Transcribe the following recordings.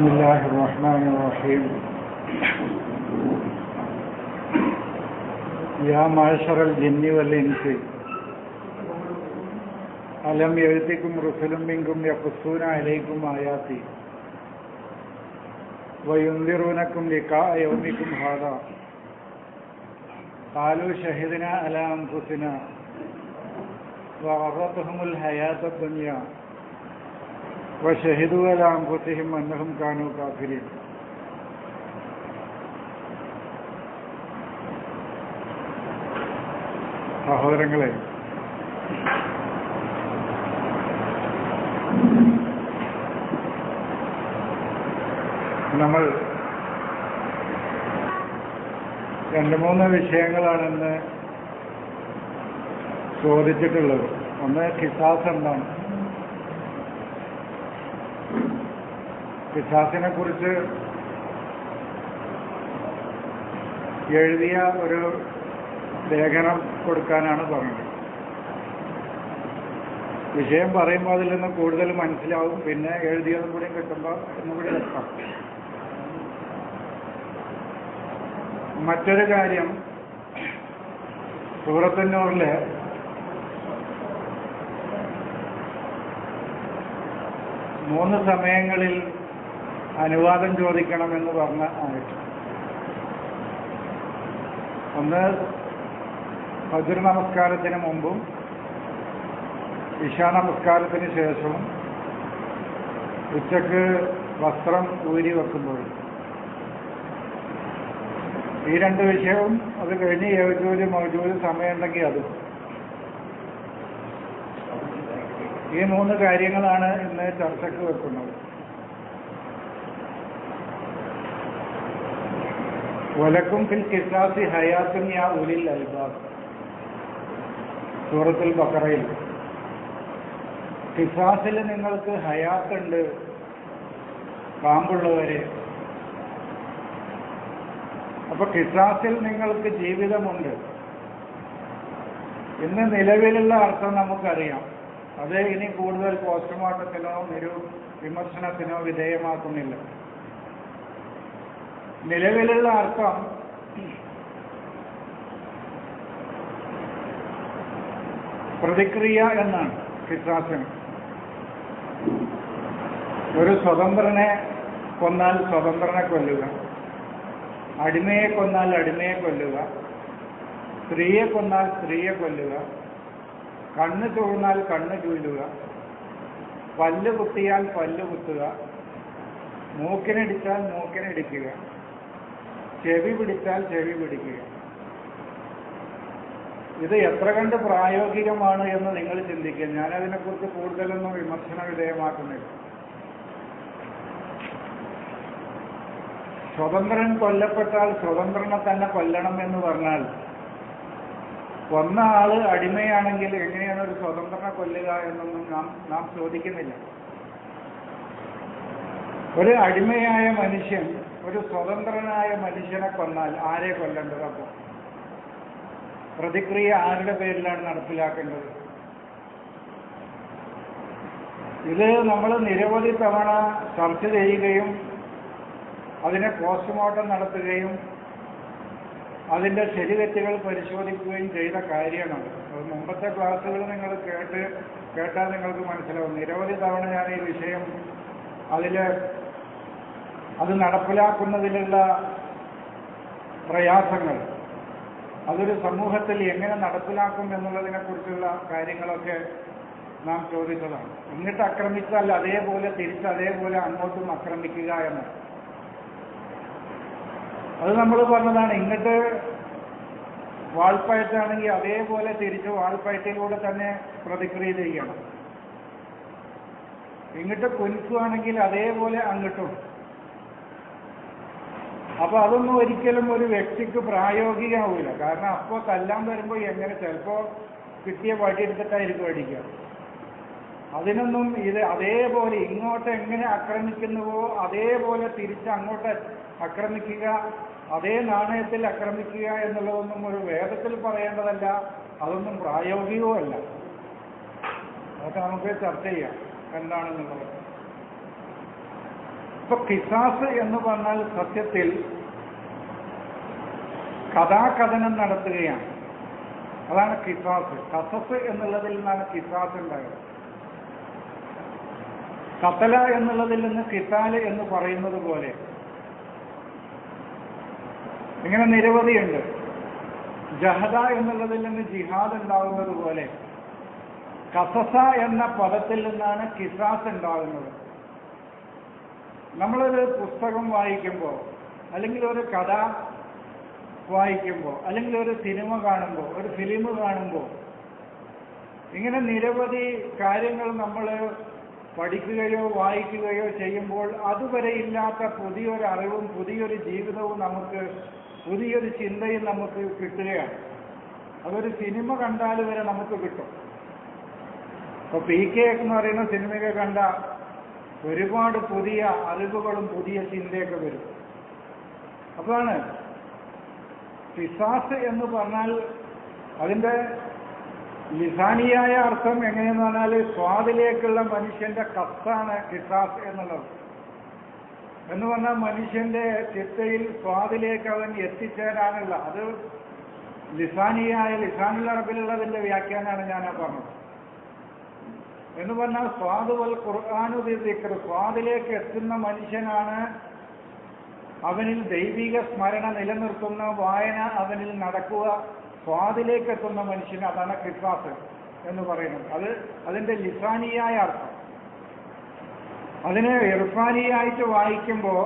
بسم الله الرحمن الرحيم يا معشر الجن والإنس ألم يأتكم رسل منكم يقصون عليكم آياتي وينذرونكم لقاء يومكم هذا قالوا شهدنا على أنفسنا وغرتهم الحياة الدنيا وشهدوا على أنفسهم أنهم كانوا كافرين സഹോദരങ്ങളെ നമ്മൾ രണ്ട് മൂന്ന് വിഷയങ്ങളാണ് ഇന്ന് ചോദിച്ചിട്ടുള്ളത് ഒന്ന് കിസാസ് എന്താണ് കിസാസിനെ കുറിച്ച് എഴുതിയ ഒരു ലേഖനം കൊടുക്കാനാണ് പറഞ്ഞത് വിഷയം പറയുമ്പോൾ അതിൽ നിന്ന് കൂടുതൽ മനസ്സിലാവും പിന്നെ എഴുതിയതും കൂടി കിട്ടുമ്പോൾ ഒന്നുകൂടി എത്താം മറ്റൊരു കാര്യം സൂറത്തന്നൂറിലെ മൂന്ന് സമയങ്ങളിൽ അനുവാദം ചോദിക്കണമെന്ന് പറഞ്ഞ ആയിട്ട് ഒന്ന് ഫജർ നമസ്കാരത്തിന് മുമ്പും ഇഷാ നമസ്കാരത്തിന് ശേഷവും ഉച്ചക്ക് വസ്ത്രം ഊരി വെക്കുമ്പോഴും ഈ രണ്ട് വിഷയവും അത് കഴിഞ്ഞ് യവജൂര് മൗജൂര് സമയമുണ്ടെങ്കിൽ അതും ഈ മൂന്ന് കാര്യങ്ങളാണ് ഇന്ന് ചർച്ചയ്ക്ക് വെക്കുന്നത് വലക്കും ഫിൽ കിസാസി ഹയാത്തും യാ ഉലിൽ അൽബാബ് സൂറത്തുൽ ബക്കറയിൽ കിസാസിൽ നിങ്ങൾക്ക് ഹയാത്തുണ്ട് പാമ്പുള്ളവരെ അപ്പൊ കിസാസിൽ നിങ്ങൾക്ക് ജീവിതമുണ്ട് ഇന്ന് നിലവിലുള്ള അർത്ഥം നമുക്കറിയാം അത് ഇനി കൂടുതൽ പോസ്റ്റ്മോർട്ടത്തിനോ നിരു വിമർശനത്തിനോ വിധേയമാക്കുന്നില്ല നിലവിലുള്ള അർത്ഥം പ്രതിക്രിയ എന്നാണ് കിസാസിന് ഒരു സ്വതന്ത്രനെ കൊന്നാൽ സ്വതന്ത്രനെ കൊല്ലുക അടിമയെ കൊന്നാൽ അടിമയെ കൊല്ലുക സ്ത്രീയെ കൊന്നാൽ സ്ത്രീയെ കൊല്ലുക കണ്ണ് ചൂഴ്ന്നാൽ കണ്ണ് ചൂഴുക പല്ല് കുത്തിയാൽ പല്ല് കുത്തുക മൂക്കിനടിച്ചാൽ മൂക്കിനടിക്കുക ചെവി പിടിച്ചാൽ ചെവി പിടിക്കുക ഇത് എത്ര കണ്ട് പ്രായോഗികമാണ് എന്ന് നിങ്ങൾ ചിന്തിക്കുക ഞാനതിനെക്കുറിച്ച് കൂടുതലൊന്നും വിമർശന വിധേയമാക്കുന്നില്ല സ്വതന്ത്രൻ കൊല്ലപ്പെട്ടാൽ സ്വതന്ത്രനെ തന്നെ കൊല്ലണം എന്ന് പറഞ്ഞാൽ കൊന്ന ആള് അടിമയാണെങ്കിൽ എങ്ങനെയാണ് ഒരു സ്വതന്ത്രനെ കൊല്ലുക എന്നൊന്നും നാം നാം ചോദിക്കുന്നില്ല ഒരു അടിമയായ മനുഷ്യൻ ഒരു സ്വതന്ത്രനായ മനുഷ്യനെ കൊന്നാൽ ആരെ കൊല്ലേണ്ടത് അപ്പോൾ പ്രതിക്രിയ ആരുടെ പേരിലാണ് നടപ്പിലാക്കേണ്ടത് ഇത് നമ്മൾ നിരവധി തവണ ചർച്ച ചെയ്യുകയും അതിനെ പോസ്റ്റ്മോർട്ടം നടത്തുകയും അതിൻ്റെ ശരിതെറ്റുകൾ പരിശോധിക്കുകയും ചെയ്ത കാര്യമാണ് അത് മുമ്പത്തെ ക്ലാസ്സുകൾ നിങ്ങൾ കേട്ട് കേട്ടാൽ നിങ്ങൾക്ക് മനസ്സിലാവും നിരവധി തവണ ഞാൻ ഈ വിഷയം അതിൽ അത് നടപ്പിലാക്കുന്നതിലുള്ള പ്രയാസങ്ങൾ അതൊരു സമൂഹത്തിൽ എങ്ങനെ നടപ്പിലാക്കും എന്നുള്ളതിനെക്കുറിച്ചുള്ള കാര്യങ്ങളൊക്കെ നാം ചോദിച്ചതാണ് ഇങ്ങോട്ട് ആക്രമിച്ചാൽ അതേപോലെ തിരിച്ച് അതേപോലെ അങ്ങോട്ടും ആക്രമിക്കുക എന്ന് അത് നമ്മൾ പറഞ്ഞതാണ് ഇങ്ങോട്ട് വാൾപ്പയറ്റാണെങ്കിൽ അതേപോലെ തിരിച്ച് വാൾപ്പയറ്റിലൂടെ തന്നെ പ്രതിക്രിയ ചെയ്യണം ഇങ്ങോട്ട് കുനിക്കുകയാണെങ്കിൽ അതേപോലെ അങ്ങോട്ടും അപ്പൊ അതൊന്നും ഒരിക്കലും ഒരു വ്യക്തിക്ക് പ്രായോഗികമാവില്ല കാരണം അപ്പോൾ തല്ലാൻ വരുമ്പോൾ എങ്ങനെ ചിലപ്പോ കിട്ടിയ വടി എടുത്തിട്ടായിരിക്കും അടിക്കുക അതിനൊന്നും ഇത് അതേപോലെ ഇങ്ങോട്ട് എങ്ങനെ ആക്രമിക്കുന്നുവോ അതേപോലെ തിരിച്ച് അങ്ങോട്ട് ആക്രമിക്കുക അതേ നാണയത്തിൽ ആക്രമിക്കുക എന്നുള്ളതൊന്നും ഒരു വേദത്തിൽ പറയേണ്ടതല്ല അതൊന്നും പ്രായോഗികവുമല്ല അതൊക്കെ നമുക്ക് ചർച്ച ചെയ്യാം എന്താണെന്നുള്ളത് അപ്പൊ കിസാസ് എന്ന് പറഞ്ഞാൽ സത്യത്തിൽ കഥാകഥനം നടത്തുകയാണ് അതാണ് കിസാസ് കസസ് എന്നുള്ളതിൽ നിന്നാണ് കിസാസ് ഉണ്ടായത് കത്തല എന്നുള്ളതിൽ നിന്ന് കിസാല് എന്ന് പറയുന്നത് പോലെ ഇങ്ങനെ നിരവധിയുണ്ട് ജഹദ എന്നുള്ളതിൽ നിന്ന് ജിഹാദ് ഉണ്ടാകുന്നത് പോലെ കസസ എന്ന പദത്തിൽ നിന്നാണ് കിസാസ് ഉണ്ടാകുന്നത് നമ്മളൊരു പുസ്തകം വായിക്കുമ്പോൾ അല്ലെങ്കിൽ ഒരു കഥ വായിക്കുമ്പോൾ അല്ലെങ്കിൽ ഒരു സിനിമ കാണുമ്പോൾ ഒരു ഫിലിം കാണുമ്പോൾ ഇങ്ങനെ നിരവധി കാര്യങ്ങൾ നമ്മൾ പഠിക്കുകയോ വായിക്കുകയോ ചെയ്യുമ്പോൾ അതുവരെ ഇല്ലാത്ത പുതിയൊരു അറിവും പുതിയൊരു ജീവിതവും നമുക്ക് പുതിയൊരു ചിന്തയും നമുക്ക് കിട്ടുകയാണ് അതൊരു സിനിമ കണ്ടാൽ വരെ നമുക്ക് കിട്ടും ഇപ്പൊ പി കെ എന്ന് പറയുന്ന സിനിമയൊക്കെ കണ്ട ഒരുപാട് പുതിയ അറിവുകളും പുതിയ ചിന്തയൊക്കെ വരും അതാണ് പിസാസ് എന്ന് പറഞ്ഞാൽ അതിന്റെ ലിസാനിയായ അർത്ഥം എങ്ങനെയെന്ന് പറഞ്ഞാൽ സ്വാദിലേക്കുള്ള മനുഷ്യന്റെ കത്താണ് കിസാസ് എന്നുള്ളത് എന്ന് പറഞ്ഞാൽ മനുഷ്യന്റെ ചിത്തയിൽ സ്വാദിലേക്ക് അവൻ എത്തിച്ചേരാനുള്ള അത് ലിസാനിയായ ലിസാനുൽ അറബിലുള്ളതിന്റെ വ്യാഖ്യാനമാണ് ഞാൻ ആ പറഞ്ഞത് എന്ന് പറഞ്ഞാൽ സ്വാദ് വൽ ഖുർആാനു ദിക്കർ സ്വാദിലേക്ക് എത്തുന്ന മനുഷ്യനാണ് അവനിൽ ദൈവിക സ്മരണ നിലനിർത്തുന്ന വായന അവനിൽ നടക്കുക സ്വാദിലേക്ക് എത്തുന്ന മനുഷ്യൻ അതാണ് കിസാസ് എന്ന് പറയുന്നത് അത് അതിന്റെ ലിസാനിയായ അർത്ഥം അതിനെ ഇർഫാനിയായിട്ട് വായിക്കുമ്പോൾ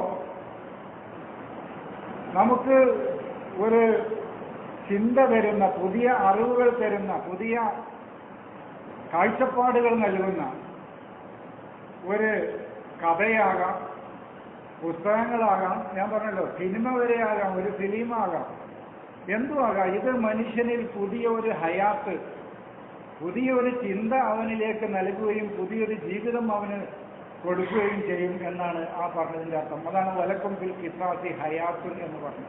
നമുക്ക് ഒരു ചിന്ത തരുന്ന പുതിയ അറിവുകൾ തരുന്ന പുതിയ കാഴ്ചപ്പാടുകൾ നൽകുന്ന ഒരു കഥയാകാം പുസ്തകങ്ങളാകാം ഞാൻ പറഞ്ഞല്ലോ സിനിമ വരെയാകാം ഒരു ഫിലിമാകാം എന്തുമാകാം ഇത് മനുഷ്യനിൽ പുതിയ ഒരു ഹയാത്ത് പുതിയ ഒരു ചിന്ത അവനിലേക്ക് നൽകുകയും പുതിയൊരു ജീവിതം അവന് കൊടുക്കുകയും ചെയ്യും എന്നാണ് ആ പറഞ്ഞതിന്റെ അർത്ഥം അതാണ് വലക്കും ഫിൽ കിസാസി ഹയാത്തുൻ എന്ന് പറഞ്ഞത്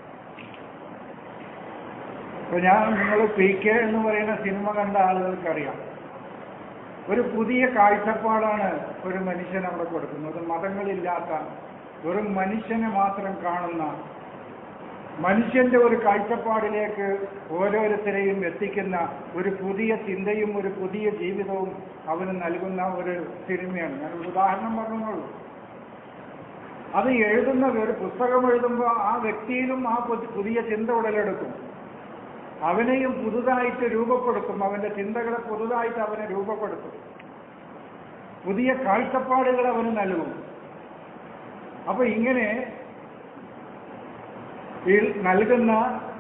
ഇപ്പൊ ഞാൻ നിങ്ങൾ പി കെ എന്ന് പറയുന്ന സിനിമ കണ്ട ആളുകൾക്കറിയാം ഒരു പുതിയ കാഴ്ചപ്പാടാണ് ഒരു മനുഷ്യൻ അവിടെ കൊടുക്കുന്നത് മതങ്ങളില്ലാത്ത വെറും മനുഷ്യനെ മാത്രം കാണുന്ന മനുഷ്യന്റെ ഒരു കാഴ്ചപ്പാടിലേക്ക് ഓരോരുത്തരെയും എത്തിക്കുന്ന ഒരു പുതിയ ചിന്തയും ഒരു പുതിയ ജീവിതവും അവന് നൽകുന്ന ഒരു സിനിമയാണ് ഞാൻ ഒരു ഉദാഹരണം പറഞ്ഞുള്ളൂ അത് എഴുതുന്ന ഒരു പുസ്തകം എഴുതുമ്പോൾ ആ വ്യക്തിയിലും ആ പു- പുതിയ ചിന്ത ഉടലെടുക്കും അവനെയും പുതുതായിട്ട് രൂപപ്പെടുത്തും അവന്റെ ചിന്തകളെ പുതുതായിട്ട് അവനെ രൂപപ്പെടുത്തും പുതിയ കാഴ്ചപ്പാടുകൾ അവന് നൽകും അപ്പൊ ഇങ്ങനെ ഈ നൽകുന്ന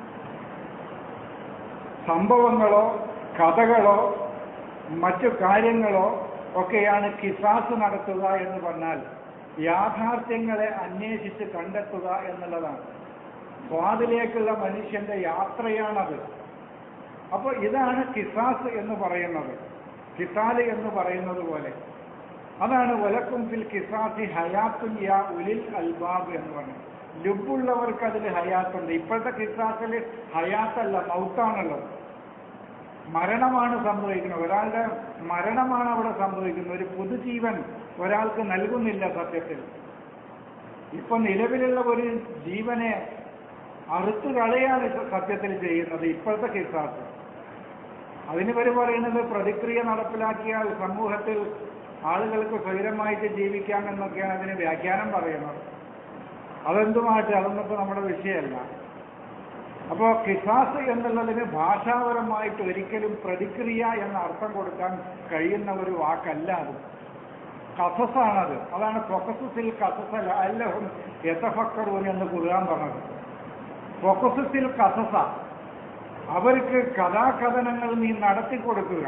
സംഭവങ്ങളോ കഥകളോ മറ്റു കാര്യങ്ങളോ ഒക്കെയാണ് കിസാസ് നടത്തുക എന്ന് പറഞ്ഞാൽ യാഥാർത്ഥ്യങ്ങളെ അന്വേഷിച്ച് കണ്ടെത്തുക എന്നുള്ളതാണ് സ്വാദിലേക്കുള്ള മനുഷ്യന്റെ യാത്രയാണത് അപ്പോൾ ഇതാണ് കിസാസ് എന്ന് പറയുന്നത് കിസാല് എന്ന് പറയുന്നത് പോലെ അതാണ് വലക്കും ഫിൽ കിസാസി ഹയാത്തുൻ യാ ഉലിൽ അൽബാബ് എന്ന് പറഞ്ഞത് ലുബുള്ളവർക്ക് അതിൽ ഹയാത്തുണ്ട് ഇപ്പോഴത്തെ കിസാസിൽ ഹയാത്തല്ല മൗത്താണുള്ളത് മരണമാണ് സംഭവിക്കുന്നത് ഒരാളുടെ മരണമാണ് അവിടെ സംഭവിക്കുന്നത് ഒരു പുതുജീവൻ ഒരാൾക്ക് നൽകുന്നില്ല സത്യത്തിൽ ഇപ്പൊ നിലവിലുള്ള ഒരു ജീവനെ അറുത്തു കളയാണ് ഇപ്പൊ സത്യത്തിൽ ചെയ്യുന്നത് ഇപ്പോഴത്തെ കിസാസ് അതിന് പേര് പറയുന്നത് പ്രതിക്രിയ നടപ്പിലാക്കിയാൽ സമൂഹത്തിൽ ആളുകൾക്ക് സ്വൈരമായിട്ട് ജീവിക്കാം എന്നൊക്കെയാണ് അതിന് വ്യാഖ്യാനം പറയുന്നത് അതെന്തുമായിട്ട് അതൊന്നും ഇപ്പൊ നമ്മുടെ വിഷയമല്ല അപ്പോൾ കിസാസ് എന്നുള്ളതിന് ഭാഷാപരമായിട്ട് ഒരിക്കലും പ്രതിക്രിയ എന്ന അർത്ഥം കൊടുക്കാൻ കഴിയുന്ന ഒരു വാക്കല്ല അത് കസസാണത് അതാണ് പ്രൊക്കസസിൽ കസസല അല്ലഹും യഥഫക്കറൂൻ എന്ന് ഖുർആൻ പറഞ്ഞത് പ്രൊക്കസസിൽ കസസ അവർക്ക് കഥാകഥനങ്ങൾ നീ നടത്തി കൊടുക്കുക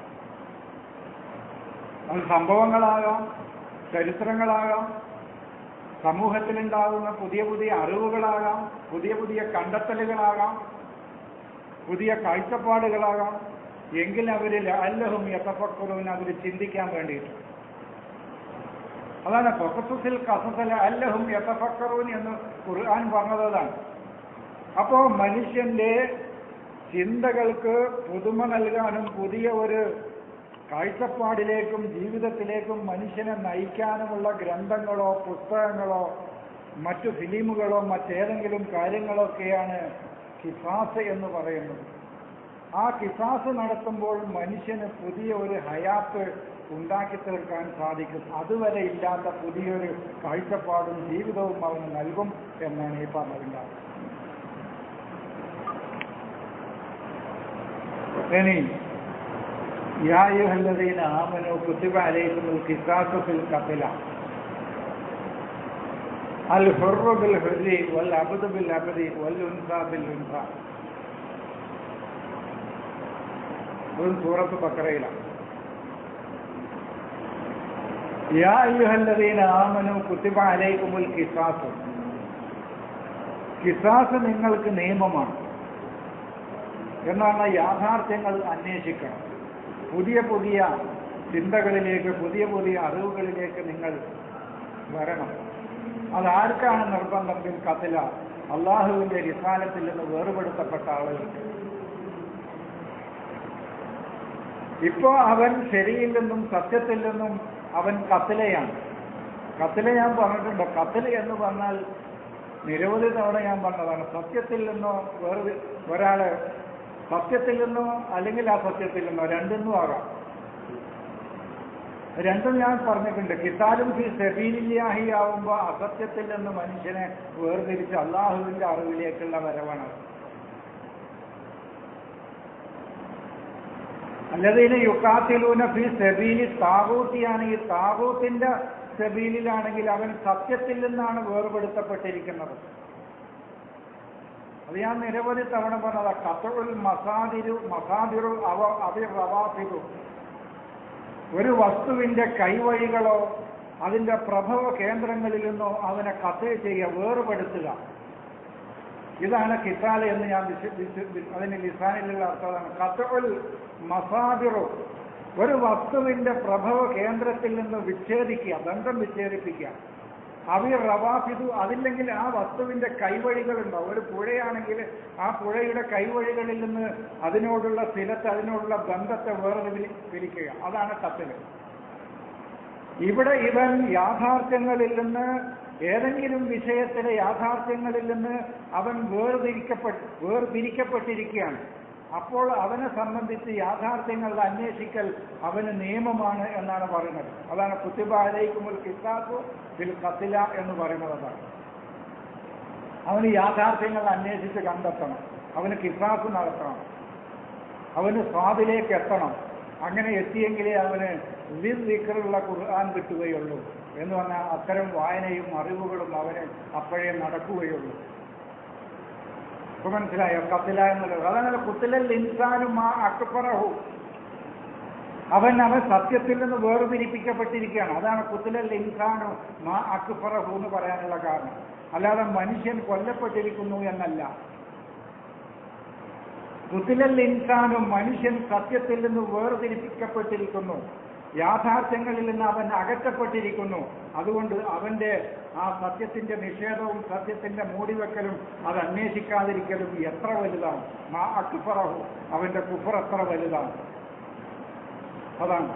അത് സംഭവങ്ങളാകാം ചരിത്രങ്ങളാകാം സമൂഹത്തിലുണ്ടാകുന്ന പുതിയ പുതിയ അറിവുകളാകാം പുതിയ പുതിയ കണ്ടെത്തലുകളാകാം പുതിയ കാഴ്ചപ്പാടുകളാകാം എങ്കിൽ അവരിൽ അല്ലഹും യഥപ്പക്കുറവിന് അവർ ചിന്തിക്കാൻ വേണ്ടിയിട്ട് അതാണ് പൊക്കത്തുസിൽ കസസല അല്ലഹും യഥഫക്കറൂൻ എന്ന് ഖുർആൻ പറഞ്ഞതാണ് അപ്പോ മനുഷ്യന്റെ ചിന്തകൾക്ക് പുതുമ നൽകാനും പുതിയ ഒരു കാഴ്ചപ്പാടിലേക്കും ജീവിതത്തിലേക്കും മനുഷ്യനെ നയിക്കാനുമുള്ള ഗ്രന്ഥങ്ങളോ പുസ്തകങ്ങളോ മറ്റു ഫിലിമുകളോ മറ്റേതെങ്കിലും കാര്യങ്ങളൊക്കെയാണ് കിസാസ് എന്ന് പറയുന്നത് ആ കിസാസ് നടത്തുമ്പോൾ മനുഷ്യന് പുതിയ ഒരു ഹയാത്ത് ഉണ്ടാക്കി തീർക്കാൻ സാധിക്കും അതുവരെ ഇല്ലാത്ത പുതിയൊരു കാഴ്ചപ്പാടും ജീവിതവും അവന് നൽകും എന്നാണ് ഈ പറഞ്ഞതിൻ്റെ ഇനി يا أيها الذين آمنوا كتب عليكم القصاص في القتلى الحر بالحر والعبد بالعبد والأنثى بالأنثى ഒരു സൂറത്ത് ബക്കറയിലാണ് യാ അയ്യുഹല്ലദീന ആമനു കുത്തിബ അലൈക്കുമുൽ കിസാസ് കിസാസ് നിങ്ങൾക്ക് നിയമമാണ് എന്നാണ് യാഥാർത്ഥ്യങ്ങൾ അന്വേഷിക്കണം പുതിയ പുതിയ ചിന്തകളിലേക്ക് പുതിയ പുതിയ അറിവുകളിലേക്ക് നിങ്ങൾ വരണം അതാർക്കാണ് നിർബന്ധം കത്തില അള്ളാഹുവിന്റെ റിസാലത്തിൽ നിന്ന് വേർപെടുത്തപ്പെട്ട ആളുകൾക്ക് ഇപ്പോ അവൻ ശരിയിൽ നിന്നും സത്യത്തിൽ നിന്നും അവൻ കത്തിലയാണ് കത്തില ഞാൻ പറഞ്ഞിട്ടുണ്ട് കത്തില എന്ന് പറഞ്ഞാൽ നിരവധി തവണ ഞാൻ പറഞ്ഞതാണ് സത്യത്തിൽ നിന്നോ വേറെ ഒരാള് സത്യത്തിൽ നിന്നോ അല്ലെങ്കിൽ ആ സത്യത്തിൽ നിന്നോ രണ്ടെന്നും ആകാം രണ്ടും ഞാൻ പറഞ്ഞിട്ടുണ്ട് കിതാലും ഫി സെബീലില്ലാഹി ആവുമ്പോൾ അസത്യത്തിൽ നിന്ന് മനുഷ്യനെ വേർതിരിച്ച് അള്ളാഹുവിന്റെ അറിവിലേക്കുള്ള വരവാണ് അല്ലതിന് യുക്കാത്തിലൂന ഫി സെബീലി താകൂത്തിയാണെങ്കിൽ താകൂത്തിന്റെ സെബീലിലാണെങ്കിൽ അവൻ സത്യത്തിൽ നിന്നാണ് വേർപെടുത്തപ്പെട്ടിരിക്കുന്നത് അത് ഞാൻ നിരവധി തവണ പറഞ്ഞതാ കത്തുൽ മസാദിരു മസാദിറു അവ അതി റവാഫിദു ഒരു വസ്തുവിന്റെ കൈവഴികളോ അതിന്റെ പ്രഭവ കേന്ദ്രങ്ങളിൽ നിന്നോ അവനെ കത്ത് ചെയ്യുക വേർപെടുത്തുക ഇതാണ് കിസാല എന്ന് ഞാൻ വിശ വിശ- അതിന് ലിസാനിലുള്ള അർത്ഥമാണ് കത്തുൽ മസാദിറു ഒരു വസ്തുവിന്റെ പ്രഭവ കേന്ദ്രത്തിൽ നിന്ന് വിച്ഛേദിക്കുക ബന്ധം വിച്ഛേദിപ്പിക്കുക അവി റവാഫിദു അതില്ലെങ്കിൽ ആ വസ്തുവിന്റെ കൈവഴികളുണ്ടാവും ഒരു പുഴയാണെങ്കിൽ ആ പുഴയുടെ കൈവഴികളിൽ നിന്ന് അതിനോടുള്ള സ്ഥിരത്തെ അതിനോടുള്ള ബന്ധത്തെ വേറെ പിരിക്കുക അതാണ് കത്തില് ഇവിടെ ഇവൻ യാഥാർത്ഥ്യങ്ങളിൽ നിന്ന് ഏതെങ്കിലും വിഷയത്തിലെ യാഥാർത്ഥ്യങ്ങളിൽ നിന്ന് അവൻ വേർതിരിക്കപ്പെട്ട് വേർതിരിക്കപ്പെട്ടിരിക്കുകയാണ് അപ്പോൾ അവനെ സംബന്ധിച്ച് യാഥാർത്ഥ്യങ്ങൾ അന്വേഷിക്കൽ അവന് നിയമമാണ് എന്നാണ് പറയുന്നത് അതാണ് കുത്തിബാലയ്ക്കുമുൽ കിസാസു ബിൽ കത്തില എന്ന് പറയുന്നത് അതാണ് അവന് യാഥാർത്ഥ്യങ്ങൾ അന്വേഷിച്ച് കണ്ടെത്തണം അവന് കിസാസ് നടത്തണം അവന് സ്വാദിലേക്ക് എത്തണം അങ്ങനെ എത്തിയെങ്കിലേ അവന് വിക്കറുള്ള ഖുർആൻ കിട്ടുകയുള്ളൂ എന്ന് പറഞ്ഞാൽ അത്തരം വായനയും അറിവുകളും അവന് അപ്പോഴേ നടക്കുകയുള്ളൂ ഇപ്പൊ മനസ്സിലായോ കത്തില എന്നുള്ളത് അതാണ് കുത്തിലൽ ഇൻസാനും ആ അക്ബറഹു അവൻ അവൻ സത്യത്തിൽ നിന്ന് വേർതിരിപ്പിക്കപ്പെട്ടിരിക്കുകയാണ് അതാണ് കുത്തിലൽ ഇൻസാനു മാ അക്ബറഹു എന്ന് പറയാനുള്ള കാരണം അല്ലാതെ മനുഷ്യൻ കൊല്ലപ്പെട്ടിരിക്കുന്നു എന്നല്ല കുത്തിലൽ ഇൻസാനും മനുഷ്യൻ സത്യത്തിൽ നിന്ന് വേർതിരിപ്പിക്കപ്പെട്ടിരിക്കുന്നു യാഥാർത്ഥ്യങ്ങളിൽ നിന്ന് അവൻ അകറ്റപ്പെട്ടിരിക്കുന്നു അതുകൊണ്ട് അവന്റെ ആ സത്യത്തിന്റെ നിഷേധവും സത്യത്തിന്റെ മൂടിവെക്കലും അത് അന്വേഷിക്കാതിരിക്കലും എത്ര വലുതാണ് മാ അക്ഫറഹു അവന്റെ കുഫർ എത്ര വലുതാണ് അതാണ്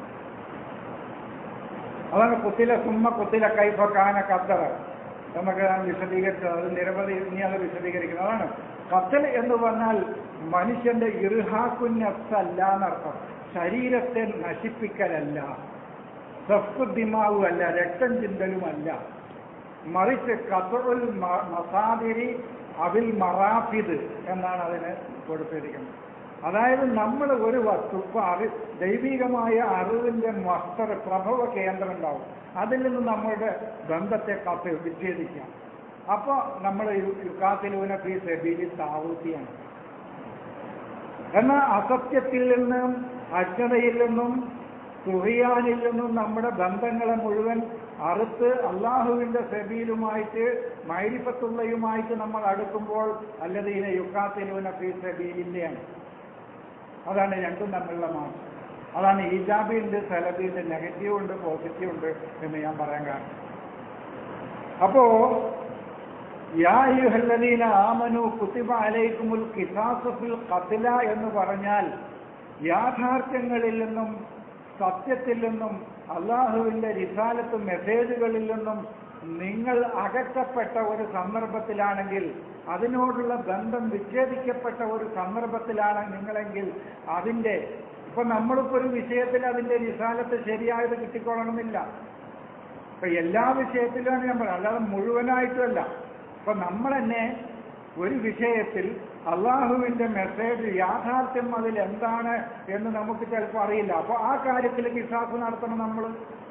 അതാണ് കുത്തില സുമ്മ കുത്തില കൈഫ കാന കത്തറ നമുക്ക് ഞാൻ വിശദീകരിച്ചത് അത് നിരവധി ഇനി അത് വിശദീകരിക്കുന്നത് അതാണ് കത്തൽ എന്ന് പറഞ്ഞാൽ മനുഷ്യന്റെ ഇർഹാക്കുന്നല്ല എന്നർത്ഥം ശരീരത്തെ നശിപ്പിക്കലല്ല സഫ്ദിമാവും അല്ല രക്തം ചിന്തലുമല്ല മറിച്ച് കത്തറുൽ മസാദിരി അവിൽ മറാഫിദ് എന്നാണ് അതിന് കൊടുത്തിരിക്കുന്നത് അതായത് നമ്മൾ ഒരു വസ്തു ഇപ്പൊ അറി ദൈവികമായ അറിവിന്റെ മസ്തർ പ്രഭവ കേന്ദ്രം ഉണ്ടാവും അതിൽ നിന്ന് നമ്മളുടെ ബന്ധത്തെ കത്ത് വിച്ഛേദിക്കാം അപ്പൊ നമ്മൾ യുക്കാത്തിലൂന ഫീ സെബീലി താവൂത്തിയാണ് എന്നാൽ അസത്യത്തിൽ നിന്നും അജ്ഞതയിൽ നിന്നും തുഹിയാനിൽ നിന്നും നമ്മുടെ ബന്ധങ്ങളെ മുഴുവൻ അറുത്ത് അള്ളാഹുവിന്റെ സെബീലുമായിട്ട് മൈരിഫത്തുള്ളയുമായിട്ട് നമ്മൾ അടുക്കുമ്പോൾ അല്ലതീന യുക്കാത്തിലൂന ഫീ സെബീലിന്റെയാണ് അതാണ് രണ്ടും തമ്മിലുള്ള മാറ്റം അതാണ് ഈജാബിയുണ്ട് സലബിയുണ്ട് നെഗറ്റീവ് ഉണ്ട് പോസിറ്റീവ് ഉണ്ട് എന്ന് ഞാൻ പറയാൻ കാരണം അപ്പോ യാ യുഹല്ലദീന ആമനു കുത്തിബ അലൈക്കുമുൽ കിസാസുഫിൽ ഖത്ല എന്ന് പറഞ്ഞാൽ യാഥാർത്ഥ്യങ്ങളിൽ നിന്നും സത്യത്തിൽ നിന്നും അള്ളാഹുവിന്റെ റിസാലത്തും മെസ്സേജുകളിൽ നിന്നും നിങ്ങൾ അകറ്റപ്പെട്ട ഒരു സന്ദർഭത്തിലാണെങ്കിൽ അതിനോടുള്ള ബന്ധം വിച്ഛേദിക്കപ്പെട്ട ഒരു സന്ദർഭത്തിലാണ് നിങ്ങളെങ്കിൽ അതിന്റെ ഇപ്പൊ നമ്മളിപ്പോ ഒരു വിഷയത്തിൽ അതിന്റെ റിസാലത്ത് ശരിയായത് കിട്ടിക്കൊള്ളണമെന്നില്ല ഇപ്പൊ എല്ലാ വിഷയത്തിലുമാണ് ഞാൻ പറയാം അല്ലാതെ മുഴുവനായിട്ടുമല്ല ഇപ്പൊ നമ്മൾ തന്നെ ഒരു വിഷയത്തിൽ അള്ളാഹുവിന്റെ മെസ്സേജ് യാഥാർത്ഥ്യം അതിൽ എന്താണ് എന്ന് നമുക്ക് ചിലപ്പോൾ അറിയില്ല അപ്പൊ ആ കാര്യത്തിൽ വിശ്വാസം നടത്തണം നമ്മൾ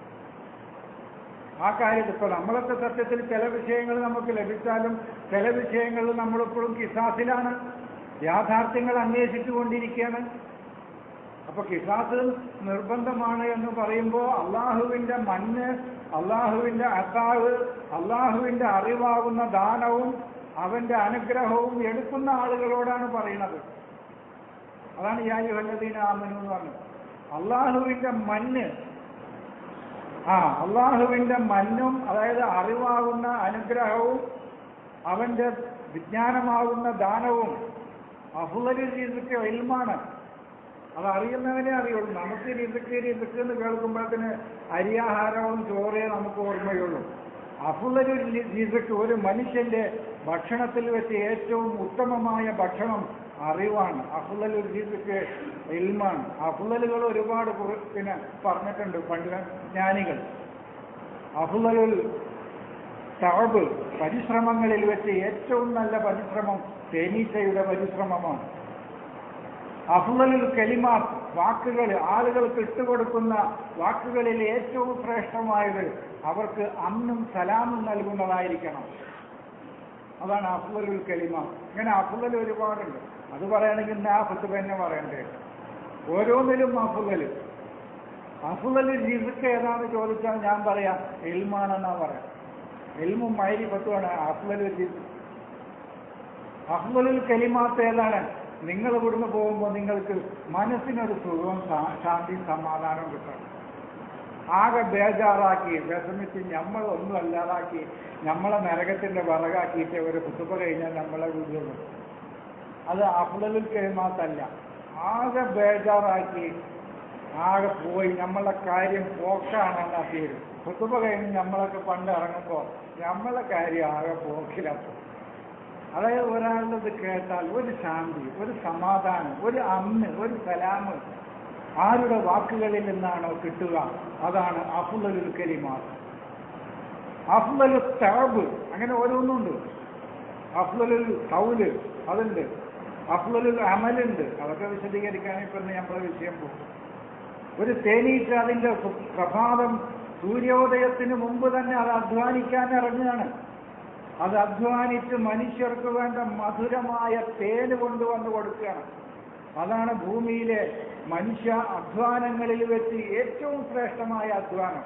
ആ കാര്യത്തിൽ ഇപ്പൊ നമ്മളൊക്കെ സത്യത്തിൽ ചില വിഷയങ്ങൾ നമുക്ക് ലഭിച്ചാലും ചില വിഷയങ്ങളിൽ നമ്മളിപ്പോഴും കിസാസിലാണ് യാഥാർത്ഥ്യങ്ങൾ അന്വേഷിച്ചുകൊണ്ടിരിക്കുകയാണ് അപ്പൊ കിസാസ് നിർബന്ധമാണ് എന്ന് പറയുമ്പോൾ അള്ളാഹുവിന്റെ മണ്ണ് അള്ളാഹുവിന്റെ അത്താവ് അള്ളാഹുവിന്റെ അറിവാകുന്ന ദാനവും അവന്റെ അനുഗ്രഹവും എടുക്കുന്ന ആളുകളോടാണ് പറയുന്നത് അതാണ് യായു ഹല്ലദീന ആമനു എന്ന് പറഞ്ഞത് അള്ളാഹുവിന്റെ മണ്ണ് ആ അള്ളാഹുവിന്റെ മണ്ണും അതായത് അറിവാകുന്ന അനുഗ്രഹവും അവന്റെ വിജ്ഞാനമാകുന്ന ദാനവും അഫുലരി ചെയ്തിട്ട് ഇൽമാണ് അത് അറിയുന്നവനെ അറിയുള്ളൂ നമുക്ക് രിസുക്ക് രിസുക്ക് എന്ന് കേൾക്കുമ്പോഴത്തിന് അരിയാഹാരവും ചോറേ നമുക്ക് ഓർമ്മയുള്ളൂ അഫുലരു രിസുക്ക് ഒരു മനുഷ്യന്റെ ഭക്ഷണത്തിൽ വെച്ച് ഏറ്റവും ഉത്തമമായ ഭക്ഷണം അറിവാണ് അഫുലലു രിസുക്ക് ഇൽമാണ് അഫുലലുകൾ ഒരുപാട് കുറ- പിന്നെ പറഞ്ഞിട്ടുണ്ട് പണ്ഡിത ജ്ഞാനികൾ അഫുലലുൽ തഴബ് പരിശ്രമങ്ങളിൽ വെച്ച് ഏറ്റവും നല്ല പരിശ്രമം തേനീച്ചയുടെ പരിശ്രമമാണ് അഫ്ലലുൽ കലിമാത്ത് വാക്കുകൾ ആളുകൾക്ക് ഇട്ടുകൊടുക്കുന്ന വാക്കുകളിൽ ഏറ്റവും ശ്രേഷ്ഠമായത് അവർക്ക് അന്നും സലാമും നൽകുന്നതായിരിക്കണം അതാണ് അഫ്ലലുൽ കലിമാത്ത് ഇങ്ങനെ അഫ്ലൽ ഒരുപാടുണ്ട് അത് പറയുകയാണെങ്കിൽ ഞാൻ ഫത്ത് തന്നെ പറയണ്ടേ ഓരോന്നിലും അഫുലൽ അഫുലൽ ജിസുക്ക് ഏതാണെന്ന് ചോദിച്ചാൽ ഞാൻ പറയാം എൽമാണെന്നാ പറയാം എൽമും മൈരി പത്തുമാണ് അഫ്ലലുൽ ജിസ് അഫ്ലലുൽ കലിമാത്ത് ഏതാണ് നിങ്ങൾ ഇവിടുന്ന് പോകുമ്പോൾ നിങ്ങൾക്ക് മനസ്സിനൊരു സുഖവും ശാ- ശാന്തിയും സമാധാനവും കിട്ടണം ആകെ ബേജാറാക്കി വിഷമിച്ച് നമ്മൾ ഒന്നും അല്ലാതാക്കി നമ്മളെ നരകത്തിന്റെ വിറകാക്കിയിട്ട് ഒരു കുത്തുപ്പ കഴിഞ്ഞാൽ നമ്മളെ വിടുള്ളൂ അത് അഫ്ലലുൽ കലിമാത്തല്ല ആകെ ബേജാറാക്കി ആകെ പോയി നമ്മളെ കാര്യം പോക്കാണെന്നാ പേര് കുത്തുപ്പ കഴിഞ്ഞ് നമ്മളൊക്കെ പണ്ട് ഇറങ്ങുമ്പോൾ നമ്മളെ കാര്യം ആകെ പോക്കിലപ്പോൾ അതായത് ഒരാളുടെ ഇത് കേട്ടാൽ ഒരു ശാന്തി ഒരു സമാധാനം ഒരു അന്ന് ഒരു സലാമ് ആരുടെ വാക്കുകളിൽ നിന്നാണോ കിട്ടുക അതാണ് അഫുലലുൽ കലിമാർ അഫ്ലലു തഴബ് അങ്ങനെ ഓരോന്നുണ്ട് അഫ്ലലുൽ കൗല് അതുണ്ട് അഫ്ലലുൽ അമലുണ്ട് അതൊക്കെ വിശദീകരിക്കാൻ ഇപ്പം നമ്മളെ വിഷയം പോകും ഒരു തേനീച്ച അതിന്റെ സു- പ്രഭാതം സൂര്യോദയത്തിന് മുമ്പ് തന്നെ അത് അധ്വാനിക്കാൻ ഇറങ്ങുകയാണ് അത് അധ്വാനിച്ച് മനുഷ്യർക്ക് വേണ്ട മധുരമായ തേന് കൊണ്ടുവന്ന് കൊടുക്കുകയാണ് അതാണ് ഭൂമിയിലെ മനുഷ്യ അധ്വാനങ്ങളിൽ വെച്ച് ഏറ്റവും ശ്രേഷ്ഠമായ അധ്വാനം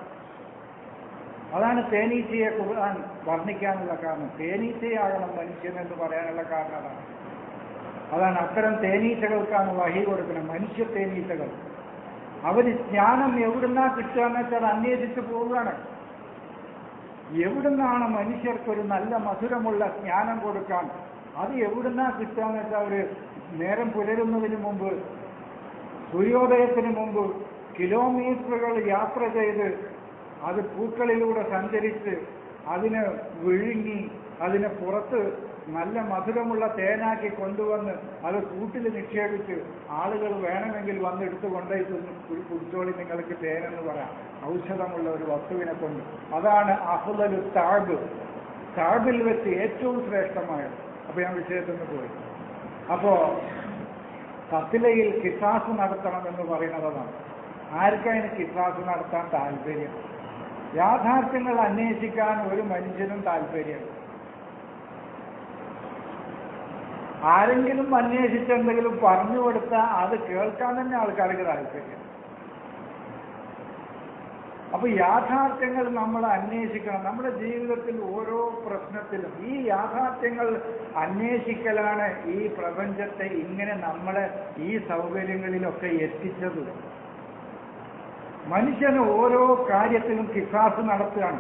അതാണ് തേനീച്ചയെ ഖുർആൻ വർണ്ണിക്കാനുള്ള കാരണം തേനീച്ചയാകണം മനുഷ്യൻ എന്ന് പറയാനുള്ള കാരണം അതാണ് അതാണ് അത്തരം തേനീച്ചകൾക്കാണ് വഹി കൊടുക്കുന്നത് മനുഷ്യ തേനീച്ചകൾ അവര് ജ്ഞാനം എവിടുന്നാ കിട്ടുക എന്ന് വെച്ചാൽ അന്വേഷിച്ച് പോവുകയാണ് എവിടുന്നാണ് മനുഷ്യർക്കൊരു നല്ല മധുരമുള്ള ജ്ഞാനം കൊടുക്കാൻ അത് എവിടുന്നാ കിട്ടുക എന്ന് വെച്ചാൽ അവര് നേരം പുലരുന്നതിന് മുമ്പ് സൂര്യോദയത്തിന് മുമ്പ് കിലോമീറ്ററുകൾ യാത്ര ചെയ്ത് അത് പൂക്കളിലൂടെ സഞ്ചരിച്ച് അതിനെ വിഴുങ്ങി അതിനെ പുറത്ത് നല്ല മധുരമുള്ള തേനാക്കി കൊണ്ടുവന്ന് അത് കൂട്ടിൽ നിക്ഷേപിച്ച് ആളുകൾ വേണമെങ്കിൽ വന്നെടുത്ത് കൊണ്ടുപോയി തിന്ന് കു- കുടിച്ചോളി നിങ്ങൾക്ക് തേനെന്ന് പറയാം ഔഷധമുള്ള ഒരു വസ്തുവിനെ കൊണ്ട് അതാണ് അഹുലു താബ് താബിൽ വെച്ച് ഏറ്റവും ശ്രേഷ്ഠമായത് അപ്പൊ ഞാൻ വിഷയത്തിൽ നിന്ന് പോയി അപ്പോ കത്തിലയിൽ കിസാസ് നടത്തണം എന്ന് പറയുന്നത് അതാണ് ആർക്കതിന് കിസാസ് നടത്താൻ താല്പര്യം യാഥാർത്ഥ്യങ്ങൾ അന്വേഷിക്കാൻ ഒരു മനുഷ്യനും താല്പര്യം ആരെങ്കിലും അന്വേഷിച്ചെന്തെങ്കിലും പറഞ്ഞു കൊടുത്താൽ അത് കേൾക്കാൻ തന്നെ ആൾക്കാർക്ക് താല്പര്യം അപ്പൊ യാഥാർത്ഥ്യങ്ങൾ നമ്മൾ അന്വേഷിക്കണം നമ്മുടെ ജീവിതത്തിൽ ഓരോ പ്രശ്നത്തിലും ഈ യാഥാർത്ഥ്യങ്ങൾ അന്വേഷിക്കലാണ് ഈ പ്രപഞ്ചത്തെ ഇങ്ങനെ നമ്മളെ ഈ സൗകര്യങ്ങളിലൊക്കെ എത്തിച്ചത് മനുഷ്യന് ഓരോ കാര്യത്തിലും കിസാസ് നടത്തുകയാണ്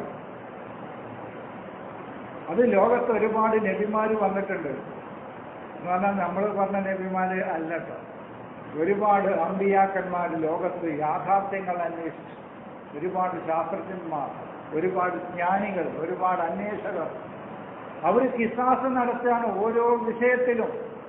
അത് ലോകത്ത് ഒരുപാട് നബിമാര് വന്നിട്ടുണ്ട് എന്ന് പറഞ്ഞാൽ നമ്മൾ പറഞ്ഞ നബിമാര് അല്ല കേട്ടോ ഒരുപാട് അമ്പിയാക്കന്മാർ ലോകത്ത് യാഥാർത്ഥ്യങ്ങൾ അന്വേഷിച്ചു ഒരുപാട് ശാസ്ത്രജ്ഞന്മാർ ഒരുപാട് ജ്ഞാനികൾ ഒരുപാട് അന്വേഷകർ അവർ കിസാസ് നടത്തുകയാണ് ഓരോ വിഷയത്തിലും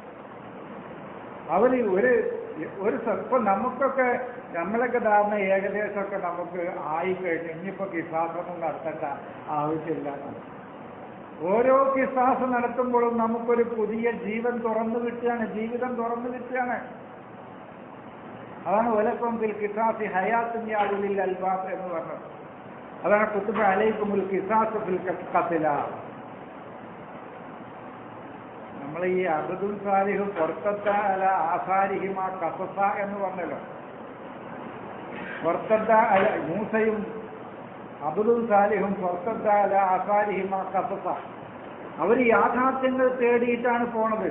അവർ ഒരു ഒരു ഇപ്പൊ നമുക്കൊക്കെ നമ്മളൊക്കെ ധാരണ ഏകദേശമൊക്കെ നമുക്ക് ആയിക്കഴിഞ്ഞു ഇനിയിപ്പോ കിസാസൊന്നും നടത്തേണ്ട ആവശ്യമില്ല എന്നാണ്. ഓരോ കിസാസ് നടത്തുമ്പോഴും നമുക്കൊരു പുതിയ ജീവൻ തുറന്നു കിട്ടുകയാണ് ജീവിതം തുറന്നു കിട്ടുകയാണ് അതാണ് ഒലക്കൊമ്പിൽ കിസാസി ഹയാത്തിന്റെ അളിൽ അൽബാബ് എന്ന് പറഞ്ഞത് അതാണ് കുത്തുബ അലൈക്കുമുൽ കിസാസ് ഫിൽ കത്തില നമ്മൾ ഈ അബദുൽ സാലിഹും പുറത്തത്ത അല ആസാരിഹിമ കസസ എന്ന് പറഞ്ഞല്ലോ പുറത്തത്ത അല മൂസയും അബ്ദുൽ സാലിഹും പുറത്തത്ത അല ആസാരിഹിമ കസസ അവർ യാഥാർത്ഥ്യങ്ങൾ തേടിയിട്ടാണ് പോണത്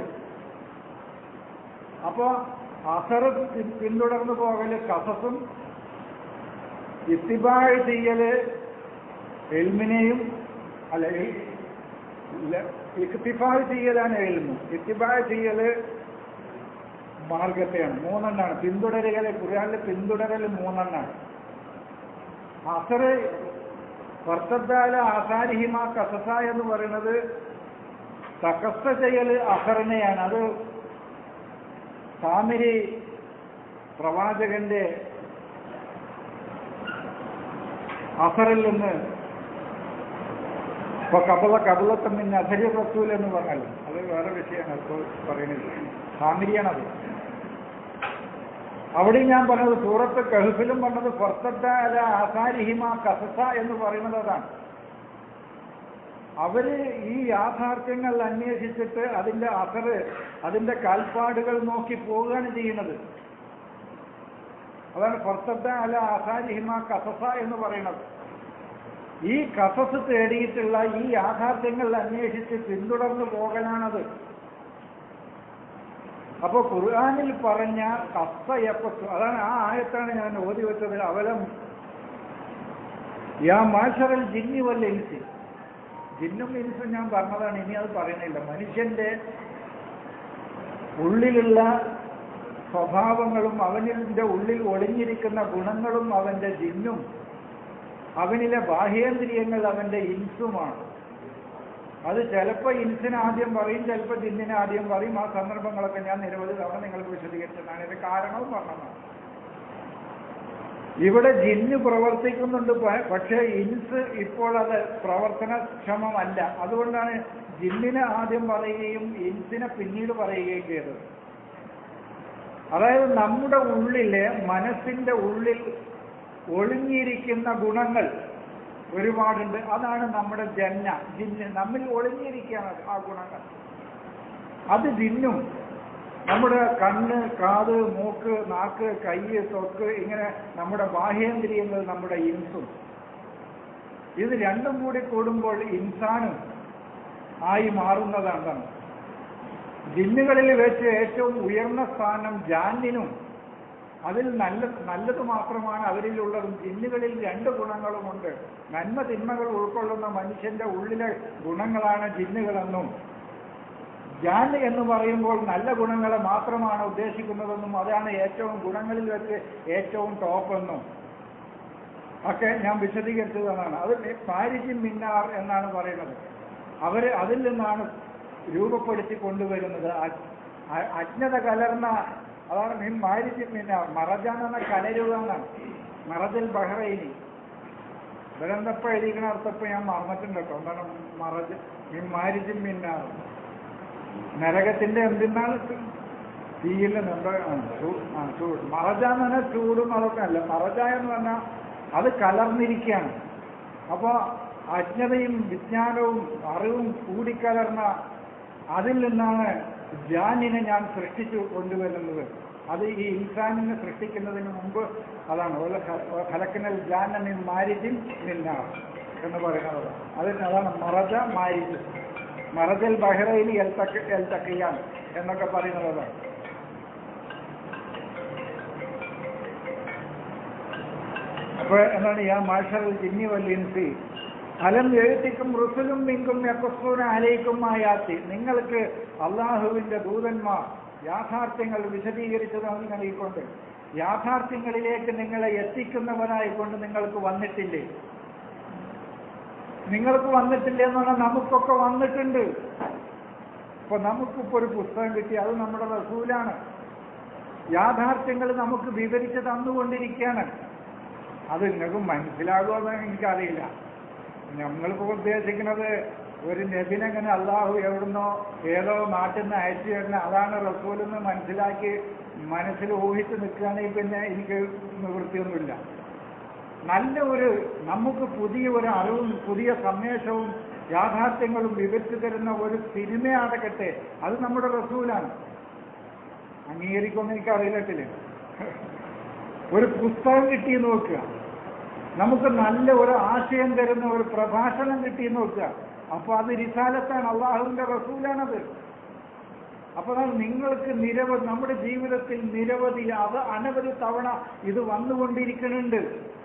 അപ്പോ അസറ് പി- പിന്തുടർന്നു പോകല് കസസും ഇത്തിബാഴ് ചെയ്യല് എൽമിനെയും അല്ല എൽ- ല- ഇക്തിഫാഴ് ചെയ്യലാണ് എൽമു ഇത്തിബാഴ് ചെയ്യല് മാർഗത്തെയാണ് മൂന്നെണ്ണാണ് പിന്തുടരുകല് ഖുർആാനിൽ പിന്തുടരൽ മൂന്നെണ്ണാണ് അസറ് വർത്തദ്ദാല ആസാരിഹിമ കസസ എന്ന് പറയുന്നത് തകസ്സ ചെയ്യല് അസറിനെയാണ് അത് സാമിരി പ്രവാചകന്റെ അസറിൽ നിന്ന് ഇപ്പൊ കബല കബലത്തമ്മിൻ അസരി റസൂൽ എന്ന് പറഞ്ഞല്ലോ അത് വേറെ വിഷയമാണ് ഇപ്പോൾ പറയുന്നത് സാമിരിയാണത് അവിടെ ഞാൻ പറഞ്ഞത് സൂറത്ത് കഹുഫിലും പറഞ്ഞത് ഫർത്തദ്ദ അല ആസാരിഹിമ കസസ എന്ന് പറയുന്നത് അതാണ് അവര് ഈ യാഥാർത്ഥ്യങ്ങൾ അന്വേഷിച്ചിട്ട് അതിന്റെ അസറ് അതിന്റെ കാൽപ്പാടുകൾ നോക്കി പോവുകയാണ് ചെയ്യുന്നത് അതാണ് ഫർത്തദ്ദ അല ആസാരിഹിമ കസസ എന്ന് പറയുന്നത് ഈ കസസ് തേടിയിട്ടുള്ള ഈ യാഥാർത്ഥ്യങ്ങൾ അന്വേഷിച്ച് പിന്തുടർന്നു പോകലാണത് അപ്പൊ ഖുർആാനിൽ പറഞ്ഞ കസയപ്പത്തു അതാണ് ആ ആയത്താണ് ഞാൻ ഓതി വെച്ചത് അവലം യാ മാഷറൽ ജിന്നി വല്ല ഇൻസി ജിന്നും ഇൻസും ഞാൻ പറഞ്ഞതാണ് ഇനി അത് പറയുന്നില്ല മനുഷ്യന്റെ ഉള്ളിലുള്ള സ്വഭാവങ്ങളും അവനിന്റെ ഉള്ളിൽ ഒളിഞ്ഞിരിക്കുന്ന ഗുണങ്ങളും അവന്റെ ജിന്നും അവനിലെ ബാഹ്യേന്ദ്രിയങ്ങൾ അവന്റെ ഇൻസുമാണ് അത് ചിലപ്പോൾ ഇൻസിന് ആദ്യം പറയും ചിലപ്പോൾ ജിന്നിന് ആദ്യം പറയും ആ സന്ദർഭങ്ങളൊക്കെ ഞാൻ നിരവധി തവണ നിങ്ങൾക്ക് വിശദീകരിച്ചതാണ് ഇതിന്റെ കാരണവും പറഞ്ഞതാണ് ഇവിടെ ജിന്ന് പ്രവർത്തിക്കുന്നുണ്ട് പ- പക്ഷേ ഇൻസ് ഇപ്പോൾ അത് പ്രവർത്തനക്ഷമമല്ല അതുകൊണ്ടാണ് ജിന്നിനെ ആദ്യം പറയുകയും ഇൻസിനെ പിന്നീട് പറയുകയും ചെയ്തത് അതായത് നമ്മുടെ ഉള്ളിലെ മനസ്സിന്റെ ഉള്ളിൽ ഒളിഞ്ഞിരിക്കുന്ന ഗുണങ്ങൾ ഒരുപാടുണ്ട് അതാണ് നമ്മുടെ ജന്ന ജിന്ന് നമ്മിൽ ഒളിഞ്ഞിരിക്കുകയാണ് ആ ഗുണങ്ങൾ അത് ജിന്നും നമ്മുടെ കണ്ണ് കാത് മൂക്ക് നാക്ക് കൈ തൊക്ക് ഇങ്ങനെ നമ്മുടെ ബാഹ്യേന്ദ്രിയങ്ങൾ നമ്മുടെ ഇൻസും ഇത് രണ്ടും കൂടി കൂടുമ്പോൾ ഇൻസാനും ആയി മാറുന്നതാണ് ജിന്നുകളിൽ വെച്ച് ഏറ്റവും ഉയർന്ന സ്ഥാനം ജാന്നിനും അതിൽ നല്ല നല്ലത് മാത്രമാണ് അവരിലുള്ളതും ജിന്നുകളിൽ രണ്ട് ഗുണങ്ങളുമുണ്ട് നന്മ തിന്മകൾ ഉൾക്കൊള്ളുന്ന മനുഷ്യന്റെ ഉള്ളിലെ ഗുണങ്ങളാണ് ജിന്നുകളെന്നും ജാൻ എന്ന് പറയുമ്പോൾ നല്ല ഗുണങ്ങളെ മാത്രമാണ് ഉദ്ദേശിക്കുന്നതെന്നും അതാണ് ഏറ്റവും ഗുണങ്ങളിൽ വെച്ച് ഏറ്റവും ടോപ്പ് എന്നും ഒക്കെ ഞാൻ വിശദീകരിച്ചു തന്നാണ് അത് പാരിജിൻ മിന്നാർ എന്നാണ് പറയുന്നത് അവര് അതിൽ നിന്നാണ് രൂപപ്പെടുത്തി കൊണ്ടുവരുന്നത് അ- അ- അജ്ഞത കലർന്ന അതാണ് മീൻ മാരിജിൻ മിന്നാർ മറജാൻ എന്ന കലരുക എന്നാണ് മറജൽ ബഹ്റൈനി ഇവരെന്തപ്പോ എഴുതിക്കണ അർത്ഥപ്പോ ഞാൻ മറന്നിട്ടുണ്ട് കേട്ടോ എന്താണ് മറജ് മീൻ മാരിജിൻ മിന്നാർ നരകത്തിന്റെ എന്തിനാണ് തീയിൽ എന്താ ആ, ചൂ- ആ, ചൂട് മറജ എന്ന് പറഞ്ഞാൽ ചൂടും അതൊക്കെ അല്ല മറജ എന്ന് പറഞ്ഞാൽ അത് കലർന്നിരിക്കുകയാണ് അപ്പോ അജ്ഞതയും വിജ്ഞാനവും അറിവും കൂടിക്കലർന്ന അതിൽ നിന്നാണ് ജാനിനെ ഞാൻ സൃഷ്ടിച്ചു കൊണ്ടുവരുന്നത് അത് ഈ ഇൻസാനിനെ സൃഷ്ടിക്കുന്നതിന് മുമ്പ് അതാണ് ഒരു ഹ- ഹലക്കിനൽ ജാനനിൻ മാരിജിൻ നിന്നാർ എന്ന് പറയുന്നത് അതിന് അതാണ് മറജ മാരിജ് മറജൽ ബഹ്റൈനി എൽ തക്ക് എൽ തക്കിയാൻ എന്നൊക്കെ പറയുന്നത് അതാണ് അപ്പൊ എന്താണ് യാ മാഷൽ ജിന്നി വല്ലിൻസി അലം എഴുത്തിക്കും റുസുലും മിങ്കും യക്കസ്സൂന അലയിക്കും ആയാത്തി നിങ്ങൾക്ക് അള്ളാഹുവിന്റെ ദൂതന്മാർ യാഥാർത്ഥ്യങ്ങൾ വിശദീകരിച്ചു നൽകിക്കൊണ്ട് യാഥാർത്ഥ്യങ്ങളിലേക്ക് നിങ്ങളെ എത്തിക്കുന്നവനായിക്കൊണ്ട് നിങ്ങൾക്ക് വന്നിട്ടില്ലേ നിങ്ങൾക്ക് വന്നിട്ടില്ല എന്ന് പറഞ്ഞാൽ നമുക്കൊക്കെ വന്നിട്ടുണ്ട് ഇപ്പൊ നമുക്കിപ്പോ ഒരു പുസ്തകം കിട്ടി അത് നമ്മുടെ റസൂലാണ് യാഥാർത്ഥ്യങ്ങൾ നമുക്ക് വിവരിച്ച് തന്നുകൊണ്ടിരിക്കുകയാണ് അത് നിങ്ങൾക്ക് മനസ്സിലാകുമെന്ന് എനിക്കറിയില്ല നമ്മളിപ്പോ ഉദ്ദേശിക്കുന്നത് ഒരു നബിനെങ്ങനെ അള്ളാഹു എവിടുന്നോ ഏതോ നാട്ടിൽ നിന്ന് അയച്ചു തരുന്ന അതാണ് റസൂലെന്ന് മനസ്സിലാക്കി മനസ്സിൽ ഊഹിച്ച് നിൽക്കുകയാണെങ്കിൽ പിന്നെ എനിക്ക് നിവൃത്തിയൊന്നുമില്ല നല്ല ഒരു നമുക്ക് പുതിയ ഒരു അറിവും പുതിയ സന്ദേശവും യാഥാർത്ഥ്യങ്ങളും വിവരിച്ചു തരുന്ന ഒരു സിനിമയാകട്ടെ അത് നമ്മുടെ റസൂലാണ് അംഗീകരിക്കുമെന്ന് എനിക്ക് അറിയില്ലട്ടില്ല ഒരു പുസ്തകം കിട്ടി നോക്കുക നമുക്ക് നല്ല ഒരു ആശയം തരുന്ന ഒരു പ്രഭാഷണം കിട്ടി നോക്കുക അപ്പൊ അത് റിസാലത്താണ് അള്ളാഹുവിന്റെ റസൂലാണത് അപ്പൊ നിങ്ങൾക്ക് നിരവധി നമ്മുടെ ജീവിതത്തിൽ നിരവധി അത് അനവധി തവണ ഇത് വന്നുകൊണ്ടിരിക്കുന്നുണ്ട്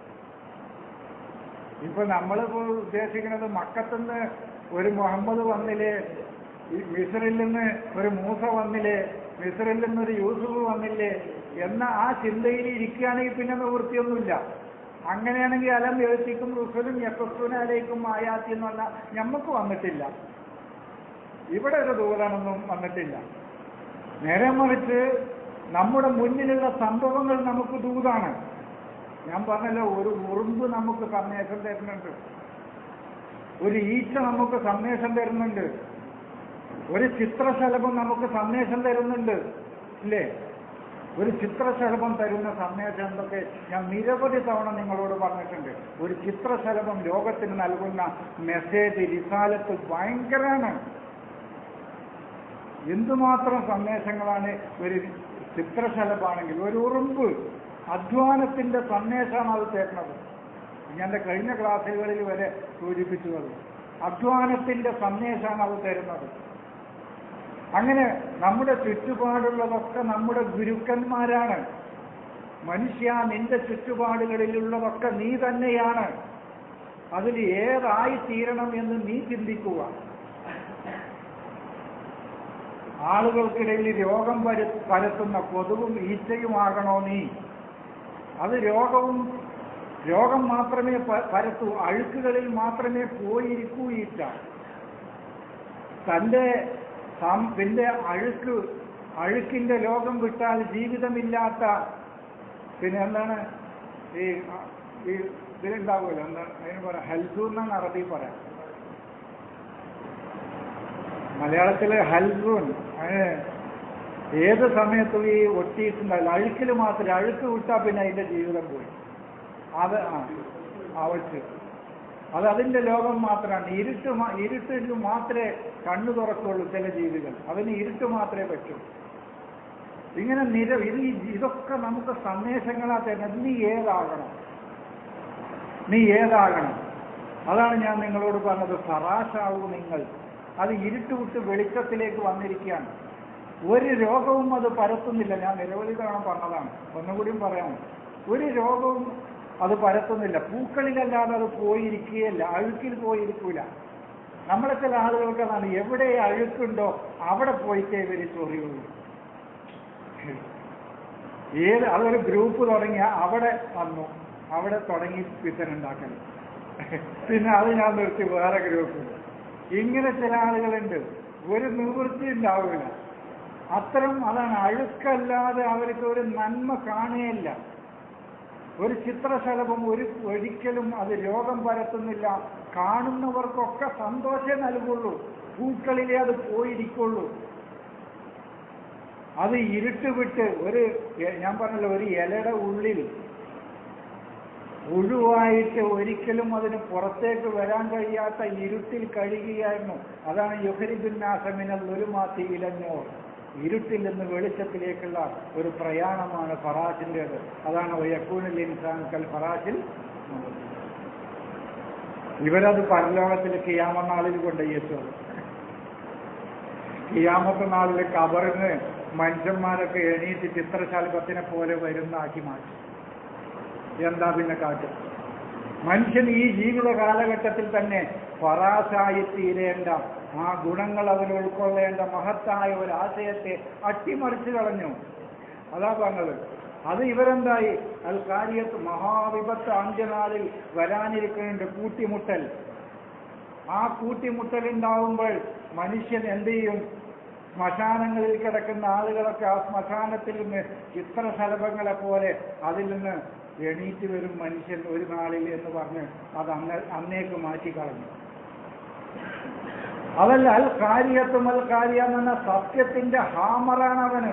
ഇപ്പൊ നമ്മളിപ്പോ ഉദ്ദേശിക്കുന്നത് മക്കത്തുനിന്ന് ഒരു മുഹമ്മദ് വന്നില്ലേ ഈ മിസറിൽ നിന്ന് ഒരു മൂസ വന്നില്ലേ മിസറിൽ നിന്ന് ഒരു യൂസുഫ് വന്നില്ലേ എന്ന ആ ചിന്തയിൽ ഇരിക്കുകയാണെങ്കിൽ പിന്നെ നിവൃത്തിയൊന്നുമില്ല അങ്ങനെയാണെങ്കിൽ അലം എഴുത്തിക്കും റുസലും യക്കസ്തുന അലൈക്കും ആയാത്തി എന്ന് പറഞ്ഞാൽ ഞമ്മക്ക് വന്നിട്ടില്ല ഇവിടെ ഒരു ദൂതനൊന്നും വന്നിട്ടില്ല നേരെ മറിച്ച് നമ്മുടെ മുന്നിലുള്ള സംഭവങ്ങൾ നമുക്ക് ദൂതാണ് ഞാൻ പറഞ്ഞല്ലോ ഒരു ഉറുമ്പ് നമുക്ക് സന്ദേശം തരുന്നുണ്ട് ഒരു ഈച്ച നമുക്ക് സന്ദേശം തരുന്നുണ്ട് ഒരു ചിത്രശലഭം നമുക്ക് സന്ദേശം തരുന്നുണ്ട് ഇല്ലേ ഒരു ചിത്രശലഭം തരുന്ന സന്ദേശം എന്തൊക്കെ ഞാൻ നിരവധി തവണ നിങ്ങളോട് പറഞ്ഞിട്ടുണ്ട് ഒരു ചിത്രശലഭം ലോകത്തിന് നൽകുന്ന മെസ്സേജ് റിസാലത്ത് ഭയങ്കരമാണ് എന്തുമാത്രം സന്ദേശങ്ങളാണ് ഒരു ചിത്രശലഭാണെങ്കിൽ ഒരു ഉറുമ്പ് അധ്വാനത്തിന്റെ സന്ദേശമാണ് അത് തരുന്നത് ഞാൻ എൻ്റെ കഴിഞ്ഞ ക്ലാസ്സുകളിൽ വരെ സൂചിപ്പിച്ചു അത് അധ്വാനത്തിന്റെ സന്ദേശമാണ് അത് തരുന്നത് അങ്ങനെ നമ്മുടെ ചുറ്റുപാടുള്ളതൊക്കെ നമ്മുടെ ഗുരുക്കന്മാരാണ് മനുഷ്യ നിന്റെ ചുറ്റുപാടുകളിലുള്ളതൊക്കെ നീ തന്നെയാണ് അതിൽ ഏതായി തീരണം എന്ന് നീ ചിന്തിക്കുക ആളുകൾക്കിടയിൽ രോഗം പര പരത്തുന്ന കൊതുകും ഈച്ചയുമാകണോ നീ അത് രോഗവും രോഗം മാത്രമേ പ- പരത്തൂ അഴുക്കുകളിൽ മാത്രമേ പോയിരിക്കൂ ഈച്ച തന്റെ സം- പിന്നെ അഴുക്ക് അഴുക്കിന്റെ ലോകം വിട്ടാൽ ജീവിതമില്ലാത്ത പിന്നെ എന്താണ് ഈ ഈ ഇതിലുണ്ടാവുമല്ലോ എന്താണ് അതിന് പറയാം ഹൽസു എന്നാണ് അറബി പറയാം മലയാളത്തിലെ ഹൽസൂൻ അതിന് ഏത് സമയത്തും ഈ ഒട്ടീസുണ്ടാവില്ല അഴുക്കിൽ മാത്രമേ അഴുക്ക് വിട്ടാൽ പിന്നെ അതിന്റെ ജീവിതം പോയി അത് ആ ആവശ്യം അത് അതിന്റെ ലോകം മാത്രമാണ് ഇരുട്ട് മാ- ഇരുട്ടിൽ മാത്രമേ കണ്ണു തുറക്കുള്ളൂ ചില ജീവികൾ അതിന് ഇരുട്ട് മാത്രമേ പറ്റൂ ഇങ്ങനെ നിര ഇത് ഈ- ഇതൊക്കെ നമുക്ക് സന്ദേശങ്ങളാ തരുന്നത് നീ ഏതാകണം നീ ഏതാകണം അതാണ് ഞാൻ നിങ്ങളോട് പറഞ്ഞത് സറാശാവൂ നിങ്ങൾ അത് ഇരുട്ട് വിട്ട് വെളിച്ചത്തിലേക്ക് വന്നിരിക്കുകയാണ് ഒരു രോഗവും അത് പരത്തുന്നില്ല ഞാൻ നിരവധി തവണ പറഞ്ഞതാണ് ഒന്നുകൂടിയും പറയാം ഒരു രോഗവും അത് പരത്തുന്നില്ല പൂക്കളിലല്ലാതെ അത് പോയിരിക്കുകയല്ല അഴുക്കിൽ പോയിരിക്കൂല നമ്മളെ ചില ആളുകൾക്ക് അതാണ് എവിടെ അഴുക്കുണ്ടോ അവിടെ പോയിട്ടേ ഇവര് ചൊറിയുള്ളൂ ഏത് അതൊരു ഗ്രൂപ്പ് തുടങ്ങിയ അവിടെ വന്നു അവിടെ തുടങ്ങി പിത്തനുണ്ടാക്കൽ പിന്നെ അത് ഞാൻ നിർത്തി വേറെ ഗ്രൂപ്പ് ഇങ്ങനെ ചില ആളുകളുണ്ട് ഒരു നിവൃത്തി ഉണ്ടാവില്ല അത്തരം അതാണ് അഴുക്കല്ലാതെ അവർക്ക് ഒരു നന്മ കാണുകയില്ല ഒരു ചിത്രശലഭം ഒരു ഒരിക്കലും അത് രോഗം പരത്തുന്നില്ല കാണുന്നവർക്കൊക്കെ സന്തോഷം നൽകുള്ളൂ പൂക്കളിലേ അത് പോയിരിക്കുള്ളൂ അത് ഇരുട്ട് വിട്ട് ഒരു എ- ഞാൻ പറഞ്ഞല്ലോ ഒരു ഇലയുടെ ഉള്ളിൽ ഒഴിവായിട്ട് ഒരിക്കലും അതിന് പുറത്തേക്ക് വരാൻ കഴിയാത്ത ഇരുട്ടിൽ കഴിയുകയായിരുന്നു അതാണ് യുഹരിബിന്നാസമിനൽ ഒരു മാത്തി ഇലഞ്ഞോർ ഇരുട്ടിൽ നിന്ന് വെളിച്ചത്തിലേക്കുള്ള ഒരു പ്രയാണമാണ് ഫറാഷിൻ്റെത് അതാണ് വയക്കൂനിൽ ഇൻസാൻ കൽ ഫറാഷിൽ ഇവരത് പരലോകത്തിൽ കിയാമ നാളിൽ കൊണ്ടുപോയത് കിയാമത്തെ നാളിൽ കബറിന് മനുഷ്യന്മാരൊക്കെ എണീറ്റ് ചിത്രശലഭത്തിനെ പോലെ വരുന്നാക്കി മാറ്റി എന്താ പിന്നെ കാട്ടും മനുഷ്യൻ ഈ ജീവിത കാലഘട്ടത്തിൽ തന്നെ ഫറാസായി തീരേണ്ട ആ ഗുണങ്ങൾ അവൻ ഉൾക്കൊള്ളേണ്ട മഹത്തായ ഒരു ആശയത്തെ അട്ടിമറിച്ചു കളഞ്ഞു അതാ പറഞ്ഞത് അത് ഇവരെന്തായി അൽ കാര്യത്ത് മഹാവിപത്ത് അന്ത്യനാളിൽ വരാനിരിക്കുന്നുണ്ട് കൂട്ടിമുട്ടൽ ആ കൂട്ടിമുട്ടൽ ഉണ്ടാവുമ്പോൾ മനുഷ്യൻ എന്ത് ചെയ്യും ശ്മശാനങ്ങളിൽ കിടക്കുന്ന ആളുകളൊക്കെ ആ ശ്മശാനത്തിൽ നിന്ന് ചിത്രശലഭങ്ങളെ പോലെ അതിൽ നിന്ന് എണീറ്റ് വരും മനുഷ്യൻ ഒരു നാളിൽ എന്ന് പറഞ്ഞ് അത് അന്ന് അന്നേക്ക് മാറ്റിക്കളഞ്ഞു അതല്ല അൽ കാര്യത്തും അൽ കാര്യ എന്ന് പറഞ്ഞ സത്യത്തിന്റെ ഹാമറാണ് അവന്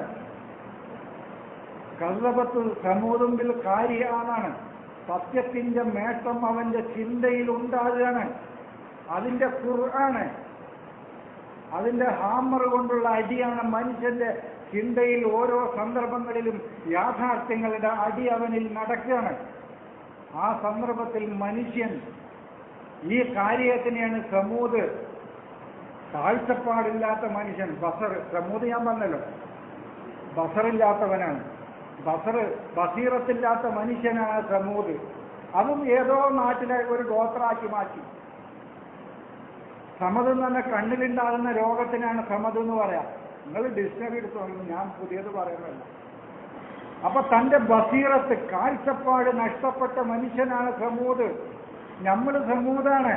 കള്ളപത്ത് സമൂതുമ്പിൽ കാര്യാന്നാണ് സത്യത്തിന്റെ മേട്ടം അവന്റെ ചിന്തയിൽ ഉണ്ടാകുകയാണ് അതിന്റെ ഖുർആണ് അതിന്റെ ഹാമർ കൊണ്ടുള്ള അടിയാണ് മനുഷ്യന്റെ ചിന്തയിൽ ഓരോ സന്ദർഭങ്ങളിലും യാഥാർത്ഥ്യങ്ങളുടെ അടി അവനിൽ നടക്കുകയാണ് ആ സന്ദർഭത്തിൽ മനുഷ്യൻ ഈ കാര്യത്തിനെയാണ് സമൂത് കാഴ്ചപ്പാടില്ലാത്ത മനുഷ്യൻ ബസർ സമൂത് ഞാൻ പറഞ്ഞല്ലോ ബസറില്ലാത്തവനാണ് ബസർ ബസീറത്തില്ലാത്ത മനുഷ്യനാണ് സമൂത് അതും ഏതോ നാട്ടിലെ ഒരു ഗോത്രാക്കി മാറ്റി സമത് എന്ന് പറഞ്ഞാൽ കണ്ണിലുണ്ടാകുന്ന രോഗത്തിനാണ് സമത് എന്ന് പറയാം നിങ്ങൾ ഡിക്ഷണറി എടുത്തോളൂ ഞാൻ പുതിയത് പറയുന്നതല്ല അപ്പൊ തന്റെ ബസീറത്ത് കാഴ്ചപ്പാട് നഷ്ടപ്പെട്ട മനുഷ്യനാണ് സമൂത് നമ്മൾ സമൂതാണ്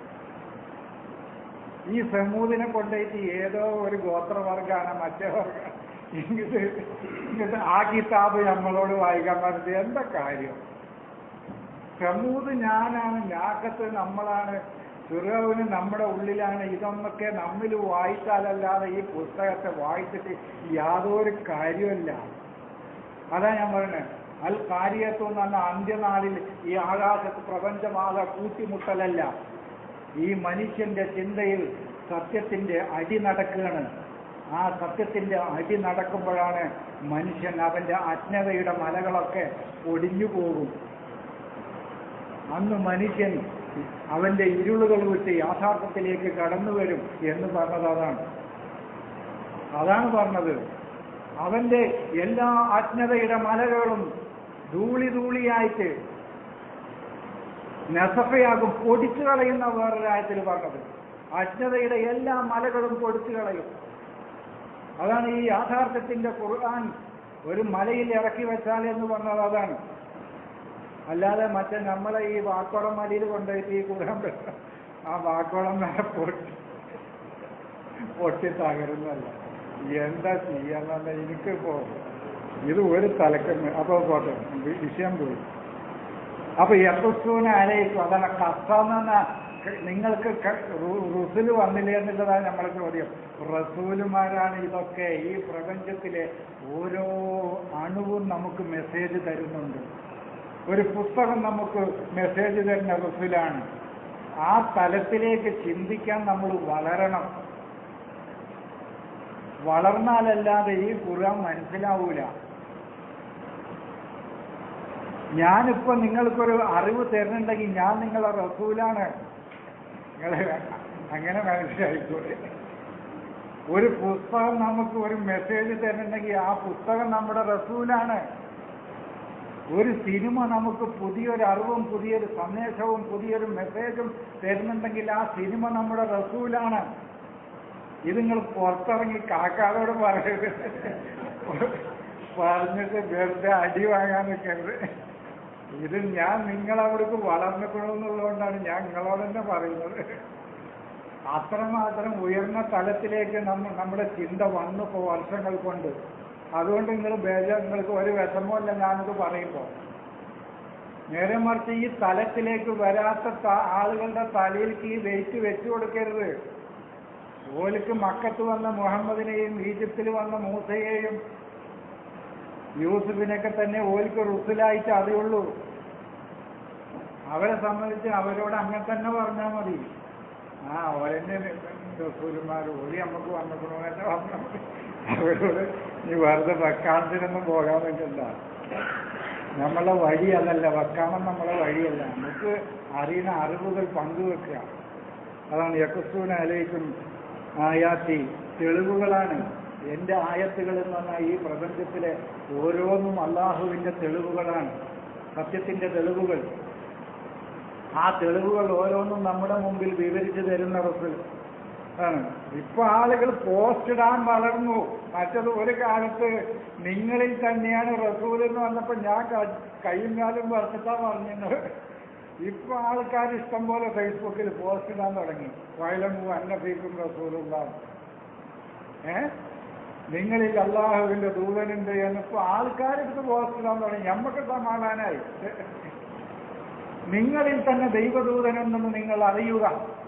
ഈ സമൂതിനെ കൊണ്ടുപോയിട്ട് ഏതോ ഒരു ഗോത്രവർഗാണ് മറ്റേ വർഗം ഇങ്ങോട്ട് ഇങ്ങോട്ട് ആ കിതാബ് നമ്മളോട് വായിക്കാൻ പറഞ്ഞത് എന്താ കാര്യം സമൂത് ഞാനാണ് ഞാക്കത്ത് നമ്മളാണ് ഫിറോവിന് നമ്മുടെ ഉള്ളിലാണ് ഇതൊന്നൊക്കെ നമ്മിൽ വായിച്ചാലല്ലാതെ ഈ പുസ്തകത്തെ വായിച്ചിട്ട് യാതൊരു കാര്യമില്ല അതാ ഞാൻ പറയുന്നത് അൽ കാര്യത്വം എന്ന് പറഞ്ഞ അന്ത്യനാളിൽ ഈ ആകാശത്ത് പ്രപഞ്ചമാകെ കൂട്ടിമുട്ടലല്ല ഈ മനുഷ്യന്റെ ചിന്തയിൽ സത്യത്തിന്റെ അടി നടക്കുകയാണ് ആ സത്യത്തിന്റെ അടി നടക്കുമ്പോഴാണ് മനുഷ്യൻ അവന്റെ അജ്ഞതയുടെ മലകളൊക്കെ ഒടിഞ്ഞു പോകും അന്ന് മനുഷ്യൻ അവന്റെ ഇരുളുകൾ വിട്ട് യാഥാർത്ഥ്യത്തിലേക്ക് കടന്നു വരും എന്ന് പറഞ്ഞത് അതാണ് അതാണ് പറഞ്ഞത് അവന്റെ എല്ലാ അജ്ഞതയുടെ മലകളും ധൂളി ധൂളിയായിട്ട് നസഫയാകും പൊടിച്ചു കളയുന്ന വേറൊരായത്തിൽ പറഞ്ഞത് അജ്ഞതയുടെ എല്ലാ മലകളും പൊടിച്ചു കളയും അതാണ് ഈ യാഥാർത്ഥ്യത്തിന്റെ ഖുർആൻ ഒരു മലയിൽ ഇറക്കി വെച്ചാൽ എന്ന് പറഞ്ഞത് അതാണ് അല്ലാതെ മറ്റേ നമ്മളെ ഈ വാക്കോളം മലയിൽ കൊണ്ടുപോയിട്ട് ഈ ഖുർആൻ വെച്ച ആ വാക്കോളം വരെ പൊട്ടി പൊട്ടി തകരുന്നല്ല എന്താ ചെയ്യാന്നല്ല എനിക്കിപ്പോ ഇത് ഒരു തലക്കന്ന് അപ്പൊ പോട്ടെ വി- വിഷയം പോയി അപ്പൊ യഹുസൂന അലയിക്കും അതാണ് കസ്സാന്ന് പറഞ്ഞാൽ നിങ്ങൾക്ക് റുസുൽ വന്നില്ലേ എന്നുള്ളതാണ് നമ്മളെ ചോദ്യം റസൂലുമാരാണ് ഇതൊക്കെ ഈ പ്രപഞ്ചത്തിലെ ഓരോ അണുവും നമുക്ക് മെസ്സേജ് തരുന്നുണ്ട് ഒരു പുസ്തകം നമുക്ക് മെസ്സേജ് തരുന്ന റസൂലാണ് ആ തലത്തിലേക്ക് ചിന്തിക്കാൻ നമ്മൾ വളരണം വളർന്നാലല്ലാതെ ഈ ഖുർആൻ മനസ്സിലാവൂല ഞാനിപ്പോ നിങ്ങൾക്കൊരു അറിവ് തരുന്നുണ്ടെങ്കിൽ ഞാൻ നിങ്ങളെ റസൂലാണ് നിങ്ങളെ അങ്ങനെ മനസ്സിലായിക്കോട്ടെ ഒരു പുസ്തകം നമുക്ക് ഒരു മെസ്സേജ് തരുന്നുണ്ടെങ്കിൽ ആ പുസ്തകം നമ്മുടെ റസൂലാണ് ഒരു സിനിമ നമുക്ക് പുതിയൊരു അറിവും പുതിയൊരു സന്ദേശവും പുതിയൊരു മെസ്സേജും തരുന്നുണ്ടെങ്കിൽ ആ സിനിമ നമ്മുടെ റസൂലാണ് ഇത് നിങ്ങൾ പുറത്തിറങ്ങി കാക്കാരോട് പറയരുത് പറഞ്ഞിട്ട് വെറുതെ അടി വാങ്ങാൻ നിൽക്കരുത് ഇത് ഞാൻ നിങ്ങളവിടേക്ക് വളർന്നിക്കണമെന്നുള്ളതുകൊണ്ടാണ് ഞാൻ നിങ്ങളോട് തന്നെ പറയുന്നത് അത്രമാത്രം ഉയർന്ന തലത്തിലേക്ക് നമ്മ നമ്മുടെ ചിന്ത വന്നു ഇപ്പോൾ വർഷങ്ങൾ കൊണ്ട് അതുകൊണ്ട് നിങ്ങൾ ബേജ നിങ്ങൾക്ക് ഒരു വിഷമമല്ല ഞാനിത് പറയുമ്പോൾ നേരെ മറിച്ച് ഈ തലത്തിലേക്ക് വരാത്ത ത- ആളുകളുടെ തലയിലേക്ക് ഈ വെയിറ്റ് വെച്ചു കൊടുക്കരുത് ഓലിക്ക് മക്കത്ത് വന്ന മുഹമ്മദിനെയും ഈജിപ്തിൽ വന്ന മൂസയെയും യൂസുഫിനൊക്കെ തന്നെ ഓലിക്ക് റുസിലായിട്ട് അറിയുള്ളൂ അവരെ സംബന്ധിച്ച് അവരോട് അങ്ങനെ തന്നെ പറഞ്ഞാൽ മതി ആ ഓലെന്നെ റസൂലുമാർ ഓലി നമുക്ക് വന്നിക്കണമെന്നെ പറഞ്ഞാൽ മതി അവരോട് നീ വെറുതെ വക്കാണത്തിനൊന്നും പോകാൻ പറ്റില്ല നമ്മളെ വഴി അതല്ല വക്കാണം നമ്മളെ വഴിയല്ല നമുക്ക് അറിയുന്ന അറിവുകൾ പങ്കുവെക്കുക അതാണ് യക്സൂന അലയിക്കും ആയാത്തി തെളിവുകളാണ് എൻ്റെ ആയത്തുകൾ എന്ന് പറഞ്ഞാൽ ഈ പ്രപഞ്ചത്തിലെ ഓരോന്നും അള്ളാഹുവിൻ്റെ തെളിവുകളാണ് സത്യത്തിൻ്റെ തെളിവുകൾ ആ തെളിവുകൾ ഓരോന്നും നമ്മുടെ മുമ്പിൽ വിവരിച്ചു തരുന്ന റസൂൽ ആണ് ഇപ്പൊ ആളുകൾ പോസ്റ്റ് ഇടാൻ വളർന്നു മറ്റത് ഒരു കാലത്ത് നിങ്ങളിൽ തന്നെയാണ് റസൂൽ എന്ന് വന്നപ്പോ ഞാൻ ക- കൈയും കാലും വറുത്തിട്ടാ പറഞ്ഞത് ഇപ്പൊ ആൾക്കാർ ഇഷ്ടം പോലെ ഫേസ്ബുക്കിൽ പോസ്റ്റ് ഇടാൻ തുടങ്ങി വയലമു അന്നഫീക്കും റസൂലുള്ള ഏ നിങ്ങളിൽ അള്ളാഹുവിന്റെ ദൂതനുണ്ട് എന്നിപ്പോ ആൾക്കാരെടുത്ത് പോസ്റ്റ് ഇടാൻ തുടങ്ങി ഞമ്മക്ക് സമാധാനായി നിങ്ങളിൽ തന്നെ ദൈവദൂതനുണ്ടെന്ന് നിങ്ങൾ അറിയുക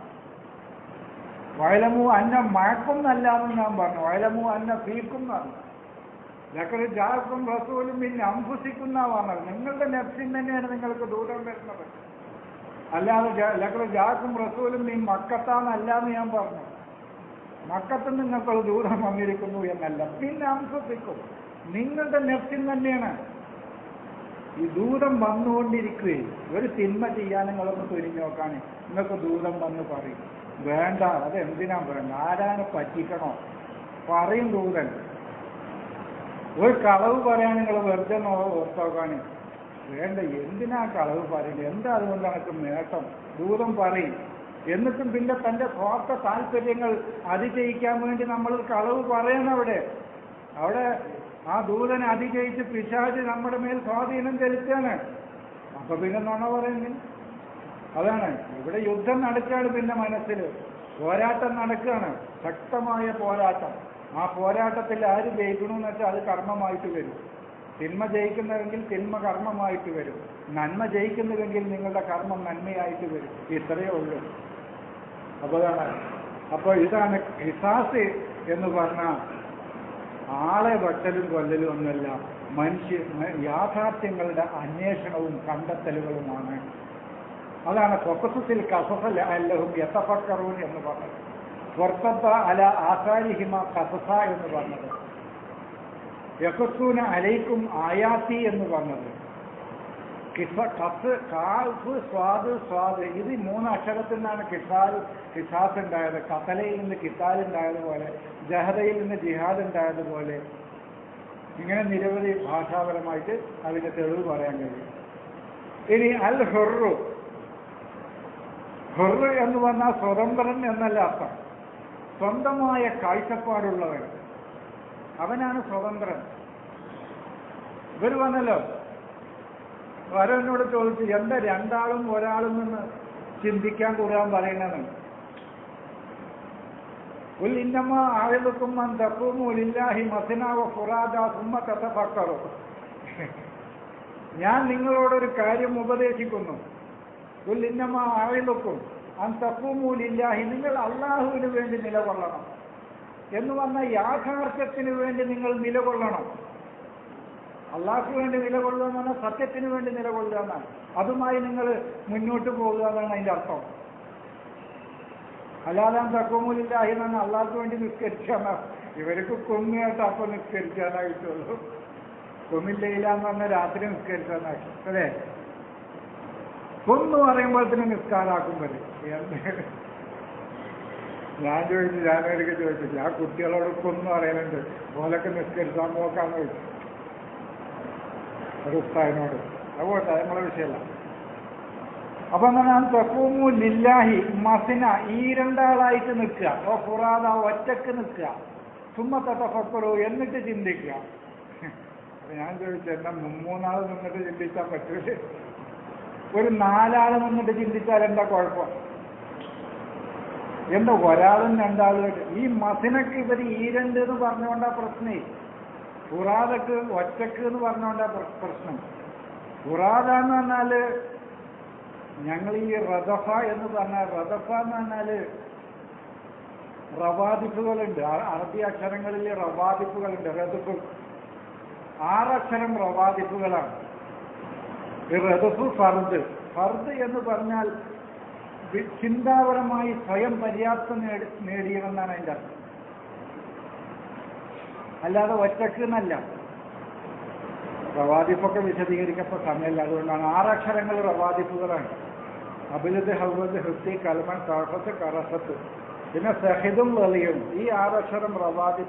വയലമു അന്ന മഴക്കും എന്നല്ലാന്ന് ഞാൻ പറഞ്ഞു വയലമു അന്ന ഫീക്കും എന്നാണ് ലക്കറ് ജാക്കും റസൂലും പിന്നെ അംഫുസിക്കുന്ന പറഞ്ഞത് നിങ്ങളുടെ നെഫ്സിൻ തന്നെയാണ് നിങ്ങൾക്ക് ദൂരം വരുന്നത് അല്ലാതെ ജ- ലക്കറ് ജാക്കും റസൂലും നീ മക്കത്താന്നല്ലാന്ന് ഞാൻ പറഞ്ഞു മക്കത്ത് നിങ്ങൾക്കൊരു ദൂരം വന്നിരിക്കുന്നു എന്നല്ല പിന്നെ അംഫുസിക്കും നിങ്ങളുടെ നെഫ്സിൻ തന്നെയാണ് ഈ ദൂരം വന്നുകൊണ്ടിരിക്കുകയും ഒരു തിന്മ ചെയ്യാൻ നിങ്ങളൊന്ന് തുരിഞ്ഞു നോക്കാൻ നിങ്ങൾക്ക് ദൂരം വന്ന് പറയും വേണ്ട അത് എന്തിനാ വേണ്ട ആരാണ് പറ്റിക്കണോ പറയും ദൂതൻ ഒരു കളവ് പറയാൻ നിങ്ങൾ വെറുതെ നോ- ഓർത്ത് നോക്കാൻ വേണ്ട എന്തിനാ കളവ് പറയുന്നത് എന്താ അതുകൊണ്ട് എനിക്ക് നേട്ടം ദൂതം പറയും എന്നിട്ടും പിന്നെ തന്റെ സ്വാർത്ഥ താല്പര്യങ്ങൾ അതിജയിക്കാൻ വേണ്ടി നമ്മൾ കളവ് പറയണം അവിടെ അവിടെ ആ ദൂതനെ അതിജയിച്ച് പിശാച് നമ്മുടെ മേൽ സ്വാധീനം ചെലുത്താണ് അപ്പൊ പിന്നെ നുണ പറയുന്നു അതാണ് ഇവിടെ യുദ്ധം നടക്കുകയാണ് പിന്നെ മനസ്സിൽ പോരാട്ടം നടക്കുകയാണ് ശക്തമായ പോരാട്ടം ആ പോരാട്ടത്തിൽ ആര് ജയിക്കണമെന്ന് വെച്ചാൽ അത് കർമ്മമായിട്ട് വരും തിന്മ ജയിക്കുന്നുവെങ്കിൽ തിന്മ കർമ്മമായിട്ട് വരും നന്മ ജയിക്കുന്നുവെങ്കിൽ നിങ്ങളുടെ കർമ്മം നന്മയായിട്ട് വരും ഇത്രയേ ഉള്ളൂ അപ്പൊ അതാണ് അപ്പൊ ഇതാണ് ഹിസാസ് എന്ന് പറഞ്ഞാൽ ആളെ വെട്ടലും കൊല്ലലും ഒന്നല്ല മനുഷ്യ മ- യാഥാർത്ഥ്യങ്ങളുടെ അന്വേഷണവും കണ്ടെത്തലുകളുമാണ് അതാണ് കൊക്കസത്തിൽ കസസൽ അല്ലഹും യത്തഫക്കറൂൻ എന്ന് പറഞ്ഞത് സ്വർത്തത്ത അല ആസാരിഹിമ കസസ എന്ന് പറഞ്ഞത് യക്കസൂന അലൈക്കും ആയാത്തി എന്ന് പറഞ്ഞത് കിസ കസ് കാഫ് സ്വാദ് സ്വാദ് ഇത് മൂന്ന് അക്ഷരത്തിൽ നിന്നാണ് കിസാൽ കിസാസ് ഉണ്ടായത് കസലയിൽ നിന്ന് കിസാൽ ഉണ്ടായതുപോലെ ജഹദയിൽ നിന്ന് ജിഹാദ് ഉണ്ടായതുപോലെ ഇങ്ങനെ നിരവധി ഭാഷാപരമായിട്ട് അതിന്റെ തെളിവ് പറയാൻ കഴിയും ഇനി അൽ ഹൊറു ഹൊറു എന്ന് പറഞ്ഞാൽ സ്വതന്ത്രൻ എന്നല്ല അർത്ഥം സ്വന്തമായ കാഴ്ചപ്പാടുള്ളവൻ അവനാണ് സ്വതന്ത്രൻ ഇവർ വന്നല്ലോ വരവനോട് ചോദിച്ചു എന്താ രണ്ടാളും ഒരാളും നിന്ന് ചിന്തിക്കാൻ കൂടാൻ പറയുന്നത് ഉൽ ഇന്നമ്മ ആയതുക്കും മൻ തപ്പൂമു ലില്ലാഹി മസിനാവ ഫുറാദ സുമ്മ തത്തഫക്കറു ഞാൻ നിങ്ങളോടൊരു കാര്യം ഉപദേശിക്കുന്നു ഉൽ ഇന്നമ്മ ആയതുക്കും അൻ തപ്പൂമു ലില്ലാഹി നിങ്ങൾ അള്ളാഹുവിന് വേണ്ടി നിലകൊള്ളണം എന്ന് പറഞ്ഞ യാഥാർത്ഥ്യത്തിന് വേണ്ടി നിങ്ങൾ നിലകൊള്ളണം അള്ളാഹ്ക്ക് വേണ്ടി നിലകൊള്ളുക എന്ന് പറഞ്ഞാൽ സത്യത്തിന് വേണ്ടി നിലകൊള്ളുക എന്നാണ് അതുമായി നിങ്ങൾ മുന്നോട്ട് പോകുക എന്നാണ് അതിന്റെ അർത്ഥം അല്ലാതെ തക്കമൂലില്ലാഹി എന്നാണ് അള്ളാഹ്ക്ക് വേണ്ടി നിസ്കരിച്ചാണ് ഇവർക്ക് കുങ്ങിയായിട്ട് അപ്പൊ നിസ്കരിക്കാനായിട്ടുള്ളൂ കുമില്ലയില്ല എന്ന് പറഞ്ഞാൽ രാത്രി നിസ്കരിച്ചാനായി അല്ലേ കൊന്നു പറയുമ്പോഴത്തേന് നിസ്കാരാക്കും വരും എന്ത്? ഞാൻ ചോദിച്ചു ഞാനൊരിക്കൽ ചോദിച്ചു ആ കുട്ടികളോട് കൊന്നു പറയുന്നുണ്ട് ഓലൊക്കെ നിസ്കരിച്ചാൻ നോക്കാന്ന് ചോദിച്ചു ഒരു ഉസ്താദിനോട് അതുകൊണ്ട് അത് നമ്മളെ വിഷയമല്ല അപ്പൊ എന്താണ് തെക്കൂമു ലില്ലാഹി മസിന ഈ രണ്ടാളായിട്ട് നിൽക്കുക ഓ ഫുറാദ ഒറ്റക്ക് നിൽക്കുക സുമ്മത്തെ തഫക്കറു എന്നിട്ട് ചിന്തിക്കുക അപ്പൊ ഞാൻ ചോദിച്ചു എന്നാ മൂന്നാൾ നിന്നിട്ട് ചിന്തിച്ചാൽ പറ്റൂലേ ഒരു നാലാൾ നിന്നിട്ട് ചിന്തിച്ചാൽ എന്താ കുഴപ്പം എന്താ ഒരാളും രണ്ടാളും ഈ മസിനക്ക് ഇവർ ഈ രണ്ട് എന്ന് പറഞ്ഞുകൊണ്ടാ പ്രശ്നേ ഫുറാദക്ക് ഒറ്റക്ക് എന്ന് പറഞ്ഞുകൊണ്ടാ പ്ര- പ്രശ്നം ഫുറാദ എന്ന് പറഞ്ഞാല് ഞങ്ങൾ ഈ റദഫ എന്ന് പറഞ്ഞാൽ റദഫ എന്ന് പറഞ്ഞാല് റവാദിഫുകളുണ്ട് ആ- അറബി അക്ഷരങ്ങളിൽ റവാദിഫുകളുണ്ട് റദഫ് ആറക്ഷരം റവാദിഫുകളാണ് ഈ റദഫ് ഫർദ് ഫർദ് എന്ന് പറഞ്ഞാൽ വി- ചിന്താപരമായി സ്വയം പര്യാപ്തം നേടി നേടിയതെന്നാണ് അതിൻ്റെ അർത്ഥം അല്ലാതെ ഒറ്റക്ക് എന്നല്ല റവാദിഫൊക്കെ വിശദീകരിക്കപ്പോൾ സമയമല്ല അതുകൊണ്ടാണ് ആറക്ഷരങ്ങൾ റവാദിഫുകളാണ് അബിലത് ഹൗബത്ത് ഹൃത്തി കൽമൻ കാഫത്ത് കറസത്ത് പിന്നെ സഹിദും വെളിയും ഈ ആറക്ഷരം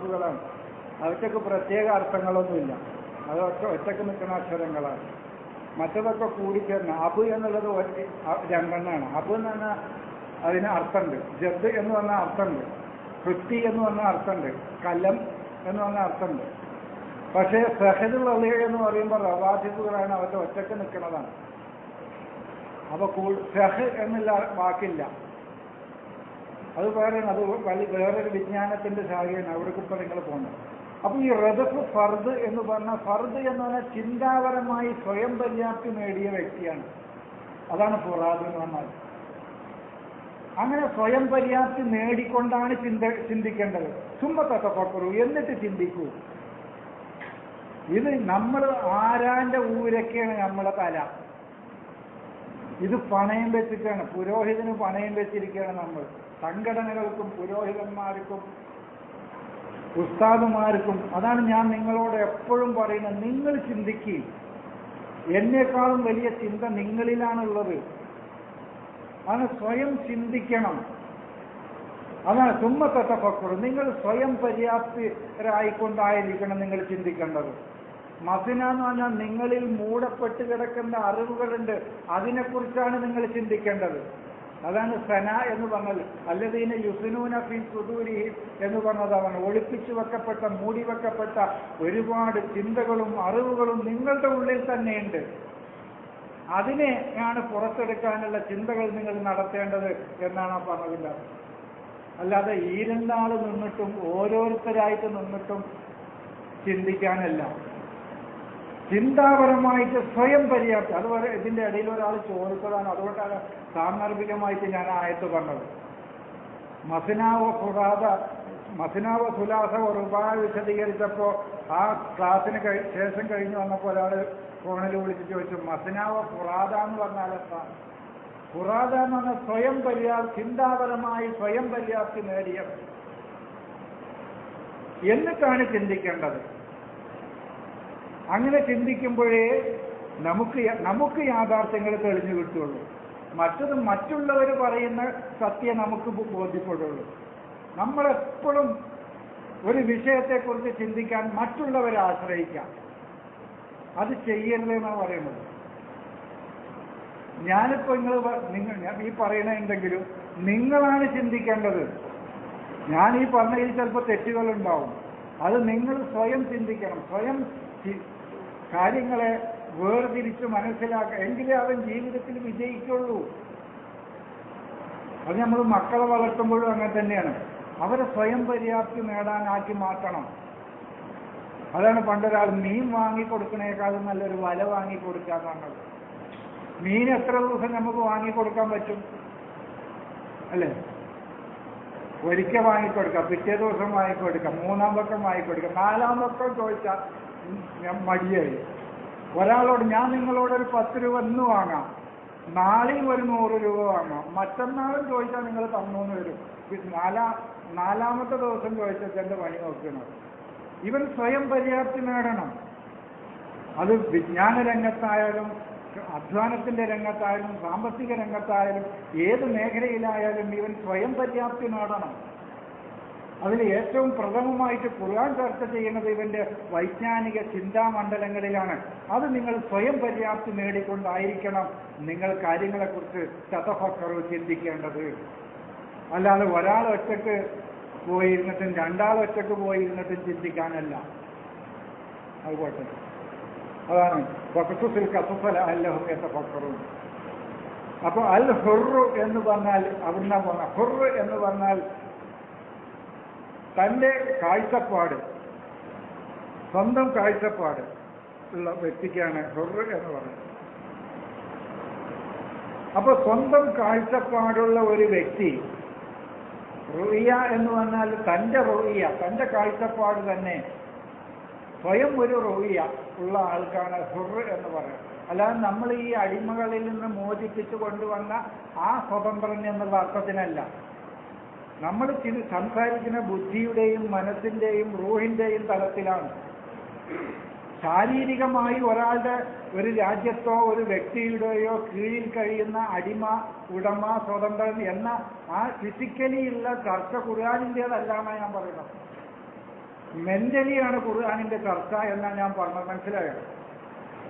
റവാദിഫുകളാണ് അവർക്കൊക്കെ പ്രത്യേക അർത്ഥങ്ങളൊന്നുമില്ല അത് ഒറ്റ ഒറ്റക്ക് നിൽക്കുന്ന അക്ഷരങ്ങളാണ് മറ്റതൊക്കെ കൂടിച്ചേർന്ന് അബ് എന്നുള്ളത് ഒരു അ- രണ്ടെണ്ണമാണ് അബ് എന്ന് പറഞ്ഞാൽ അതിന് അർത്ഥമുണ്ട് ജദ് എന്ന് പറഞ്ഞാൽ അർത്ഥമുണ്ട് കൃത്തി എന്ന് പറഞ്ഞാൽ അർത്ഥമുണ്ട് കലം എന്ന് പറഞ്ഞാൽ അർത്ഥമുണ്ട് പക്ഷേ സഹദുൽ അലിഹ എന്ന് പറയുമ്പോൾ റവാസിബുകളാണ് അവരുടെ ഒറ്റക്ക് നിൽക്കുന്നതാണ് അപ്പൊ കൂ- സഹ് എന്നുള്ള വാക്കില്ല അത് വേറെ അത് വലി വേറൊരു വിജ്ഞാനത്തിന്റെ ശാഖയാണ് അവിടേക്ക് ഇപ്പൊ നിങ്ങൾ പോകുന്നത് അപ്പൊ ഈ റദഫ് ഫർദ് എന്ന് പറഞ്ഞാൽ ഫർദ് എന്ന് പറഞ്ഞാൽ ചിന്താപരമായി സ്വയം പര്യാപ്തി നേടിയ വ്യക്തിയാണ് അതാണ് ഫുറാദ് എന്ന് പറഞ്ഞാൽ അങ്ങനെ സ്വയം പര്യാപ്തി നേടിക്കൊണ്ടാണ് ചിന്ത ചിന്തിക്കേണ്ടത് ചുമ്പത്തക്കപ്പുറു എന്നിട്ട് ചിന്തിക്കൂ ഇത് നമ്മൾ ആരാന്റെ ഊരൊക്കെയാണ് നമ്മളെ തല ഇത് പണയം വെച്ചിട്ടാണ് പുരോഹിതന് പണയം വെച്ചിരിക്കുകയാണ് നമ്മൾ സംഘടനകൾക്കും പുരോഹിതന്മാർക്കും ഉസ്താദുമാർക്കും അതാണ് ഞാൻ നിങ്ങളോട് എപ്പോഴും പറയുന്നത് നിങ്ങൾ ചിന്തിക്കുക എന്നേക്കാളും വലിയ ചിന്ത നിങ്ങളിലാണുള്ളത് അതാണ് സ്വയം ചിന്തിക്കണം അതാണ് തുമ്മത്തത്തപ്പക്കുറു നിങ്ങൾ സ്വയം പര്യാപ്തരായിക്കൊണ്ടായിരിക്കണം നിങ്ങൾ ചിന്തിക്കേണ്ടത് മസിന എന്ന് പറഞ്ഞാൽ നിങ്ങളിൽ മൂടപ്പെട്ട് കിടക്കുന്ന അറിവുകളുണ്ട് അതിനെക്കുറിച്ചാണ് നിങ്ങൾ ചിന്തിക്കേണ്ടത് അതാണ് സന എന്ന് പറഞ്ഞത് അല്ലതീന യുസിനൂന ഫി സുദൂരി എന്ന് പറഞ്ഞതാണ് ഒളിപ്പിച്ചു വെക്കപ്പെട്ട മൂടി വെക്കപ്പെട്ട ഒരുപാട് ചിന്തകളും അറിവുകളും നിങ്ങളുടെ ഉള്ളിൽ തന്നെയുണ്ട് അതിനെ ആണ് പുറത്തെടുക്കാനുള്ള ചിന്തകൾ നിങ്ങൾ നടത്തേണ്ടത് എന്നാണ് ആ പറഞ്ഞതില്ല അല്ലാതെ ഈ രണ്ടാൾ നിന്നിട്ടും ഓരോരുത്തരായിട്ട് നിന്നിട്ടും ചിന്തിക്കാനല്ല ചിന്താപരമായിട്ട് സ്വയം പര്യാപ്തി അതുപോലെ ഇതിന്റെ ഇടയിൽ ഒരാൾ ചോദിച്ചതാണ് അതുകൊണ്ടാണ് സാന്ദർഭികമായിട്ട് ഞാൻ ആ ആയത്ത് പറഞ്ഞത് മസിനാവ ഫുറാദ മസിനാവ സുലാസ റുബാ വിശദീകരിച്ചപ്പോ ആ ക്ലാസ്സിന് കഴി- ശേഷം കഴിഞ്ഞ് വന്നപ്പോൾ ഒരാൾ ഫോണിൽ വിളിച്ച് ചോദിച്ചു മസിനാവ ഫുറാദ എന്ന് പറഞ്ഞാൽ എന്താ ഫുറാദ എന്ന് പറഞ്ഞാൽ സ്വയം പര്യാപ്തി ചിന്താപരമായി സ്വയം പര്യാപ്തി നേടിയത് എന്നിട്ടാണ് ചിന്തിക്കേണ്ടത് അങ്ങനെ ചിന്തിക്കുമ്പോഴേ നമുക്ക് യ- നമുക്ക് യാഥാർത്ഥ്യങ്ങൾ തെളിഞ്ഞു കിട്ടുള്ളൂ മറ്റത് മറ്റുള്ളവർ പറയുന്ന സത്യം നമുക്ക് ബോ- ബോധ്യപ്പെടുള്ളൂ നമ്മളെപ്പോഴും ഒരു വിഷയത്തെക്കുറിച്ച് ചിന്തിക്കാൻ മറ്റുള്ളവരെ ആശ്രയിക്കാം അത് ചെയ്യരുത് എന്നാണ് പറയുന്നത് ഞാനിപ്പോ നിങ്ങൾ നിങ്ങൾ ഞാൻ ഈ പറയണ എന്തെങ്കിലും നിങ്ങളാണ് ചിന്തിക്കേണ്ടത് ഞാൻ ഈ പറഞ്ഞതിൽ ചിലപ്പോൾ തെറ്റുകളുണ്ടാവും അത് നിങ്ങൾ സ്വയം ചിന്തിക്കണം സ്വയം ചി- കാര്യങ്ങളെ വേർതിരിച്ച് മനസ്സിലാക്കുക എങ്കിലേ അവൻ ജീവിതത്തിൽ വിജയിക്കുള്ളൂ അത് നമ്മൾ മക്കളെ വളർത്തുമ്പോഴും അങ്ങനെ തന്നെയാണ് അവരെ സ്വയം പര്യാപ്തി നേടാനാക്കി മാറ്റണം അതാണ് പണ്ടൊരാൾ മീൻ വാങ്ങി കൊടുക്കണേക്കാളും നല്ലൊരു വല വാങ്ങി കൊടുക്കാൻ പറഞ്ഞത് മീൻ എത്ര ദിവസം നമുക്ക് വാങ്ങി കൊടുക്കാൻ പറ്റും അല്ലേ ഒരിക്കൽ വാങ്ങിക്കൊടുക്കാം പിറ്റേ ദിവസം വാങ്ങിക്കൊടുക്കാം മൂന്നാം പക്കം വാങ്ങിക്കൊടുക്കാം നാലാം പക്കം ചോദിച്ചാൽ ഉം, ഞാൻ മടിയായി ഒരാളോട് ഞാൻ നിങ്ങളോട് ഒരു പത്ത് രൂപ ഇന്ന് വാങ്ങാം നാളെയും ഒരു നൂറ് രൂപ വാങ്ങാം മറ്റന്നാളും ചോദിച്ചാൽ നിങ്ങൾ തന്നൂന്ന് വരും ഇത് നാലാ നാലാമത്തെ ദിവസം ചോദിച്ചാൽ എന്റെ പണി നോക്കണം ഇവൻ സ്വയം പര്യാപ്തി നേടണം അത് വിജ്ഞാന രംഗത്തായാലും അധ്വാനത്തിന്റെ രംഗത്തായാലും സാമ്പത്തിക രംഗത്തായാലും ഏത് മേഖലയിലായാലും ഇവൻ സ്വയം പര്യാപ്തി നേടണം അതിൽ ഏറ്റവും പ്രഥമമായിട്ട് ഖുർആൻ ചർച്ച ചെയ്യുന്നത് ഇവന്റെ വൈജ്ഞാനിക ചിന്താമണ്ഡലങ്ങളിലാണ് അത് നിങ്ങൾ സ്വയം പര്യാപ്തി നേടിക്കൊണ്ടായിരിക്കണം നിങ്ങൾ കാര്യങ്ങളെക്കുറിച്ച് ശതഫക്കറു ചിന്തിക്കേണ്ടത് അല്ലാതെ ഒരാൾ ഒറ്റക്ക് പോയിരുന്നിട്ടും രണ്ടാൾ ഒറ്റക്ക് പോയിരുന്നിട്ടും ചിന്തിക്കാനല്ല അതുപോട്ടെ അതാണ് വഖസുഫിൽ കസുഫല അല്ലഹും യതഫക്കറുൻ അപ്പൊ അൽ ഹുറു എന്ന് പറഞ്ഞാൽ അവിടുന്ന് പറഞ്ഞ ഹുറു എന്ന് പറഞ്ഞാൽ തന്റെ കാഴ്ചപ്പാട് സ്വന്തം കാഴ്ചപ്പാട് ഉള്ള വ്യക്തിക്കാണ് ഹുറു എന്ന് പറയുന്നത് അപ്പൊ സ്വന്തം കാഴ്ചപ്പാടുള്ള ഒരു വ്യക്തി റുഇയ എന്ന് പറഞ്ഞാൽ തന്റെ റുഇയ തന്റെ കാഴ്ചപ്പാട് തന്നെ സ്വയം ഒരു റുഇയ ഉള്ള ആൾക്കാണ് ഹുർ എന്ന് പറയുന്നത് അല്ലാതെ നമ്മൾ ഈ അടിമകളിൽ നിന്ന് മോചിപ്പിച്ചു കൊണ്ടുവന്ന ആ സ്വതന്ത്രൻ എന്നുള്ള അർത്ഥത്തിനല്ല നമ്മൾ ചില സംസാരിക്കുന്ന ബുദ്ധിയുടെയും മനസ്സിന്റെയും റൂഹിന്റെയും തലത്തിലാണ് ശാരീരികമായി ഒരാളുടെ ഒരു രാജ്യത്തോ ഒരു വ്യക്തിയുടെയോ കീഴിൽ കഴിയുന്ന അടിമ ഉടമ സ്വതന്ത്രൻ എന്ന ആ ഫിസിക്കലി ഉള്ള ചർച്ച ഖുർആാനിൻ്റെതല്ലാണ് ഞാൻ പറയുന്നത് മെന്റലിയാണ് ഖുർആാനിന്റെ ചർച്ച എന്നാണ് ഞാൻ പറഞ്ഞത് മനസ്സിലായോ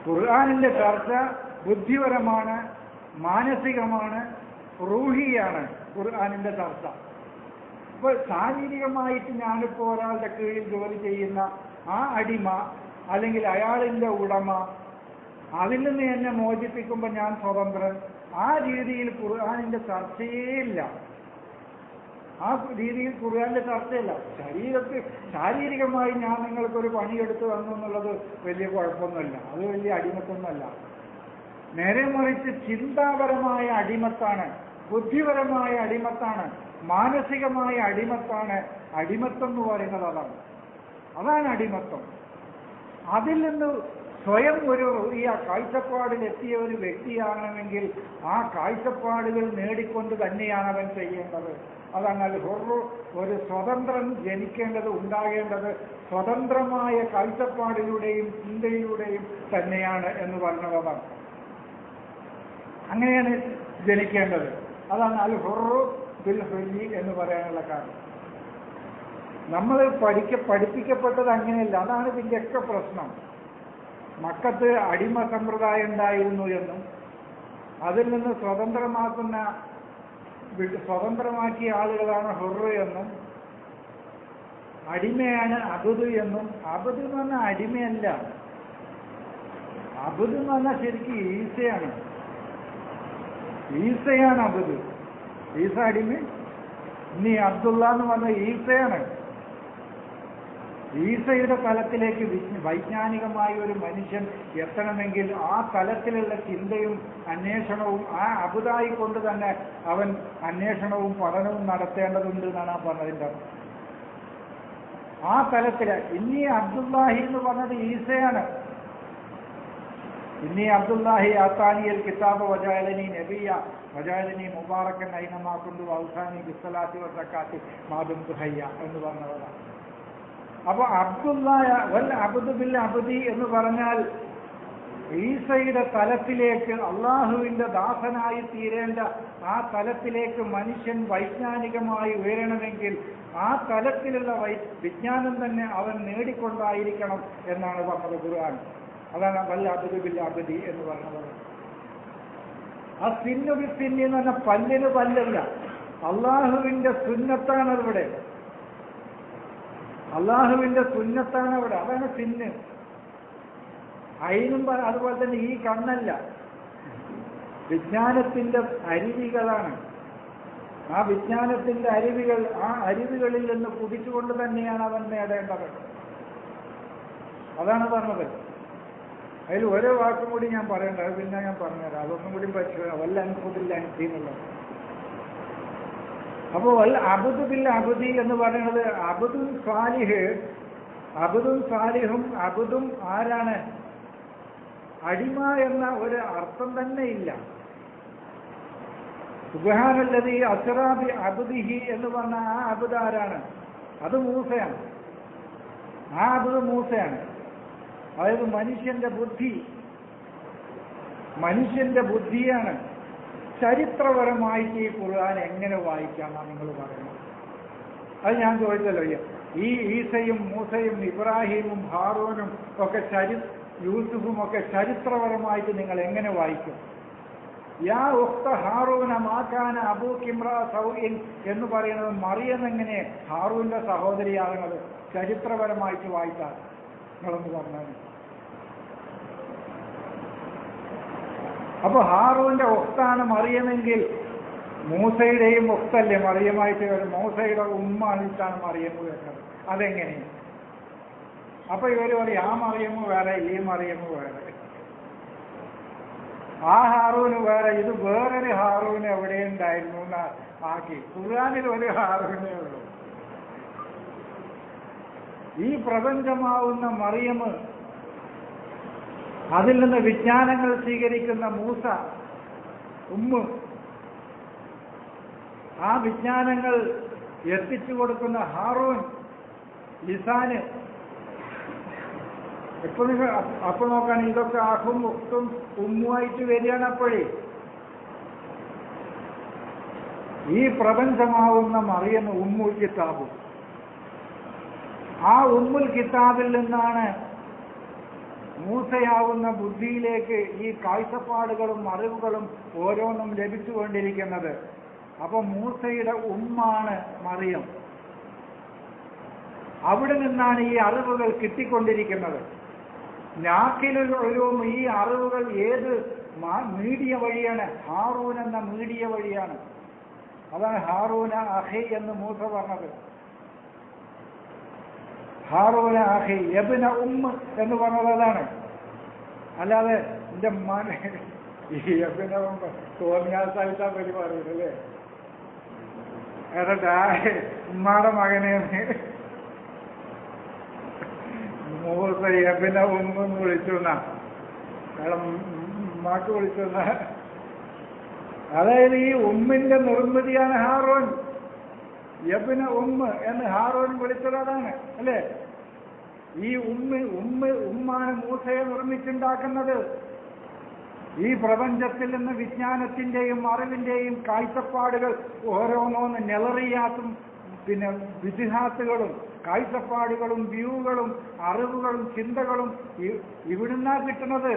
ഖുർആാനിന്റെ ചർച്ച ബുദ്ധിപരമാണ് മാനസികമാണ് റൂഹിയാണ് ഖുർആാനിന്റെ ചർച്ച ഇപ്പൊ ശാരീരികമായിട്ട് ഞാനിപ്പോ ഒരാളുടെ കീഴിൽ ജോലി ചെയ്യുന്ന ആ അടിമ അല്ലെങ്കിൽ അയാളിന്റെ ഉടമ അതിൽ നിന്ന് എന്നെ മോചിപ്പിക്കുമ്പോൾ ഞാൻ സ്വതന്ത്രൻ ആ രീതിയിൽ ഖുർആാനിന്റെ ചർച്ചയേ ഇല്ല ആ രീതിയിൽ ഖുർആാനിന്റെ ചർച്ചയില്ല ശരീരത്തിൽ ശാരീരികമായി ഞാൻ നിങ്ങൾക്കൊരു പണിയെടുത്ത് തന്നു എന്നുള്ളത് വലിയ കുഴപ്പമൊന്നുമില്ല അത് വലിയ അടിമത്തൊന്നുമല്ല നേരെ മറിച്ച് ചിന്താപരമായ അടിമത്താണ് ബുദ്ധിപരമായ അടിമത്താണ് മാനസികമായ അടിമത്താണ് അടിമത്തം എന്ന് പറയുന്നത് അതാണ് അതാണ് അടിമത്തം അതിൽ നിന്ന് സ്വയം ഒരു ഈ കാഴ്ചപ്പാടിൽ എത്തിയ ഒരു വ്യക്തിയാകണമെങ്കിൽ ആ കാഴ്ചപ്പാടുകൾ നേടിക്കൊണ്ട് തന്നെയാണ് അവൻ ചെയ്യേണ്ടത് അതാണ് അൽ ഹുറു ഒരു സ്വതന്ത്രൻ ജനിക്കേണ്ടത് ഉണ്ടാകേണ്ടത് സ്വതന്ത്രമായ കാഴ്ചപ്പാടിലൂടെയും ചിന്തയിലൂടെയും തന്നെയാണ് എന്ന് പറഞ്ഞത് അതാണ് അങ്ങനെയാണ് ജനിക്കേണ്ടത് അതാണ് അൽ ഹുറു ബിൽ ഹുല്ലി എന്ന് പറയാനുള്ള കാരണം നമ്മൾ പഠിക്ക പഠിപ്പിക്കപ്പെട്ടത് അങ്ങനെയല്ല അതാണ് ഇതിൻ്റെയൊക്കെ പ്രശ്നം മക്കത്ത് അടിമ സമ്പ്രദായം ഉണ്ടായിരുന്നു എന്നും അതിൽ നിന്ന് സ്വതന്ത്രമാക്കുന്ന വി- സ്വതന്ത്രമാക്കിയ ആളുകളാണ് ഹുറു എന്നും അടിമയാണ് അബുദ് എന്നും അബുദ് എന്ന് പറഞ്ഞാൽ അടിമയല്ല അബുദ് എന്ന് പറഞ്ഞാൽ ശരിക്കും ഈസയാണ് ഈസയാണ് അബുദ് ഈസ അടിമ ഇനി അബ്ദുള്ള എന്ന് പറഞ്ഞ ഈസയാണ് ഈസയുടെ തലത്തിലേക്ക് വിജ്ഞ- വൈജ്ഞാനികമായ ഒരു മനുഷ്യൻ എത്തണമെങ്കിൽ ആ തലത്തിലുള്ള ചിന്തയും അന്വേഷണവും ആ അബുദായി കൊണ്ട് തന്നെ അവൻ അന്വേഷണവും പഠനവും നടത്തേണ്ടതുണ്ട് എന്നാണ് ആ പറഞ്ഞതിൻ്റെ അർത്ഥം. ആ തലത്തില് ഇനി അബ്ദുല്ലാഹി എന്ന് പറഞ്ഞത് ഈസയാണ് ഇനി അബ്ദുല്ലാഹി ആത്താനിയൽ കിതാബ് വജാലനി നബിയ വജാലനി മുബാറക്കൻ ഐനമാക്കുന്നു ഔസാനി ബിസ്സലാത്തി വസക്കാത്തി മാതും തുഹയ്യ എന്ന് പറഞ്ഞതാണ് അപ്പൊ അബ്ദുല്ലായ വൽ അബ്ദു ബിൽ അബ്ദി എന്ന് പറഞ്ഞാൽ ഈസയുടെ തലത്തിലേക്ക് അള്ളാഹുവിന്റെ ദാസനായി തീരേണ്ട ആ തലത്തിലേക്ക് മനുഷ്യൻ വൈജ്ഞാനികമായി ഉയരണമെങ്കിൽ ആ തലത്തിലുള്ള വൈ വിജ്ഞാനം തന്നെ അവൻ നേടിക്കൊണ്ടായിരിക്കണം എന്നാണ് പറഞ്ഞത് ഖുർആൻ അതാണ് വല്ല അബുദ് ബിൽ അബദി എന്ന് പറഞ്ഞത് ആ സിന്നു ബി സിന്നി എന്ന് പറഞ്ഞ പല്ലിന് പല്ലല്ല അള്ളാഹുവിന്റെ സുന്നത്താണ് ഇവിടെ അള്ളാഹുവിന്റെ സുന്നത്താണ് അവിടെ അതാണ് സിന്ന് അയിനും പ- അതുപോലെ തന്നെ ഈ കണ്ണല്ല വിജ്ഞാനത്തിന്റെ അരുവികളാണ് ആ വിജ്ഞാനത്തിന്റെ അരുവികൾ ആ അരുവികളിൽ നിന്ന് കുടിച്ചുകൊണ്ട് തന്നെയാണ് അവൻ നേടേണ്ടത് അതാണ് പറഞ്ഞത് അതിൽ ഓരോ വാക്കും കൂടി ഞാൻ പറയണ്ട അത് പിന്നെ ഞാൻ പറഞ്ഞുതരാം അതൊന്നും കൂടി പറ്റുക വല്ല അനുഭവത്തില്ല അനുഭവമുള്ളത് അപ്പോ വൽ അബുദ് ബിൽ അബുദി എന്ന് പറയുന്നത് അബുദും സാലിഹ് അബുദും സാലിഹും അബുദും ആരാണ് അടിമ എന്ന ഒരു അർത്ഥം തന്നെ ഇല്ല സുബാനല്ലതി അസറാബി അബുദിഹി എന്ന് പറഞ്ഞ ആ അബുദ് ആരാണ് അത് മൂസയാണ് ആ അബുദ് മൂസയാണ് അതായത് മനുഷ്യന്റെ ബുദ്ധി മനുഷ്യന്റെ ബുദ്ധിയാണ് ചരിത്രപരമായിട്ട് ഈ ഖുർആൻ എങ്ങനെ വായിക്കാമെന്നാണ് നിങ്ങൾ പറയുന്നത് അത് ഞാൻ ചോദിച്ചല്ലോ ഈ- ഈ ഈസയും മൂസയും ഇബ്രാഹിമും ഹാറൂനും ഒക്കെ ചരി യൂസുഫും ഒക്കെ ചരിത്രപരമായിട്ട് നിങ്ങൾ എങ്ങനെ വായിക്കും യാ ഉക്ത ഹാറൂന മാക്കാന അബൂ കിമ്ര സൗഇൻ എന്ന് പറയുന്നത് മറിയം എങ്ങനെ ഹാറൂന്റെ സഹോദരിയാകുന്നത് ചരിത്രപരമായിട്ട് വായിച്ചാൽ നിങ്ങളൊന്ന് പറഞ്ഞാൽ അപ്പൊ ഹാറൂന്റെ ഒത്താണ് മറിയമെങ്കിൽ മൂസയുടെയും ഒത്തല്ലേ മറിയമായിട്ട് വരും മൂസയുടെ ഉമ്മ അണിച്ചാണ് മറിയം വരുന്നത് അതെങ്ങനെ അപ്പൊ ഇവര് പറയും ആ മറിയമ്മ വേറെ ഈ മറിയമ്മ വേറെ ആ ഹാറൂന് വേറെ ഇത് വേറൊരു ഹാറൂന് എവിടെ ഉണ്ടായിരുന്നു എന്ന് ആക്കി ഖുർആാനിൽ ഒരു ഹാറൂനേ ഉള്ളൂ ഈ പ്രപഞ്ചമാവുന്ന മറിയമ്മ് അതിൽ നിന്ന് വിജ്ഞാനങ്ങൾ സ്വീകരിക്കുന്ന മൂസ ഉമ്മ് ആ വിജ്ഞാനങ്ങൾ എത്തിച്ചു കൊടുക്കുന്ന ഹാറൂൻ ലിസാന് ഇപ്പൊ നിങ്ങൾ അപ്പൊ നോക്കാണ് ഇതൊക്കെ ആഹും ഉക്തും ഉമ്മുമായിട്ട് വരികയാണ് അപ്പോഴേ ഈ പ്രപഞ്ചമാവുന്ന മറിയം ഉമ്മുൽ കിതാബും ആ ഉമ്മുൽ കിതാബിൽ നിന്നാണ് മൂസയാവുന്ന ബുദ്ധിയിലേക്ക് ഈ കാഴ്ചപ്പാടുകളും അറിവുകളും ഓരോന്നും ലഭിച്ചുകൊണ്ടിരിക്കുന്നത് അപ്പൊ മൂസയുടെ ഉമ്മാണ് മറിയം അവിടെ നിന്നാണ് ഈ അറിവുകൾ കിട്ടിക്കൊണ്ടിരിക്കുന്നത് നാക്കിലും ഈ അറിവുകൾ ഏത് മാ- മീഡിയ വഴിയാണ് ഹാറൂൻ എന്ന മീഡിയ വഴിയാണ് അതാണ് ഹാറൂന അഹി എന്ന് മൂസ പറഞ്ഞത് ഹാറൂന അഹി യബിന ഉമ്മ എന്ന് പറഞ്ഞത് അതാണ് അല്ലാതെ എന്റെ മനെ ഈ യബിന ഉമ്മ തോന്നിയാസായിട്ടാ പെരുമാറുന്നത് അല്ലേ എന്നിട്ട് ആ ഉമ്മാടെ മകനെ മൂസ യബിന ഉമ്മ എന്ന് വിളിച്ചു എന്നാ കാരണം ഉമ്മാക്ക് വിളിച്ചു എന്നാ അതായത് ഈ ഉമ്മിന്റെ നിർമ്മിതിയാണ് ഹാറോൻ യബിന ഉമ്മ എന്ന് ഹാറോൻ വിളിച്ചത് അതാണ് അല്ലേ ഈ ഉമ്മ ഉമ്മ ഉമ്മാണ് മൂസയെ നിർമ്മിച്ചുണ്ടാക്കുന്നത് ഈ പ്രപഞ്ചത്തിൽ നിന്ന് വിജ്ഞാനത്തിന്റെയും അറിവിന്റെയും കാഴ്ചപ്പാടുകൾ ഓരോന്നോന്ന് നെളറിയാത്തും പിന്നെ വിജിഹാത്തുകളും കാഴ്ചപ്പാടുകളും വ്യൂകളും അറിവുകളും ചിന്തകളും ഇ- ഇവിടുന്നാ കിട്ടുന്നത്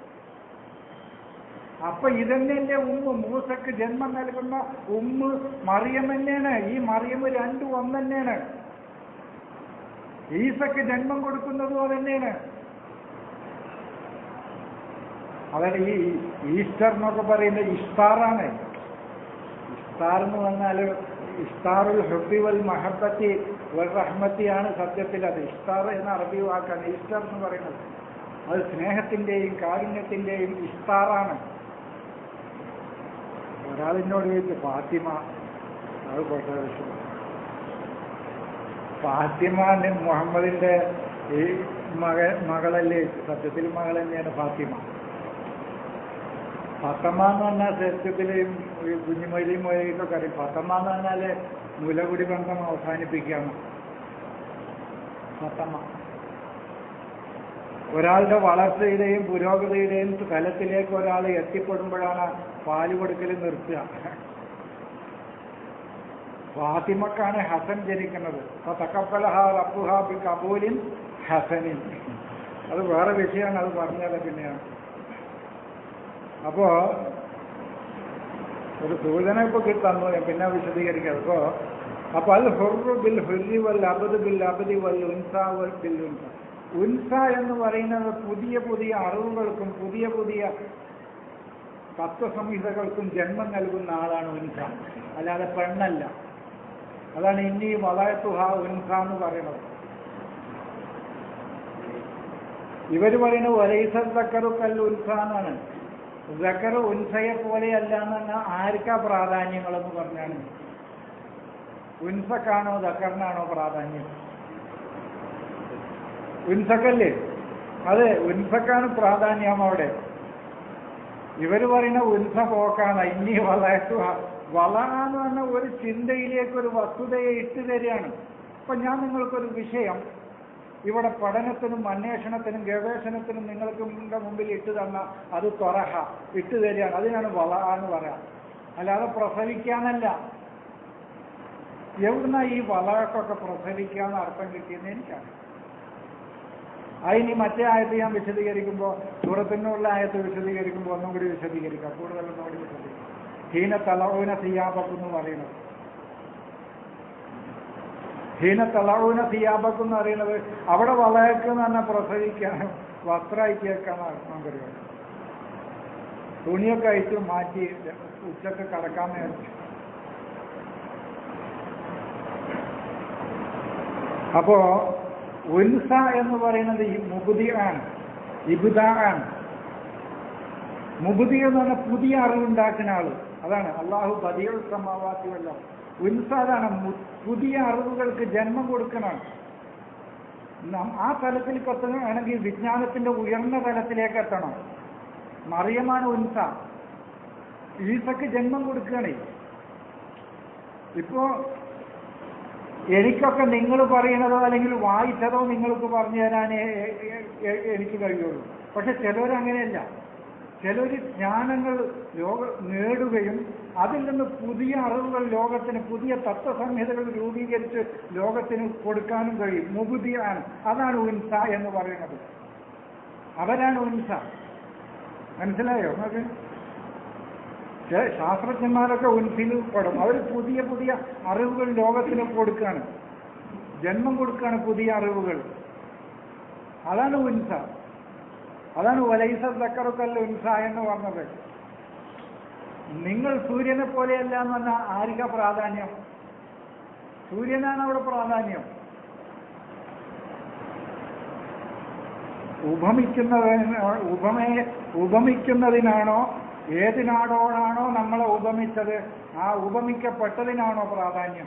അപ്പൊ ഇതന്നെയല്ലേ ഉമ്മ മൂസക്ക് ജന്മം നൽകുന്ന ഉമ്മ മറിയം തന്നെയാണ് ഈ മറിയം രണ്ടും ഒന്ന് തന്നെയാണ് ഈസക്ക് ജന്മം കൊടുക്കുന്നതും അതന്നെയാണ് അതായത് ഈ ഈസ്റ്റർ എന്നൊക്കെ പറയുന്നത് ഇഷ്താറാണ് ഇഷ്താർ എന്ന് പറഞ്ഞാൽ ഇഷ്താറുൽ ഹുബി വൽ മഹബത്തി വൽ റഹ്മത്തിയാണ് സത്യത്തിൽ അത് ഇഷ്താർ എന്ന അറബി വാക്കാണ് ഈസ്റ്റർ എന്ന് പറയുന്നത് അത് സ്നേഹത്തിന്റെയും കാരുണ്യത്തിന്റെയും ഇഷ്താറാണ് ഒരാളിനോട് ചോദിച്ചു ഫാത്തിമ അത് പോട്ടെ വിഷയം ഫാത്തിമ ന് മുഹമ്മദിന്റെ ഈ മക മകളല്ലേ സത്യത്തിൽ മകൾ തന്നെയാണ് ഫാത്തിമ ഫത്തമ്മ എന്ന് പറഞ്ഞാൽ സത്യത്തില് ഈ കുഞ്ഞുമൊഴി മൊഴിയൊക്കെ അറിയും ഫത്തമ്മ എന്ന് പറഞ്ഞാല് മുലകുടി ബന്ധം അവസാനിപ്പിക്കുകയാണ് ഫത്തമ്മ ഒരാളുടെ വളർച്ചയുടെയും പുരോഗതിയുടെയും തലത്തിലേക്ക് ഒരാൾ എത്തിപ്പെടുമ്പോഴാണ് പാല് കൊടുക്കൽ നിർത്തുക ഫാത്തിമക്കാണ് ഹസൻ ജനിക്കുന്നത് അപ്പൊ തക്കപ്പലഹ റബ്ബുഹ ബി കബൂലിൻ ഹസനിൻ അത് വേറെ വിഷയമാണ് അത് പറഞ്ഞത് പിന്നെയാണ് അപ്പോ ഒരു സൂചന ഇപ്പൊ കിട്ടുന്നു ഞാൻ പിന്നെ വിശദീകരിക്കാം അപ്പോ അപ്പൊ അൽ ഹുറു ബിൽ ഹുരി വൽ അബദ് ബിൽ അബദി വൽ ഉൻസ വൽ ബിൽ ഉൻസ ഉൻസ എന്ന് പറയുന്നത് പുതിയ പുതിയ അറിവുകൾക്കും പുതിയ പുതിയ തത്വസംഹിതകൾക്കും ജന്മം നൽകുന്ന ആളാണ് ഉൻസ അല്ലാതെ പെണ്ണല്ല അതാണ് ഇനി വളയത്തുഹ ഉൻസ എന്ന് പറയുന്നത് ഇവർ പറയുന്നത് ഒരൈസ സക്കറു കൽ ഉൻസ എന്നാണ് സക്കർ ഉൻസയെ പോലെയല്ല എന്ന് പറഞ്ഞാൽ ആർക്കാ പ്രാധാന്യങ്ങളെന്ന് പറഞ്ഞാണ് ഉൻസക്കാണോ ദക്കറിനാണോ പ്രാധാന്യം ഉൻസക്കല്ലേ അതെ ഉൻസക്കാണ് പ്രാധാന്യം അവിടെ ഇവര് പറയുന്ന ഉൻസ പോക്കാണ് ഇനി വളർത്തു വള എന്ന് പറഞ്ഞ ഒരു ചിന്തയിലേക്ക് ഒരു വസ്തുതയെ ഇട്ടു തരികയാണ് അപ്പൊ ഞാൻ നിങ്ങൾക്കൊരു വിഷയം ഇവിടെ പഠനത്തിനും അന്വേഷണത്തിനും ഗവേഷണത്തിനും നിങ്ങൾക്ക് മുമ്പ് മുമ്പിൽ ഇട്ടു തന്ന അത് തൊറഹ ഇട്ടു തരികയാണ് അതിനാണ് വള എന്ന് പറയാം അല്ലാതെ പ്രസവിക്കാനല്ല എവിടുന്ന ഈ വളക്കൊക്കെ പ്രസവിക്കാന്ന് അർത്ഥം കിട്ടിയെന്ന് എനിക്കാണ് അതിനി മറ്റേ ആയത്ത് ഞാൻ വിശദീകരിക്കുമ്പോൾ സൂറത്തിനുള്ള ആയത്ത് വിശദീകരിക്കുമ്പോൾ ഒന്നും കൂടി വിശദീകരിക്കാം കൂടുതൽ ഒന്നും കൂടി വിശദീകരിക്കാം ഹീന തലവൂന സിയാബക്ക് എന്ന് പറയുന്നത് ഹീന തലവൂന സിയാബക്ക് എന്ന് പറയുന്നത് അവിടെ വളയക്ക് എന്ന് പറഞ്ഞാൽ പ്രസവിക്കാൻ വസ്ത്രം അയച്ചേക്കാണ് അർത്ഥം പരിപാടി തുണിയൊക്കെ അയച്ചു മാറ്റി ഉച്ചക്ക് കടക്കാൻ നേരത്തെ അപ്പോ ഉൻസ എന്ന് പറയുന്നത് ഈ മുബുദി ആണ് ഇബുദ ആണ് മുബുദി എന്ന് പറഞ്ഞാൽ പുതിയ അറിവുണ്ടാക്കുന്ന ആള് അതാണ് അള്ളാഹു ബദിയുൽ സമാവാസിയല്ല ഉൻസ അതാണ് മു- പുതിയ അറിവുകൾക്ക് ജന്മം കൊടുക്കണം നം- ആ തലത്തിലേക്ക് എത്തണമെങ്കിൽ വിജ്ഞാനത്തിന്റെ ഉയർന്ന തലത്തിലേക്ക് എത്തണം മറിയമാണ് ഉൻസ ഈസക്ക് ജന്മം കൊടുക്കുകയാണേ ഇപ്പോ എനിക്കൊക്കെ നിങ്ങൾ പറയണതോ അല്ലെങ്കിൽ വായിച്ചതോ നിങ്ങൾക്ക് പറഞ്ഞു തരാനേ എ- എ- എനിക്ക് കഴിയുള്ളൂ പക്ഷെ ചിലരങ്ങനെയല്ല ചിലർ ജ്ഞാനങ്ങൾ ലോക നേടുകയും അതിൽ നിന്ന് പുതിയ അറിവുകൾ ലോകത്തിന് പുതിയ തത്വസംഹിതകൾ രൂപീകരിച്ച് ലോകത്തിന് കൊടുക്കാനും കഴിയും മുബുദിയാണ് അതാണ് ഉൻസ എന്ന് പറയുന്നത് അവരാണ് ഉൻസ മനസ്സിലായോ നമുക്ക് ചെ- ശാസ്ത്രജ്ഞന്മാരൊക്കെ ഉൻസിൽ പെടും അവർ പുതിയ പുതിയ അറിവുകൾ ലോകത്തിന് കൊടുക്കുകയാണ് ജന്മം കൊടുക്കുകയാണ് പുതിയ അറിവുകൾ അതാണ് ഉൻസ അതാണ് വലൈസ തക്കറുക്കല്ല ഉൻസ എന്ന് പറഞ്ഞത് നിങ്ങൾ സൂര്യനെ പോലെയല്ല എന്ന് പറഞ്ഞാൽ ആർക്കാ പ്രാധാന്യം സൂര്യനാണ് അവിടെ പ്രാധാന്യം ഉപമിക്കുന്നതിന് ഉപമയെ ഉപമിക്കുന്നതിനാണോ ഏതിനാടോടാണോ നമ്മളെ ഉപമിച്ചത് ആ ഉപമിക്കപ്പെട്ടതിനാണോ പ്രാധാന്യം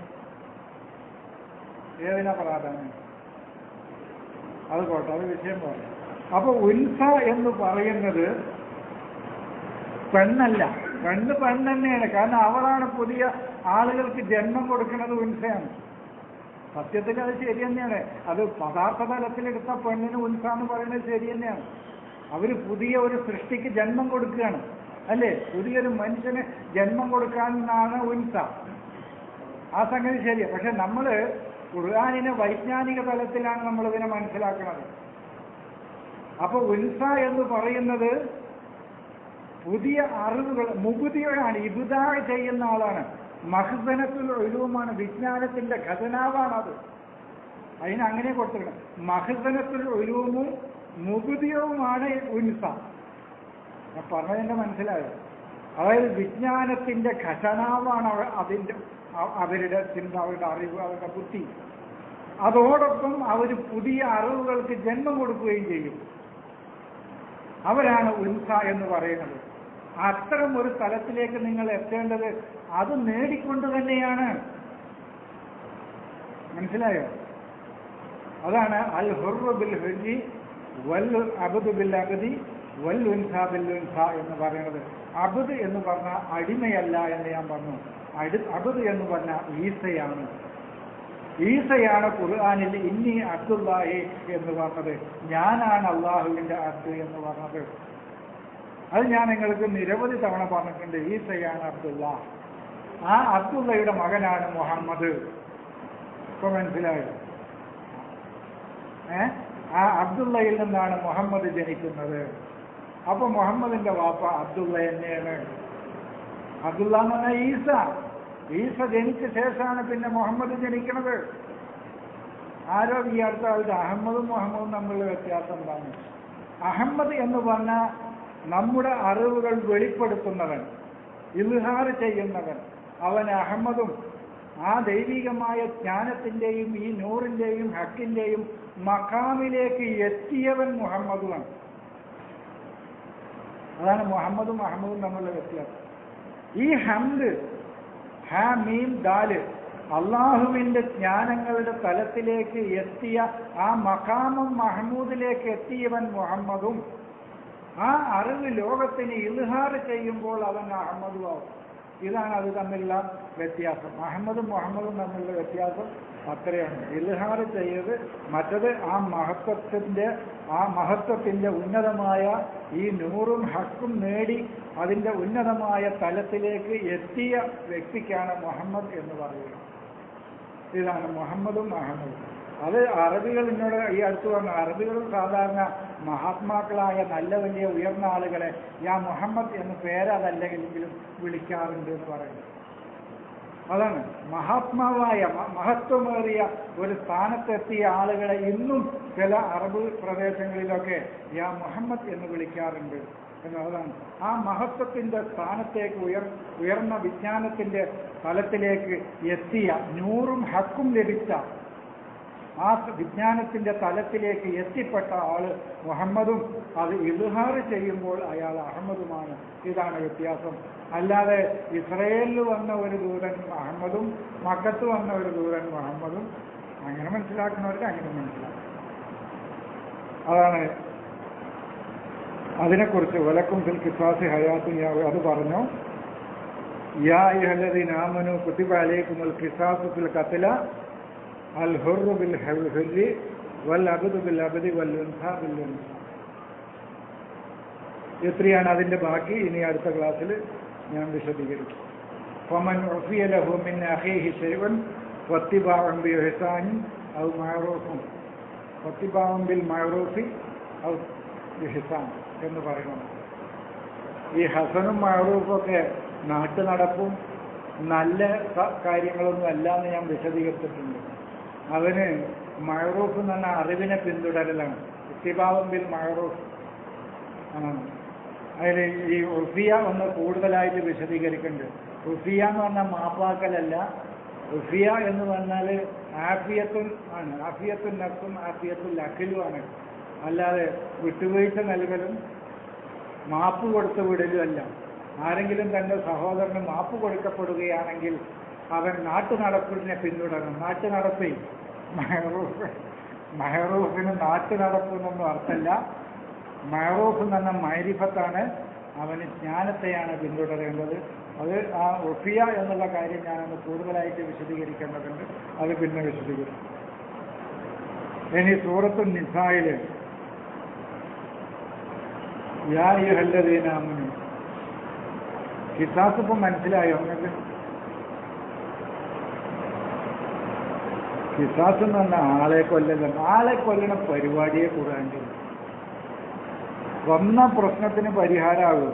ഏതിനാ പ്രാധാന്യം അത് പോട്ടെ അത് വിഷയം പോലെ അപ്പൊ ഉൽസ എന്ന് പറയുന്നത് പെണ്ണല്ല പെണ്ണ് പെണ്ണ് തന്നെയാണ് കാരണം അവളാണ് പുതിയ ആളുകൾക്ക് ജന്മം കൊടുക്കുന്നത് ഉൻസയാണ് സത്യത്തിൽ അത് ശരി തന്നെയാണ് അത് പദാർത്ഥ തലത്തിലെടുത്ത പെണ്ണിന് ഉൻസ എന്ന് പറയുന്നത് ശരി തന്നെയാണ് അവര് പുതിയ ഒരു സൃഷ്ടിക്ക് ജന്മം കൊടുക്കുകയാണ് അല്ലേ പുതിയൊരു മനുഷ്യന് ജന്മം കൊടുക്കാനാണ് ഉൻസ ആ സംഗതി ശരിയാണ് പക്ഷെ നമ്മൾ ഖുർആാനിനെ വൈജ്ഞാനിക തലത്തിലാണ് നമ്മൾ ഇതിനെ മനസ്സിലാക്കുന്നത് അപ്പൊ ഉൻസ എന്ന് പറയുന്നത് പുതിയ അറിവുകൾ മുബുദിയാണ് ഇബുദാ ചെയ്യുന്ന ആളാണ് മഹസനത്തുൽ ഒഴിവുമാണ് വിജ്ഞാനത്തിന്റെ ഖജനാവാണത് അതിന് അങ്ങനെ കൊടുത്തിരിക്കണം മഹസനത്തുൽ ഒഴിവും മുബുദിയവുമാണ് ഉൻസ ഞാൻ പറഞ്ഞതിന്റെ മനസ്സിലായോ അതായത് വിജ്ഞാനത്തിന്റെ ഖജനാവാണ് അവ- അതിന്റെ അ- അവരുടെ ചിന്ത അവരുടെ അറിവ് അവരുടെ ബുദ്ധി അതോടൊപ്പം അവർ പുതിയ അറിവുകൾക്ക് ജന്മം കൊടുക്കുകയും ചെയ്യും അവരാണ് ഉൻസ എന്ന് പറയുന്നത് അത്തരം ഒരു സ്ഥലത്തിലേക്ക് നിങ്ങൾ എത്തേണ്ടത് അത് നേടിക്കൊണ്ട് തന്നെയാണ് മനസ്സിലായോ അതാണ് അൽ ഹുർറു ബിൽ ഹുജി വൽ അബുദ് ബിൽ അബദി വൽ ഉൻസ ബിൽ ഉൻസ എന്ന് പറയുന്നത് അബുദ് എന്ന് പറഞ്ഞ അടിമയല്ല എന്ന് ഞാൻ പറഞ്ഞു അടി അബുദ് എന്ന് പറഞ്ഞ ഈസയാണ് ഈസയാണ് ഖുർആാനിൽ ഇന്നി അബ്ദുല്ലാഹി എന്ന് പറഞ്ഞത് ഞാനാണ് അള്ളാഹുവിന്റെ അബ്ദ് എന്ന് പറഞ്ഞത് അത് ഞാൻ നിങ്ങൾക്ക് നിരവധി തവണ പറഞ്ഞിട്ടുണ്ട് ഈസയാണ് അബ്ദുള്ള ആ അബ്ദുള്ളയുടെ മകനാണ് മുഹമ്മദ് ഇപ്പൊ മനസ്സിലായോ ഏ ആ അബ്ദുള്ളയിൽ നിന്നാണ് മുഹമ്മദ് ജനിക്കുന്നത് അപ്പൊ മുഹമ്മദിന്റെ വാപ്പ അബ്ദുള്ള തന്നെയാണ് അബ്ദുള്ള എന്ന് പറഞ്ഞാൽ ഈസ ഈസ ജനിച്ച ശേഷമാണ് പിന്നെ മുഹമ്മദ് ജനിക്കുന്നത് ആരോ ഈ അടുത്ത കാലത്ത് അഹമ്മദും മുഹമ്മദും തമ്മിലുള്ള വ്യത്യാസം എന്താണ് അഹമ്മദ് എന്ന് പറഞ്ഞാൽ നമ്മുടെ അറിവുകൾ വെളിപ്പെടുത്തുന്നവൻ ഇൽഹാർ ചെയ്യുന്നവൻ അവൻ അഹമ്മദും ആ ദൈവികമായ ജ്ഞാനത്തിന്റെയും ഈ നൂറിന്റെയും ഹക്കിന്റെയും മക്കാമിലേക്ക് എത്തിയവൻ മുഹമ്മദുമാണ് അതാണ് മുഹമ്മദും അഹമ്മദും തമ്മിലുള്ള വ്യത്യാസം ഈ ഹംദ് ഹ മീം ദാല് അള്ളാഹുവിന്റെ ജ്ഞാനങ്ങളുടെ തലത്തിലേക്ക് എത്തിയ ആ മഖാമും മഹമ്മൂദിലേക്ക് എത്തിയവൻ മുഹമ്മദും ആ അറിവ് ലോകത്തിന് ഇൽഹാർ ചെയ്യുമ്പോൾ അവൻ അഹമ്മദുമാവും ഇതാണ് അത് തമ്മിലുള്ള വ്യത്യാസം അഹമ്മദും മുഹമ്മദും തമ്മിലുള്ള വ്യത്യാസം അത്രയാണ് ഇൽഹാർ ചെയ്ത് മറ്റത് ആ മഹത്വത്തിന്റെ ആ മഹത്വത്തിന്റെ ഉന്നതമായ ഈ നൂറും ഹക്കും നേടി അതിന്റെ ഉന്നതമായ തലത്തിലേക്ക് എത്തിയ വ്യക്തിക്കാണ് മുഹമ്മദ് എന്ന് പറയുന്നത് ഇതാണ് മുഹമ്മദും അഹമ്മദും അത് അറബികൾ എന്നോട് ഈ അടുത്ത് പറഞ്ഞു അറബികൾ സാധാരണ മഹാത്മാക്കളായ നല്ല വലിയ ഉയർന്ന ആളുകളെ ഞാൻ മുഹമ്മദ് എന്ന് പേരതല്ലെങ്കിലും വിളിക്കാറുണ്ട് എന്ന് പറയുന്നു അതാണ് മഹാത്മാവായ മ- മഹത്വമേറിയ ഒരു സ്ഥാനത്തെത്തിയ ആളുകളെ ഇന്നും ചില അറബ് പ്രദേശങ്ങളിലൊക്കെ യാ മുഹമ്മദ് എന്ന് വിളിക്കാറുണ്ട് എന്നുള്ളതാണ് ആ മഹത്വത്തിന്റെ സ്ഥാനത്തേക്ക് ഉയർ ഉയർന്ന വിജ്ഞാനത്തിന്റെ തലത്തിലേക്ക് എത്തിയ നൂറും ഹക്കും ലഭിച്ച ആ വിജ്ഞാനത്തിന്റെ തലത്തിലേക്ക് എത്തിപ്പെട്ട ആള് മുഹമ്മദും അത് ഇൽഹാർ ചെയ്യുമ്പോൾ അയാൾ അഹമ്മദുമാണ് ഇതാണ് വ്യത്യാസം അല്ലാതെ ഇസ്രയേലിൽ വന്ന ഒരു ദൂതൻ അഹമ്മദും മക്കത്ത് വന്ന ഒരു ദൂതൻ മുഹമ്മദും അങ്ങനെ മനസ്സിലാക്കുന്നവർക്ക് അങ്ങനെ മനസ്സിലാക്കും അതാണ് അതിനെക്കുറിച്ച് വലക്കും ഫിൽ കിസാസി ഹയാത്തും യാ അത് പറഞ്ഞു യാ ഇഹല്ലദീനാമനു കുത്തിബ അലൈക്കുമുൽ കിസാസു ഫിൽ ഖത്ല അൽ ഹുർറു ബിൽ ഹുർരി വൽ അബ്ദു ബിൽ അബ്ദി വൽ ഉൻസ ബിൽ ഉൻസ എത്രയാണ് അതിന്റെ ബാക്കി ഇനി അടുത്ത ക്ലാസ്സിൽ ഞാൻ വിശദീകരിക്കും فمن عفي له من أخيه شيء واتباع بإحسان أو معروف واتباع بالمعروف أو ഇഹ്സാൻ എന്ന് പറയുന്നത് ഈ ഹസനും മഹറൂഫൊക്കെ നാട്ടു നടപ്പും നല്ല ക- കാര്യങ്ങളൊന്നും അല്ല എന്ന് ഞാൻ വിശദീകരിച്ചിട്ടുണ്ട് അവന് മഹറൂഫ് എന്ന് പറഞ്ഞാൽ അറിവിനെ പിന്തുടരലാണ് ഇത്തിബാവം ബിൽ മഹറൂഫ് ആണ് അതിൽ ഈ ഉഫിയ ഒന്ന് കൂടുതലായിട്ട് വിശദീകരിക്കുന്നുണ്ട് ഉഫിയ എന്ന് പറഞ്ഞാൽ മാപ്പാക്കലല്ല ഉഫിയ എന്ന് പറഞ്ഞാൽ ആഫിയത്തും ആണ് ആഫിയത്തും നഫ്സും ആഫിയത്തും ലഖിലുമാണ് അല്ലാതെ വിട്ടുവീഴ്ച നൽകലും മാപ്പ് കൊടുത്ത് വിടലും അല്ല ആരെങ്കിലും തൻ്റെ സഹോദരന് മാപ്പ് കൊടുക്കപ്പെടുകയാണെങ്കിൽ അവൻ നാട്ടു നടപ്പിനെ പിന്തുടരണം നാട്ടു നടപ്പിൽ മെഹറൂഫ് മെഹറൂഫിന് നാട്ടു നടപ്പെന്നൊന്നും അർത്ഥമല്ല മെഹറൂഫ് എന്ന് പറഞ്ഞ മൈരിഫത്താണ് അവന് ജ്ഞാനത്തെയാണ് പിന്തുടരേണ്ടത് അത് ആ ഒഫിയ എന്നുള്ള കാര്യം ഞാനൊന്ന് കൂടുതലായിട്ട് വിശദീകരിക്കേണ്ടതുണ്ട് അത് പിന്നെ വിശദീകരിക്കും ഇനി സൂറത്തു നിസായില് യാ യുഹല്ലദീനാമനു കിസാസ് ഇപ്പം മനസ്സിലായോ നിങ്ങൾക്ക് കിസാസ് എന്ന് പറഞ്ഞാൽ ആളെ കൊല്ലല ആളെ കൊല്ലണ പരിപാടിയെ കൂടാണ്ട് വന്ന പ്രശ്നത്തിന് പരിഹാരമാകും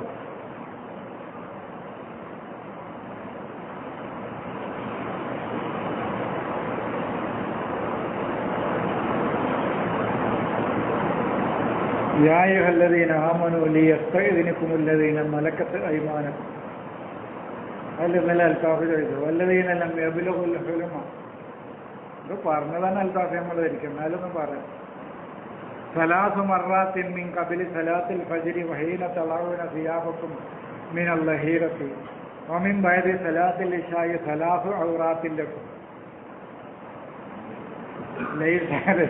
يا أيها الذين آمنوا ليستئذنكم الذين ملكت أيمانكم അതിൽ ഇന്നലെ അൽത്താഫ് ചെയ്തു വല്ലതീന ലം യബ്ലുഗുൽ ഹുലുമ ഇത് പറഞ്ഞതാണ് അൽത്താഫ് നമ്മൾ ധരിക്കും എന്നാലൊന്നും പറയാം സലാസു മറാത്തിൻ മിൻ കബിലി സലാത്തിൽ ഫജ്രി വഹീന തളാവുന സിയാബക്കും മിൻ അല്ലഹീറത്തി വമിൻ ബയദി സലാത്തിൽ ഇഷായി സലാസു ഔറാത്തിൻ്റെ ലൈസാരെ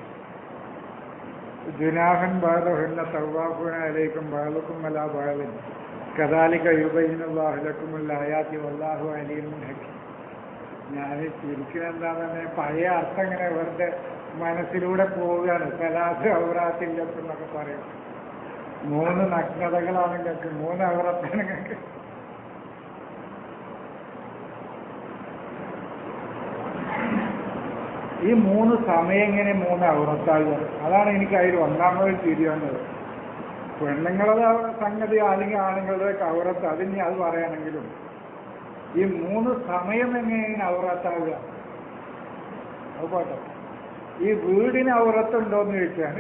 ജുനാഹൻ ബാലഹുന്ന തവാഫുന അലൈക്കും ബാലക്കും അലാ ബാലിൻ കദാലിക യുബൈനുല്ലാഹു ലക്കുമുൽ ആയാത്തി വല്ലാഹു അലീമുൻ ഹക്കീം ഞാൻ ചിരിക്കുന്നത് എന്താണെന്ന് പഴയ അർത്ഥം ഇങ്ങനെ വെറുതെ മനസ്സിലൂടെ പോവുകയാണ് സലാസ് ഔറാത്തില്ലത്ത് എന്നൊക്കെ പറയും മൂന്ന് നഗ്നതകളാണ് നിങ്ങൾക്ക് മൂന്ന് ഔറത്താണ് നിങ്ങൾക്ക് ഈ മൂന്ന് സമയം എങ്ങനെ മൂന്ന് ഔറത്താകുക അതാണ് എനിക്ക് അതിൽ ഒന്നാമത് തിരിയുന്നത് പെണ്ണുങ്ങളുടെ സംഗതി അല്ലെങ്കിൽ ആണുങ്ങളുടെ ഔറത്ത് അതിന് അത് പറയുകയാണെങ്കിലും ഈ മൂന്ന് സമയം എങ്ങനെയാണ് ഔറത്താകുക അത് പോട്ടെ ഈ വീടിന് ഔറത്തുണ്ടോന്ന് ചോദിച്ചാൽ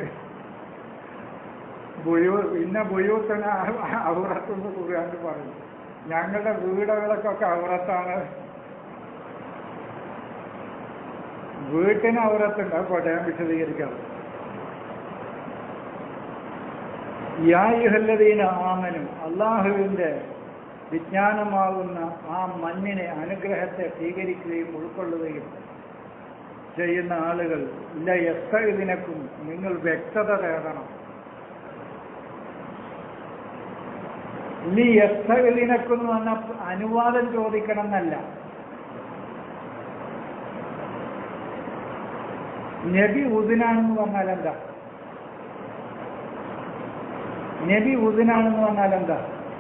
ബുയൂ ഇന്ന ബുയൂത്തിന് ഔറത്തെന്ന് കുറിയാണ്ട് പറയും ഞങ്ങളുടെ വീടുകൾക്കൊക്കെ ഔറത്താണ് വീട്ടിന് ഔറത്തുണ്ട് അത് പോട്ടെ ഞാൻ വിശദീകരിക്കാം യായുഹല്ലതീന ആമനും അള്ളാഹുവിൻ്റെ വിജ്ഞാനമാകുന്ന ആ മണ്ണിനെ അനുഗ്രഹത്തെ സ്വീകരിക്കുകയും ഉൾക്കൊള്ളുകയും ചെയ്യുന്ന ആളുകൾ ഇല്ല എത്ര ഇതിനക്കും നിങ്ങൾ വ്യക്തത തേടണം ഇനി എത്ര ഇതിനക്കും എന്ന് പറഞ്ഞ അനുവാദം ചോദിക്കണം എന്നല്ല നബി ഉദിനാണെന്ന് പറഞ്ഞാൽ എന്താ നബി ഉദിനാണെന്ന് പറഞ്ഞാൽ എന്താ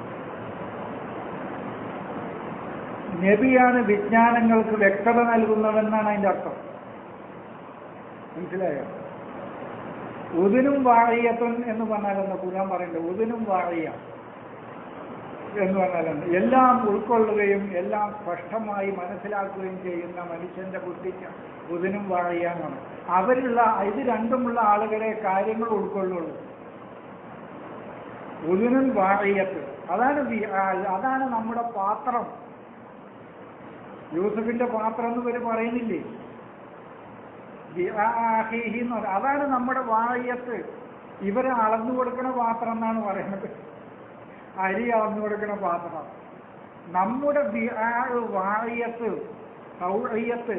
നബിയാണ് വിജ്ഞാനങ്ങൾക്ക് വ്യക്തത നൽകുന്നതെന്നാണ് അതിന്റെ അർത്ഥം മനസ്സിലായോ ഉദിനും വാഴിയത്തും എന്ന് പറഞ്ഞാലെന്താ ഖുർആൻ പറയുന്നത് ഉദിനും വാഴിയ എന്ന് പറഞ്ഞാലെന്ത് എല്ലാം ഉൾക്കൊള്ളുകയും എല്ലാം സ്പഷ്ടമായി മനസ്സിലാക്കുകയും ചെയ്യുന്ന മനുഷ്യന്റെ ബുദ്ധിക്ക് ഉദിനും വാഴിയാന്നാണ് അവരുള്ള ഇത് രണ്ടുമുള്ള ആളുകളെ കാര്യങ്ങൾ ഉൾക്കൊള്ളുള്ളൂ ഉദിനും വാഴിയത്ത് അതാണ് വി- ആ, അതാണ് നമ്മുടെ പാത്രം യൂസഫിന്റെ പാത്രം എന്ന് ഇവര് പറയുന്നില്ലേ ബിആഹിഹി എന്ന് പറയും. അതാണ് നമ്മുടെ വാഴയത്ത് ഇവരെ അളന്നു കൊടുക്കുന്ന പാത്രം എന്നാണ് പറയുന്നത് അരി അളന്നു കൊടുക്കുന്ന പാത്രം നമ്മുടെ ബിആ- വാഴയത്ത് സൗഴയത്ത്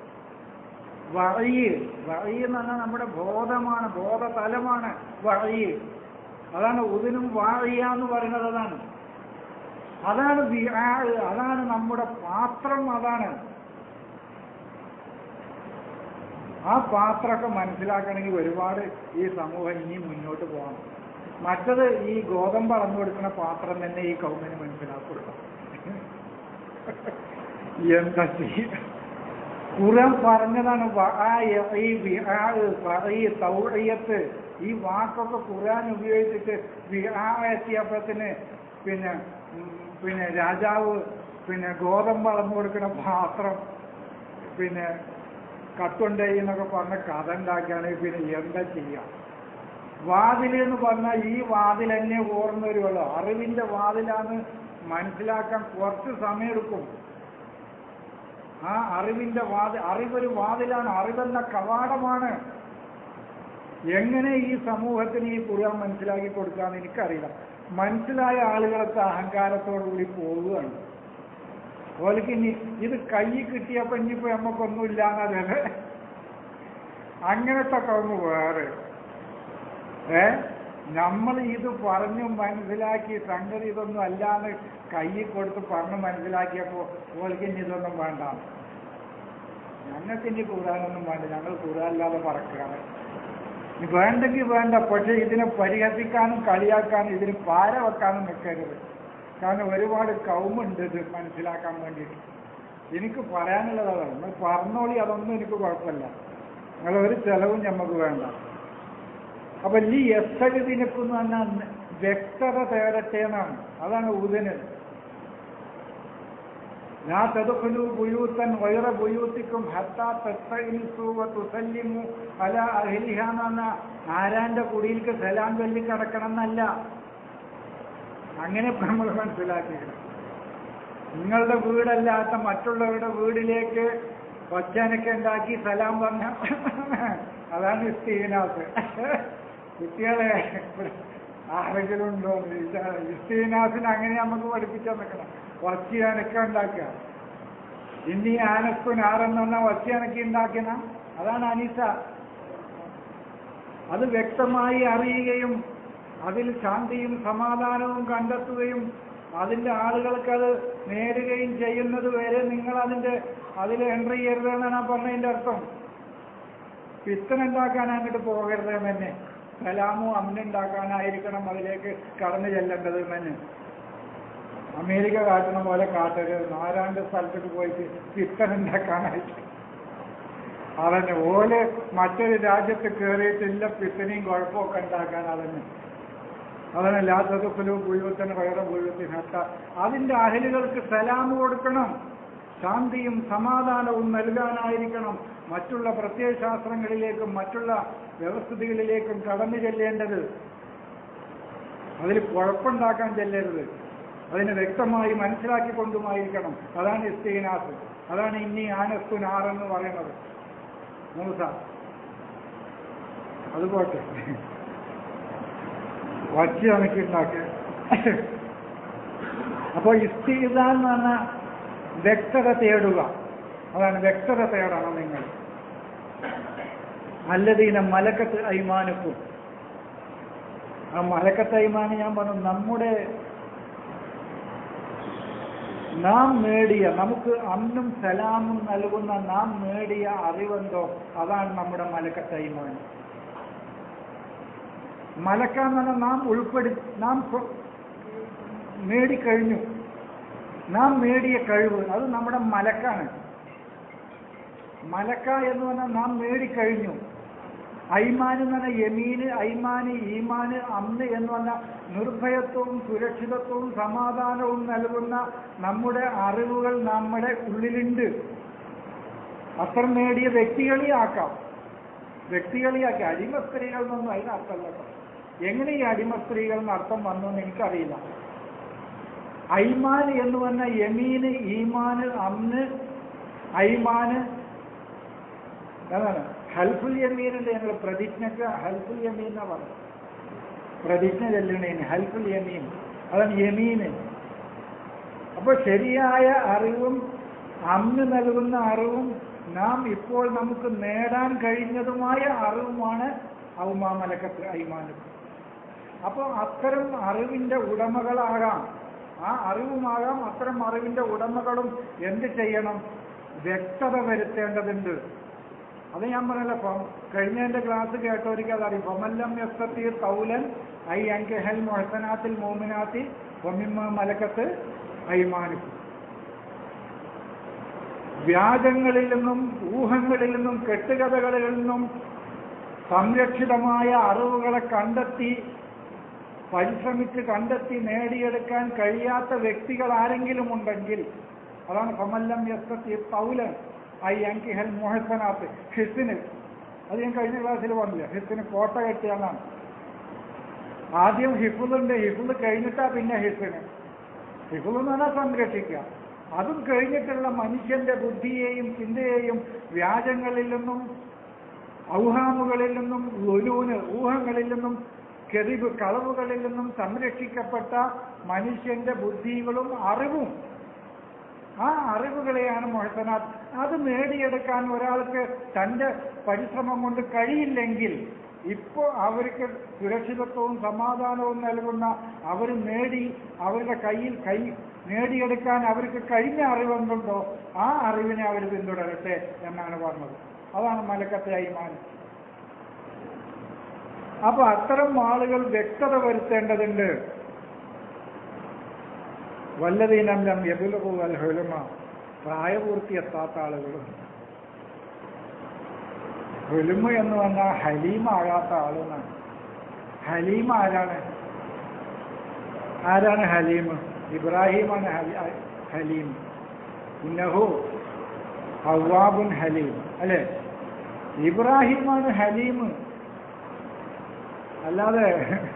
വഴി വഴി എന്ന് പറഞ്ഞാൽ നമ്മുടെ ബോധമാണ് ബോധതലമാണ് വഴി അതാണ് ഉദിനും വാഴിയ എന്ന് പറയുന്നത് അതാണ് അതാണ് ബിആ അതാണ് നമ്മുടെ പാത്രം അതാണ് ആ പാത്രമൊക്കെ മനസ്സിലാക്കണമെങ്കിൽ ഒരുപാട് ഈ സമൂഹം ഇനി മുന്നോട്ട് പോകണം മറ്റത് ഈ ഗോതമ്പ് അളന്നു കൊടുക്കുന്ന പാത്രം തന്നെ ഈ കൗമിന് മനസ്സിലാക്കുക എന്താ ചെയ്യുക ഖുർആൻ പറഞ്ഞതാണ് വആയ ഈ വിആ, വഈ, തൗഇയത്ത് ഈ വാക്കൊക്കെ ഖുർആൻ ഉപയോഗിച്ചിട്ട് വിവാഹം എത്തിയപ്പോഴത്തിന് പിന്നെ ഉം, പിന്നെ രാജാവ് പിന്നെ ഗോതമ്പ് അളന്നു കൊടുക്കുന്ന പാത്രം പിന്നെ കട്ടുണ്ടേ എന്നൊക്കെ പറഞ്ഞ കഥ ഉണ്ടാക്കുകയാണെങ്കിൽ പിന്നെ എന്താ ചെയ്യാം വാതിൽ എന്ന് പറഞ്ഞാൽ ഈ വാതിൽ തന്നെ ഓർമ്മ വരുമല്ലോ അറിവിന്റെ വാതിലാന്ന് മനസ്സിലാക്കാൻ കുറച്ച് സമയമെടുക്കും ആ അറിവിന്റെ വാതിൽ അറിവൊരു വാതിലാണ് അറിവെന്ന കവാടമാണ് എങ്ങനെ ഈ സമൂഹത്തിന് ഈ ഖുർആൻ മനസ്സിലാക്കി കൊടുക്കാന്ന് എനിക്കറിയില്ല മനസ്സിലായ ആളുകളൊക്കെ അഹങ്കാരത്തോടുകൂടി പോവുകയാണ് ഓലിക്ക് ഇനി ഇത് കൈ കിട്ടിയപ്പോ ഇനിയിപ്പോ നമുക്കൊന്നുമില്ല എന്നതല്ലേ അങ്ങനത്തെ കവുങ്ങ് വേറെ ഏ നമ്മൾ ഇത് പറഞ്ഞു മനസ്സിലാക്കി സംഗതി ഇതൊന്നും അല്ലാന്ന് കൈ കൊടുത്ത് പറഞ്ഞ് മനസ്സിലാക്കിയപ്പോ ഓലിക്ക് ഇനി ഇതൊന്നും വേണ്ട ഞങ്ങൾക്ക് ഇനി കൂടാനൊന്നും വേണ്ട ഞങ്ങൾ കൂടാനില്ലാതെ പറക്കുകയാണ് ഇനി വേണ്ടെങ്കിൽ വേണ്ട പക്ഷെ ഇതിനെ പരിഹസിക്കാനും കളിയാക്കാനും ഇതിന് പാര വെക്കാനും നിൽക്കരുത് കാരണം ഒരുപാട് കൗമുണ്ട് ഇത് മനസ്സിലാക്കാൻ വേണ്ടിയിട്ട് എനിക്ക് പറയാനുള്ളത് അതാണ് നിങ്ങൾ പറഞ്ഞോളി അതൊന്നും എനിക്ക് കുഴപ്പമില്ല നിങ്ങൾ ഒരു ചെലവും ഞമ്മക്ക് വേണ്ട അപ്പൊ ഈ എസ്തകതിനൊക്കെന്ന് പറഞ്ഞാൽ വ്യക്തത തേടട്ടെ എന്നാണ് അതാണ് ഊതന് ലാ തദഖുലു ബുയൂത്തൻ ഗൈറ ബുയൂത്തിക്കും ഹത്താ തസ്തഇനിസു വ തുസല്ലിമു അലാ അഹ്ലിഹ എന്ന് പറഞ്ഞാൽ ആരാന്റെ കുടിയിലേക്ക് സലാം ചൊല്ലി കിടക്കണം എന്നല്ല അങ്ങനെ നമ്മൾ മനസ്സിലാക്കിയത് നിങ്ങളുടെ വീടല്ലാത്ത മറ്റുള്ളവരുടെ വീടിലേക്ക് ഒച്ചനൊക്കെ ഉണ്ടാക്കി സലാം പറഞ്ഞ അതാണ് ഇസ്തീനാസ് കുട്ടികളെ ആരെങ്കിലും ഉണ്ടോ ഇസ്തീനാസിന് അങ്ങനെ നമുക്ക് പഠിപ്പിച്ചാൽ നിൽക്കണം ഒച്ചയനക്ക ഉണ്ടാക്കുക ഇനി ആനസ്കുൻ ആരെന്ന് പറഞ്ഞാൽ ഒച്ചയനക്കി ഉണ്ടാക്കിന അതാണ് അനീസ അത് വ്യക്തമായി അറിയുകയും അതിൽ ശാന്തിയും സമാധാനവും കണ്ടെത്തുകയും അതിന്റെ ആളുകൾക്ക് അത് നേടുകയും ചെയ്യുന്നത് വരെ നിങ്ങൾ അതിന്റെ അതിൽ എൻട്രി ചെയ്യരുതെന്നാണ് ഞാൻ പറഞ്ഞതിന്റെ അർത്ഥം പിത്തനുണ്ടാക്കാൻ അങ്ങോട്ട് പോകരുത് എന്ന് തന്നെ സലാമും അമ്നുണ്ടാക്കാനായിരിക്കണം അതിലേക്ക് കടന്നു ചെല്ലേണ്ടത് എന്ന് തന്നെ അമേരിക്ക കാട്ടുന്ന പോലെ കാട്ടരുത് നാലാണ്ട് സ്ഥലത്തേക്ക് പോയിട്ട് പിത്തനുണ്ടാക്കാനായിട്ട് അതന്നെ ഓല് മറ്റൊരു രാജ്യത്ത് കയറിയിട്ടില്ല പിത്തനെയും കുഴപ്പമൊക്കെ ഉണ്ടാക്കാൻ അതന്നെ അതന്നെ ലാത്തതുഫലും പുഴുവത്തിന് വേറെ പുഴുവത്തിനൊക്കെ അതിന്റെ അഹലുകൾക്ക് സലാം കൊടുക്കണം ശാന്തിയും സമാധാനവും നൽകാനായിരിക്കണം മറ്റുള്ള പ്രത്യയശാസ്ത്രങ്ങളിലേക്കും മറ്റുള്ള വ്യവസ്ഥിതികളിലേക്കും കടന്നു ചെല്ലേണ്ടത് അതിൽ കുഴപ്പമുണ്ടാക്കാൻ ചെല്ലരുത് അതിനെ വ്യക്തമായി മനസ്സിലാക്കിക്കൊണ്ടുമായിരിക്കണം അതാണ് ഇസ്തീനാസ് അതാണ് ഇനി ആനസ്തുനാറെന്ന് പറയുന്നത് മൂസ അത് പോട്ടെ വച്ച് കണക്കുണ്ടാക്കുക അപ്പോൾ ഇസ്തീത എന്ന് പറഞ്ഞാൽ വ്യക്തത തേടുക അതാണ് വ്യക്തത തേടണം നിങ്ങൾ അല്ലതീന മലക്കത്ത് അയ്മാനക്കും ആ മലക്കത്ത് അയ്മാന് ഞാൻ പറഞ്ഞു നമ്മുടെ നാം നേടിയ നമുക്ക് അന്നും സലാമും നൽകുന്ന നാം നേടിയ അറിവെന്തോ അതാണ് നമ്മുടെ മലക്കത്ത് അയ്മാൻ മലക്ക എന്ന് പറഞ്ഞാൽ നാം ഉൾപ്പെടു നാം സ്വ- നേടിക്കഴിഞ്ഞു നാം നേടിയ കഴിവ് അത് നമ്മുടെ മലക്കാണ് മലക്ക എന്ന് പറഞ്ഞാൽ നാം നേടിക്കഴിഞ്ഞു ഐമാൻ എന്ന് പറഞ്ഞാൽ യമീന് ഐമാന് ഈമാന് അന്ന് എന്ന് പറഞ്ഞാൽ നിർഭയത്വവും സുരക്ഷിതത്വവും സമാധാനവും നൽകുന്ന നമ്മുടെ അറിവുകൾ നമ്മുടെ ഉള്ളിലുണ്ട് അത്ര നേടിയ വ്യക്തികളെ ആക്കാം വ്യക്തികളെയാക്കി അടിമ സ്ത്രീകൾ എന്നൊന്നും അതിന് അർത്ഥമല്ല കേട്ടോ. എങ്ങനെ ഈ അടിമ സ്ത്രീകൾ എന്ന് അർത്ഥം വന്നു എന്ന് എനിക്കറിയില്ല ഐമാൻ എന്ന് പറഞ്ഞ യമീന് ഈമാന് അന്ന് ഐമാന് അതാണ് ഹൽഫുൽ യമീനുണ്ട് ഞങ്ങൾ പ്രതിജ്ഞക്ക് ഹൽഫുൽ യമീൻ എന്നാ പറയുന്നത് പ്രതിജ്ഞ ചെല്ലണേന് ഹൽഫുൽ യമീൻ അതാണ് യമീന് അപ്പൊ ശരിയായ അറിവും അന്ന് നൽകുന്ന അറിവും നാം ഇപ്പോൾ നമുക്ക് നേടാൻ കഴിഞ്ഞതുമായ അറിവുമാണ് ഔമാമലക്കത്ത് ഐമാനും അപ്പോൾ അത്തരം അറിവിന്റെ ഉടമകളാകാം ആ അറിവുമാകാം അത്തരം അറിവിന്റെ ഉടമകളും എന്ത് ചെയ്യണം വ്യക്തത വരുത്തേണ്ടതുണ്ട് അത് ഞാൻ പറഞ്ഞല്ലോ ഇപ്പം കഴിഞ്ഞ എൻ്റെ ക്ലാസ് കേട്ടവർക്ക് അതറിയും ഫമല്ലം യസ്തീർ കൗലൻ ഐ അങ്കഹൽ മൊഹസനാത്തിൽ മോമിനാത്തി ഒമിമ്മ മലക്കത്ത് ഐമാനിക്കും വ്യാജങ്ങളിൽ നിന്നും ഊഹങ്ങളിൽ നിന്നും കെട്ടുകഥകളിൽ നിന്നും സംരക്ഷിതമായ അറിവുകളെ കണ്ടെത്തി പരിശ്രമിച്ച് കണ്ടെത്തി നേടിയെടുക്കാൻ കഴിയാത്ത വ്യക്തികൾ ആരെങ്കിലും ഉണ്ടെങ്കിൽ അതാണ് ഫമല്ലം യസ്തത്തി തൗലൻ ഐ അങ്കിഹൽ മുഹസനാത്ത് ഹിസിന് അത് ഞാൻ കഴിഞ്ഞ ക്ലാസ്സിൽ പറഞ്ഞില്ല ഹിസിന് കോട്ട കെട്ടിയാലാണ് ആദ്യം ഹിഫുലുണ്ട് ഹിഫുല് കഴിഞ്ഞിട്ടാ പിന്നെ ഹിസിന് ഹിഫുൽ എന്ന് പറഞ്ഞാൽ സംരക്ഷിക്കുക അതും കഴിഞ്ഞിട്ടുള്ള മനുഷ്യന്റെ ബുദ്ധിയെയും ചിന്തയെയും വ്യാജങ്ങളിൽ നിന്നും ഔഹാമുകളിൽ നിന്നും ലുലൂന് ഊഹങ്ങളിൽ നിന്നും കെറിവ് കളവുകളിൽ നിന്നും സംരക്ഷിക്കപ്പെട്ട മനുഷ്യന്റെ ബുദ്ധികളും അറിവും ആ അറിവുകളെയാണ് മൊഹത്തനാഥ് അത് നേടിയെടുക്കാൻ ഒരാൾക്ക് തന്റെ പരിശ്രമം കൊണ്ട് കഴിയില്ലെങ്കിൽ ഇപ്പോൾ അവർക്ക് സുരക്ഷിതത്വവും സമാധാനവും നൽകുന്ന അവർ നേടി അവരുടെ കയ്യിൽ കൈ നേടിയെടുക്കാൻ അവർക്ക് കഴിഞ്ഞ അറിവെന്തുണ്ടോ ആ അറിവിനെ അവർ പിന്തുടരട്ടെ എന്നാണ് പറഞ്ഞത് അതാണ് മലക്കത്തെ അയ്മാനം അപ്പൊ അത്തരം ആളുകൾ വ്യക്തത വരുത്തേണ്ടതുണ്ട് വല്ലതീനം എതിലു അൽ ഹുലുമ പ്രായപൂർത്തി എത്താത്ത ആളുകളും ഹുലുമ എന്ന് പറഞ്ഞാൽ ഹലീമാകാത്ത ആളെന്നാണ് ഹലീം ആരാണ് ആരാണ് ഹലീം ഇബ്രാഹിമാണ് ഹലി- ഹലീം ഇന്നഹു ഹവാബുൻ ഹലീം അല്ലെ ഇബ്രാഹിമാണ് ഹലീം അല്ലാതെ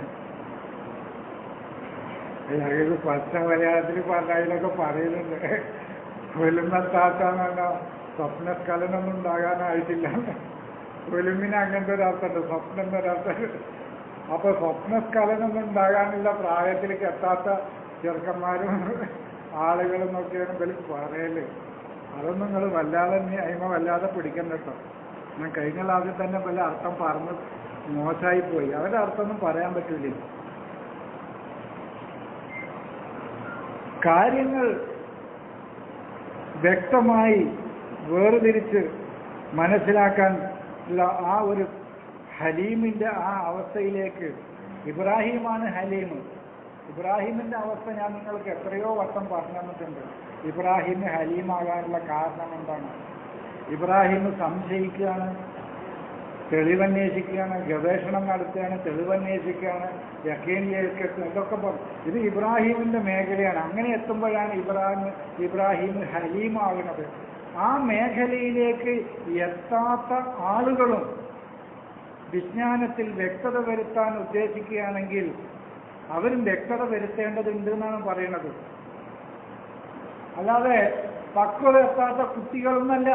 ഞങ്ങൾക്ക് പച്ച മലയാളത്തിൽ പറഞ്ഞതിലൊക്കെ പറയുന്നുണ്ട് വെലുമെത്താത്താന്നല്ല സ്വപ്നസ്ഖലനൊന്നും ഉണ്ടാകാനായിട്ടില്ല വെലുമിന് അങ്ങനത്തെ ഒരു അർത്ഥമുണ്ട് സ്വപ്നം എന്നൊരർത്ഥം അപ്പൊ സ്വപ്നസ്ഖലനൊന്നും ഉണ്ടാകാനുള്ള പ്രായത്തിലേക്ക് എത്താത്ത ചെറുക്കന്മാരും ആളുകളും നോക്കിയാണ് ഇവര് പറയല് അതൊന്നും നിങ്ങൾ വല്ലാതെ നീ അയിമ വല്ലാതെ പിടിക്കണ്ട കേട്ടോ ഞാൻ കഴിഞ്ഞ ക്ലാസ്സിൽ തന്നെ വല്ല അർത്ഥം പറഞ്ഞ് മോശമായി പോയി അവരുടെ അർത്ഥമൊന്നും പറയാൻ പറ്റൂലേ കാര്യങ്ങൾ വ്യക്തമായി വേർതിരിച്ച് മനസ്സിലാക്കാൻ ഉള്ള ആ ഒരു ഹലീമിന്റെ ആ അവസ്ഥയിലേക്ക് ഇബ്രാഹിമാണ് ഹലീം ഇബ്രാഹിമിന്റെ അവസ്ഥ ഞാൻ നിങ്ങൾക്ക് എത്രയോ വട്ടം പറഞ്ഞു തന്നിട്ടുണ്ട് ഇബ്രാഹിം ഹലീമാകാനുള്ള കാരണം എന്താണ് ഇബ്രാഹിം സംശയിക്കുകയാണ് തെളിവന്വേഷിക്കുകയാണ് ഗവേഷണം നടത്തുകയാണ് തെളിവന്വേഷിക്കുകയാണ് യക്കീനിലേക്ക് എത്തുക ഇതൊക്കെ പറ- ഇത് ഇബ്രാഹിമിന്റെ മേഖലയാണ് അങ്ങനെ എത്തുമ്പോഴാണ് ഇബ്രാഹിം ഇബ്രാഹിം ഹലീമാകുന്നത് ആ മേഖലയിലേക്ക് എത്താത്ത ആളുകളും വിജ്ഞാനത്തിൽ വ്യക്തത വരുത്താൻ ഉദ്ദേശിക്കുകയാണെങ്കിൽ അവരും വ്യക്തത വരുത്തേണ്ടതുണ്ട് എന്നാണ് പറയുന്നത് അല്ലാതെ പക്വത എത്താത്ത കുട്ടികളൊന്നല്ല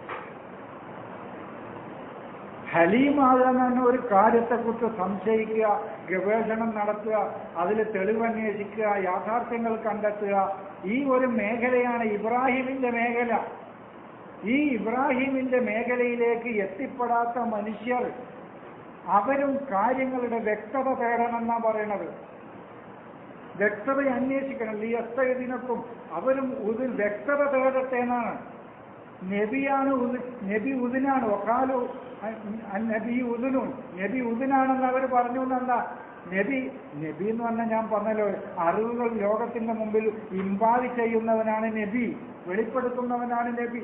ഹലീമാകാൻ ഒരു കാര്യത്തെക്കുറിച്ച് സംശയിക്കുക ഗവേഷണം നടത്തുക അതിൽ തെളിവന്വേഷിക്കുക യാഥാർത്ഥ്യങ്ങൾ കണ്ടെത്തുക ഈ ഒരു മേഖലയാണ് ഇബ്രാഹിമിന്റെ മേഖല ഈ ഇബ്രാഹിമിന്റെ മേഖലയിലേക്ക് എത്തിപ്പെടാത്ത മനുഷ്യർ അവരും കാര്യങ്ങളുടെ വ്യക്തത തേടണമെന്നാ പറയണത് വ്യക്തത അന്വേഷിക്കണം ഈ എസ്തയതിനൊപ്പം അവരും ഉതിൽ വ്യക്തത തേടട്ടെ എന്നാണ് നബിയാണ് ഉദ് നബി ഉദിനാണ് ഒക്കാലു നബി ഉദിനും നബി ഉദിനാണെന്ന് അവർ പറഞ്ഞു എന്നല്ല നബി നബി എന്ന് പറഞ്ഞാൽ ഞാൻ പറഞ്ഞല്ലോ അറിവുകൾ ലോകത്തിന്റെ മുമ്പിൽ ഇമ്പാതി ചെയ്യുന്നവനാണ് നബി വെളിപ്പെടുത്തുന്നവനാണ് നബി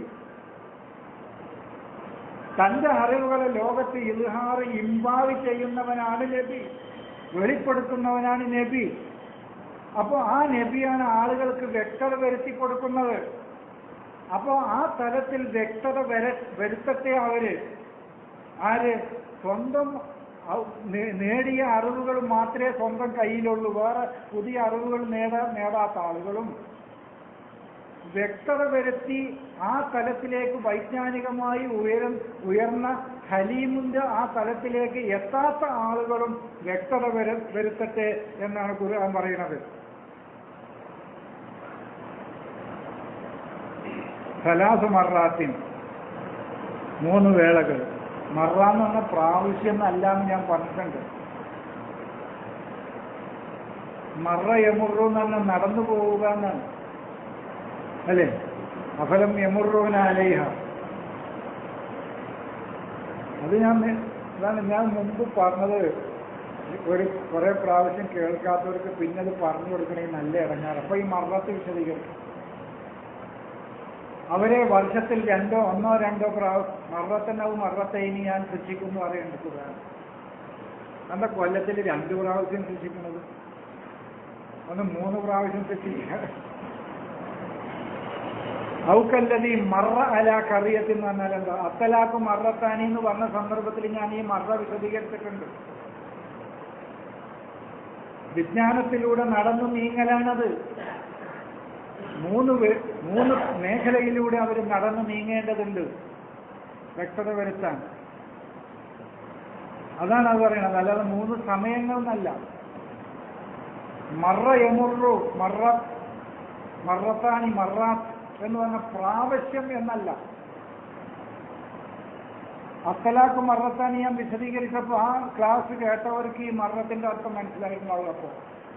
തന്റെ അറിവുകളെ ലോകത്ത് ഇൽഹാറ് ഇമ്പാതി ചെയ്യുന്നവനാണ് നബി വെളിപ്പെടുത്തുന്നവനാണ് നബി അപ്പോൾ ആ നബിയാണ് ആളുകൾക്ക് വ്യക്തത വരുത്തി കൊടുക്കുന്നത് അപ്പോൾ ആ തലത്തിൽ വ്യക്തത വര വരുത്തട്ടെ അവര് ആര് സ്വന്തം ഔ- നേ- നേടിയ അറിവുകൾ മാത്രമേ സ്വന്തം കയ്യിലുള്ളൂ വേറെ പുതിയ അറിവുകൾ നേടാ നേടാത്ത ആളുകളും വ്യക്തത വരുത്തി ആ തലത്തിലേക്ക് വൈജ്ഞാനികമായി ഉയര ഉയർന്ന ഹലീമിന്റെ ആ തലത്തിലേക്ക് എത്താത്ത ആളുകളും വ്യക്തത വര വരുത്തട്ടെ എന്നാണ് ഖുർആൻ പറയുന്നത് സലാസ് മറാത്തിൻ മൂന്ന് വേളകൾ മറ എന്ന് പറഞ്ഞ പ്രാവശ്യം അല്ല എന്ന് ഞാൻ പറഞ്ഞിട്ടുണ്ട് മറ യമുറു എന്ന് പറഞ്ഞാൽ നടന്നു പോവുക എന്നാണ് അല്ലേ അഫലം യമുറൂനാലേഹ അത് ഞാൻ നേ- അതാണ് ഞാൻ മുമ്പ് പറഞ്ഞത് ഒരു കുറെ പ്രാവശ്യം കേൾക്കാത്തവർക്ക് പിന്നെ അത് പറഞ്ഞു കൊടുക്കണേ നല്ല ഇടങ്ങാറ് അപ്പൊ ഈ മറത്ത് വിശദീകരിക്കും അവരെ വർഷത്തിൽ രണ്ടോ ഒന്നോ രണ്ടോ പ്രാവശ്യം മറത്തനവും മറത്തൈനി ഞാൻ സൃഷ്ടിക്കുന്നു പറയുന്നുണ്ട് ഖുർആൻ എന്താ കൊല്ലത്തിൽ രണ്ടു പ്രാവശ്യം സൃഷ്ടിക്കുന്നത് ഒന്ന് മൂന്ന് പ്രാവശ്യം സൃഷ്ടിക്കുക ഔക്കല്ലതി മറ അല കറിയത്ത് എന്ന് പറഞ്ഞാൽ എന്താ അത്തലാക്കും മറത്താനി എന്ന് പറഞ്ഞ സന്ദർഭത്തിൽ ഞാൻ ഈ മറ വിശദീകരിച്ചിട്ടുണ്ട് വിജ്ഞാനത്തിലൂടെ നടന്നു നീങ്ങലാണത് മൂന്ന് വേ- മൂന്ന് മേഖലയിലൂടെ അവർ നടന്നു നീങ്ങേണ്ടതുണ്ട് വ്യക്തത വരുത്താൻ അതാണ് അത് പറയുന്നത് അല്ലാതെ മൂന്ന് സമയങ്ങൾ എന്നല്ല മറ എമുറു മറ മറത്താനി മറാത്ത് എന്ന് പറഞ്ഞ പ്രാവശ്യം എന്നല്ല അത്തലാക്ക് മറത്താനി ഞാൻ വിശദീകരിച്ചപ്പോൾ ആ ക്ലാസ് കേട്ടവർക്ക് ഈ മറത്തിന്റെ അർത്ഥം മനസ്സിലായിട്ടുണ്ടാവും അപ്പോൾ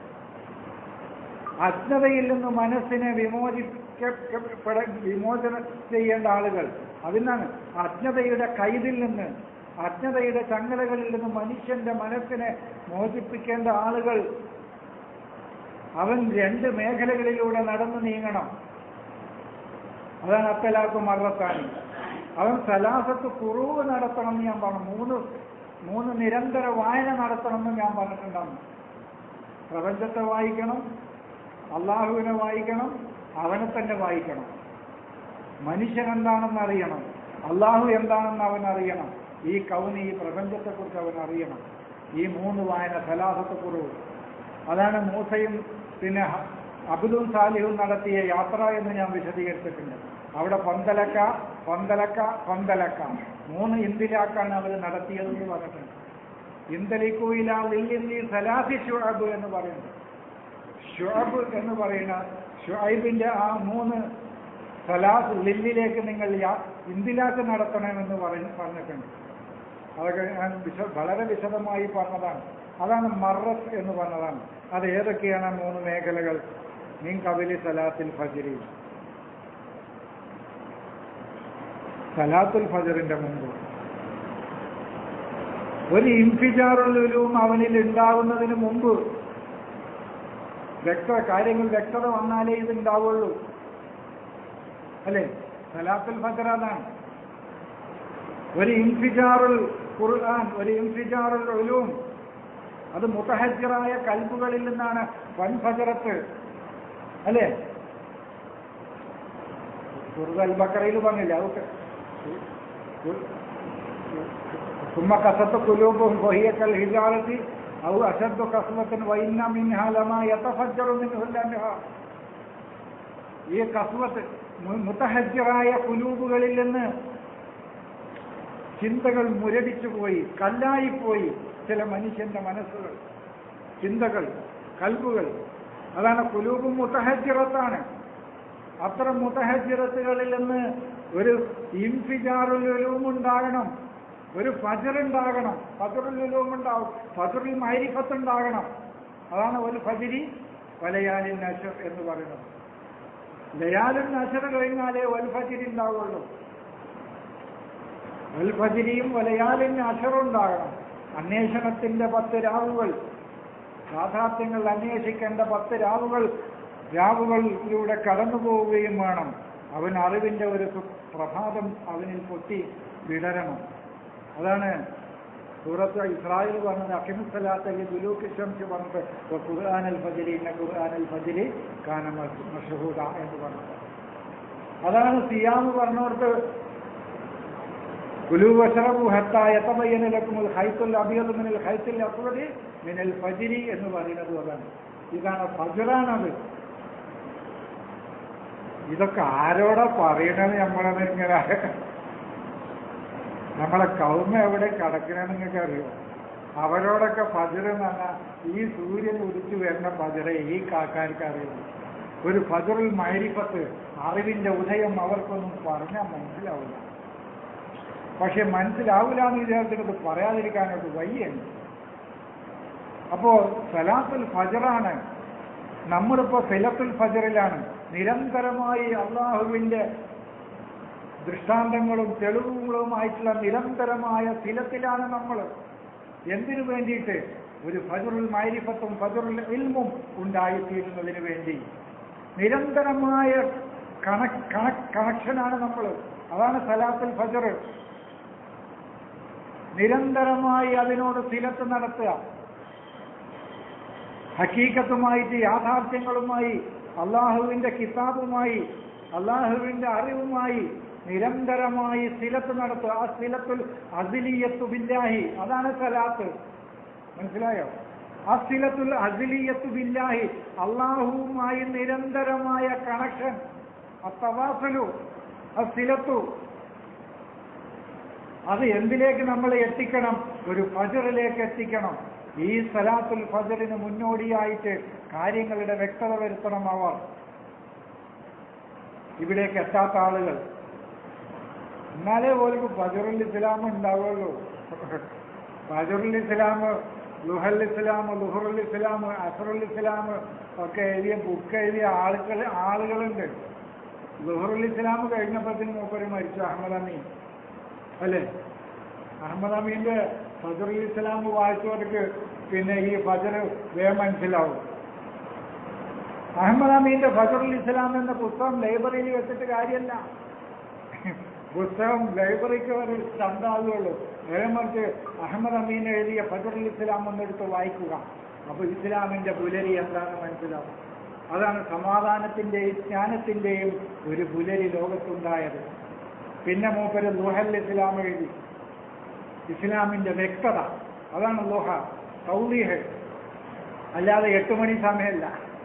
അജ്ഞതയിൽ നിന്ന് മനസ്സിനെ വിമോചിക്കപ്പെട വിമോചനം ചെയ്യേണ്ട ആളുകൾ അതിനാണ് അജ്ഞതയുടെ കൈതിൽ നിന്ന് അജ്ഞതയുടെ ചങ്ങലകളിൽ നിന്ന് മനുഷ്യന്റെ മനസ്സിനെ മോചിപ്പിക്കേണ്ട ആളുകൾ അവൻ രണ്ട് മേഖലകളിലൂടെ നടന്നു നീങ്ങണം അതാണ് അത്തലാക്ക് മറത്താനി അവൻ സലാസത്ത് കുറവ് നടത്തണം എന്ന് ഞാൻ പറഞ്ഞു മൂന്ന് മൂന്ന് നിരന്തര വായന നടത്തണം എന്ന് ഞാൻ പറഞ്ഞിട്ടുണ്ടാകും പ്രപഞ്ചത്തെ വായിക്കണം അള്ളാഹുവിനെ വായിക്കണം അവനെ തന്നെ വായിക്കണം മനുഷ്യൻ എന്താണെന്ന് അറിയണം അള്ളാഹു എന്താണെന്ന് അവൻ അറിയണം ഈ കൗനി ഈ പ്രപഞ്ചത്തെക്കുറിച്ച് അവൻ അറിയണം ഈ മൂന്ന് വായന സലാഹത്തെക്കുറിവ് അതാണ് മൂസയും പിന്നെ ഹ- അബ്ദുൽ സാലിഹും നടത്തിയ യാത്ര എന്ന് ഞാൻ വിശദീകരിച്ചിട്ടുണ്ട് അവിടെ പന്തലക്ക പന്തലക്ക പന്തലക്ക മൂന്ന് ഇന്ദിലാക്കാണ് അവർ നടത്തിയതെന്ന് പറഞ്ഞിട്ടുണ്ട് ഇന്ദലിക്കൂയില ലില്ലി സലാഫി ഷുഅബ് എന്ന് പറയുന്നത് ഷുഅബ് എന്ന് പറയുന്ന ഷുഐബിന്റെ ആ മൂന്ന് സലാസ് ലില്ലിലേക്ക് നിങ്ങൾ യാ- ഇന്ദിലാക്ക് നടത്തണമെന്ന് പറഞ്ഞ് പറഞ്ഞിട്ടുണ്ട് അതൊക്കെ ഞാൻ വിശ വളരെ വിശദമായി പറഞ്ഞതാണ് അതാണ് മറത്ത് എന്ന് പറഞ്ഞതാണ് അത് ഏതൊക്കെയാണ് ആ മൂന്ന് മേഖലകൾ മീൻ കബലി സലാത്തിൽ ഫജരി സലാത്തുൽ ഫജറിന്റെ മുമ്പ് ഒരു ഇൻഫിജാറുള്ളിലും അവനിൽ ഉണ്ടാകുന്നതിന് മുമ്പ് വ്യക്ത കാര്യങ്ങൾ വ്യക്തത വന്നാലേ ഇത് ഉണ്ടാവുള്ളൂ അല്ലേ സലാത്തുൽ ഫജർ അതാണ് ഒരു ഇൻഫിജാറുൽ ഖുർആൻ ഒരു ഇൻഫിജാറുൽ ഉലൂം അത് മുത്തഹജ്ജറായ കൽബുകളിൽ നിന്നാണ് വൻഫജറത്ത് അല്ലേ സുഹൃത്ത് ബക്കറയിൽ പറഞ്ഞില്ല അതൊക്കെ ثم قست قلوبهم وهي كالحجارة أو أشد قسوة وإن منها لما يتفجر منه الأنهار ഈ കസ്വത്ത് മു- മുത്തഹജ്ജറായ കുലൂബുകളിൽ നിന്ന് ചിന്തകൾ മുരടിച്ചു പോയി കല്ലായിപ്പോയി ചില മനുഷ്യന്റെ മനസ്സുകൾ ചിന്തകൾ കൽബുകൾ അതാണ് കുലൂബും മുത്തഹജ്ജിറത്താണ് അത്തരം മുത്തഹജ്ജിറത്തുകളിൽ നിന്ന് ഒരു ഇൻഫിജാറുലും ഉണ്ടാകണം ഒരു ഫജറുണ്ടാകണം ഫജറുലും ഉണ്ടാവും ഫജറുൽ മൈരിഫത്ത് ഉണ്ടാകണം അതാണ് ഒരു ഫജിരി വലയാലിൻ നഷർ എന്ന് പറയുന്നത് ലയാലിൻ നഷർ കഴിഞ്ഞാലേ വൽഫജിരി ഉണ്ടാവുള്ളൂ വൽഫജിരിയും വലയാലിൻ നഷറുണ്ടാകണം അന്വേഷണത്തിന്റെ പത്ത് രാവുകൾ യാഥാർത്ഥ്യങ്ങൾ അന്വേഷിക്കേണ്ട പത്ത് രാവുകൾ രാവുകളിലൂടെ കടന്നു പോവുകയും വേണം അവൻ അറിവിന്റെ ഒരു സു- പ്രഭാതം അവനിൽ പൊട്ടി വിടരണം അതാണ് സൂറത്ത് ഇസ്രായേൽ പറഞ്ഞത് അഖിമുസലാത്തലി ദുലൂക്ക് ശംസ് പറഞ്ഞിട്ട് "വ ഖുർആനൽ ഫജിരി ഇന്ന ഖുർആനൽ ഫജിരി കാന മഷ്- മഷ്ഹൂദ എന്ന് പറഞ്ഞത് അതാണ് സിയാമ് പറഞ്ഞവർക്ക് കുലു വശറബു ഹത്ത യതബയ്യന ലക്കുമുൽ ഖൈത്തുൽ അബിയദ് മിനൽ ഖൈത്തുൽ അസ്വദി മിനൽ ഫജിരി എന്ന് പറയുന്നത് അതാണ് ഇതാണ് ഫജറാണത് ഇതൊക്കെ ആരോടാ പറയണത് നമ്മളത് ഇങ്ങനെ നമ്മളെ കൗമ എവിടെ കിടക്കണമെന്ന് നിങ്ങൾക്ക് അറിയോ അവരോടൊക്കെ ഫജർ എന്ന് പറഞ്ഞാൽ ഈ സൂര്യൻ ഉദിച്ചു വരുന്ന ഫജറെ ഈ കാക്കാർക്ക് അറിയുള്ളൂ ഒരു ഫജറുൽ മൈരിപ്പത്ത് അറിവിന്റെ ഉദയം അവർക്കൊന്നും പറഞ്ഞാൽ മനസ്സിലാവില്ല പക്ഷെ മനസ്സിലാവില്ല എന്ന് വിചാരിച്ചിട്ട് പറയാതിരിക്കാനൊക്കെ വയ്യുണ്ട് അപ്പോ സലാത്തുൽ ഫജറാണ് നമ്മളിപ്പോ ഫിലത്തുൽ ഫജറിലാണ് നിരന്തരമായി അള്ളാഹുവിന്റെ ദൃഷ്ടാന്തങ്ങളും തെളിവുകളുമായിട്ടുള്ള നിരന്തരമായ ഫിലത്തിലാണ് നമ്മൾ എന്തിനു വേണ്ടിയിട്ട് ഒരു ഫജറുൽ മൈരിഫത്തും ഫജറുൽ ഇൽമും ഉണ്ടായിത്തീരുന്നതിന് വേണ്ടി നിരന്തരമായ കണ കണ കണക്ഷനാണ് നമ്മൾ അതാണ് സലാത്തുൽ ഫജർ നിരന്തരമായി അതിനോട് സിലത്ത് നടത്തുക ഹക്കീക്കത്തുമായിട്ട് യാഥാർത്ഥ്യങ്ങളുമായി അള്ളാഹുവിന്റെ കിതാബുമായി അള്ളാഹുവിന്റെ അറിവുമായി നിരന്തരമായി സിലത്ത് നടത്തുക ആ സിലത്തുൽ അസിലിയത്തു ബില്ലാഹി അതാണ് സലാത്ത് മനസ്സിലായോ ആ സിലത്തുൽ അസിലിയത്തു ബില്ലാഹി അള്ളാഹുവുമായി നിരന്തരമായ കണക്ഷൻ അത്തവാസലു അസിലത്തു അത് എന്തിലേക്ക് നമ്മൾ എത്തിക്കണം ഒരു ഫജറിലേക്ക് എത്തിക്കണം ഈ സലാത്തുൽ ഫജറിന് മുന്നോടിയായിട്ട് കാര്യങ്ങളുടെ വ്യക്തത വരുത്തണം അവർ ഇവിടേക്ക് എത്താത്ത ആളുകൾ എന്നാലേ പോലും ഫജറുൽ ഇസ്ലാം ഉണ്ടാവുള്ളൂ ഫജറുൽ ഇസ്ലാം ലുഹൽ ഇസ്ലാം ലുഹറുൽ ഇസ്ലാം അസറുൽ ഇസ്ലാം ഒക്കെ എഴുതിയ ബുക്ക് എഴുതിയ ആളുകൾ ആളുകളുണ്ട് ലുഹറുൽ ഇസ്ലാം കഴിഞ്ഞപ്പോഴത്തേന് മൂപ്പര് മരിച്ചു അഹമ്മദ് അമീൻ അല്ലേ അഹമ്മദ് അമീന്റെ ഫജറുൽ ഇസ്ലാം വായിച്ചവർക്ക് പിന്നെ ഈ ഫജർ വേഗം മനസ്സിലാവും അഹമ്മദ് അമീന്റെ ഫജറുൽ ഇസ്ലാം എന്ന പുസ്തകം ലൈബ്രറിയിൽ വെച്ചിട്ട് കാര്യമല്ല പുസ്തകം ലൈബ്രറിക്ക് ഒരു ചന്താകുള്ളൂ നേരെ മറിച്ച് അഹമ്മദ് അമീൻ എഴുതിയ ഫജറുൽ ഇസ്ലാം എന്നെടുത്ത് വായിക്കുക അപ്പൊ ഇസ്ലാമിന്റെ പുലരി എന്താണെന്ന് മനസ്സിലാവും അതാണ് സമാധാനത്തിന്റെയും ജ്ഞാനത്തിന്റെയും ഒരു പുലരി ലോകത്തുണ്ടായത് പിന്നെ മൂപ്പര് ലുഹൽ ഇസ്ലാം എഴുതി ഇസ്ലാമിന്റെ വ്യക്തത അതാണ് ലോഹ സൗദീഹ് അല്ലാതെ എട്ട് മണി സമയമല്ല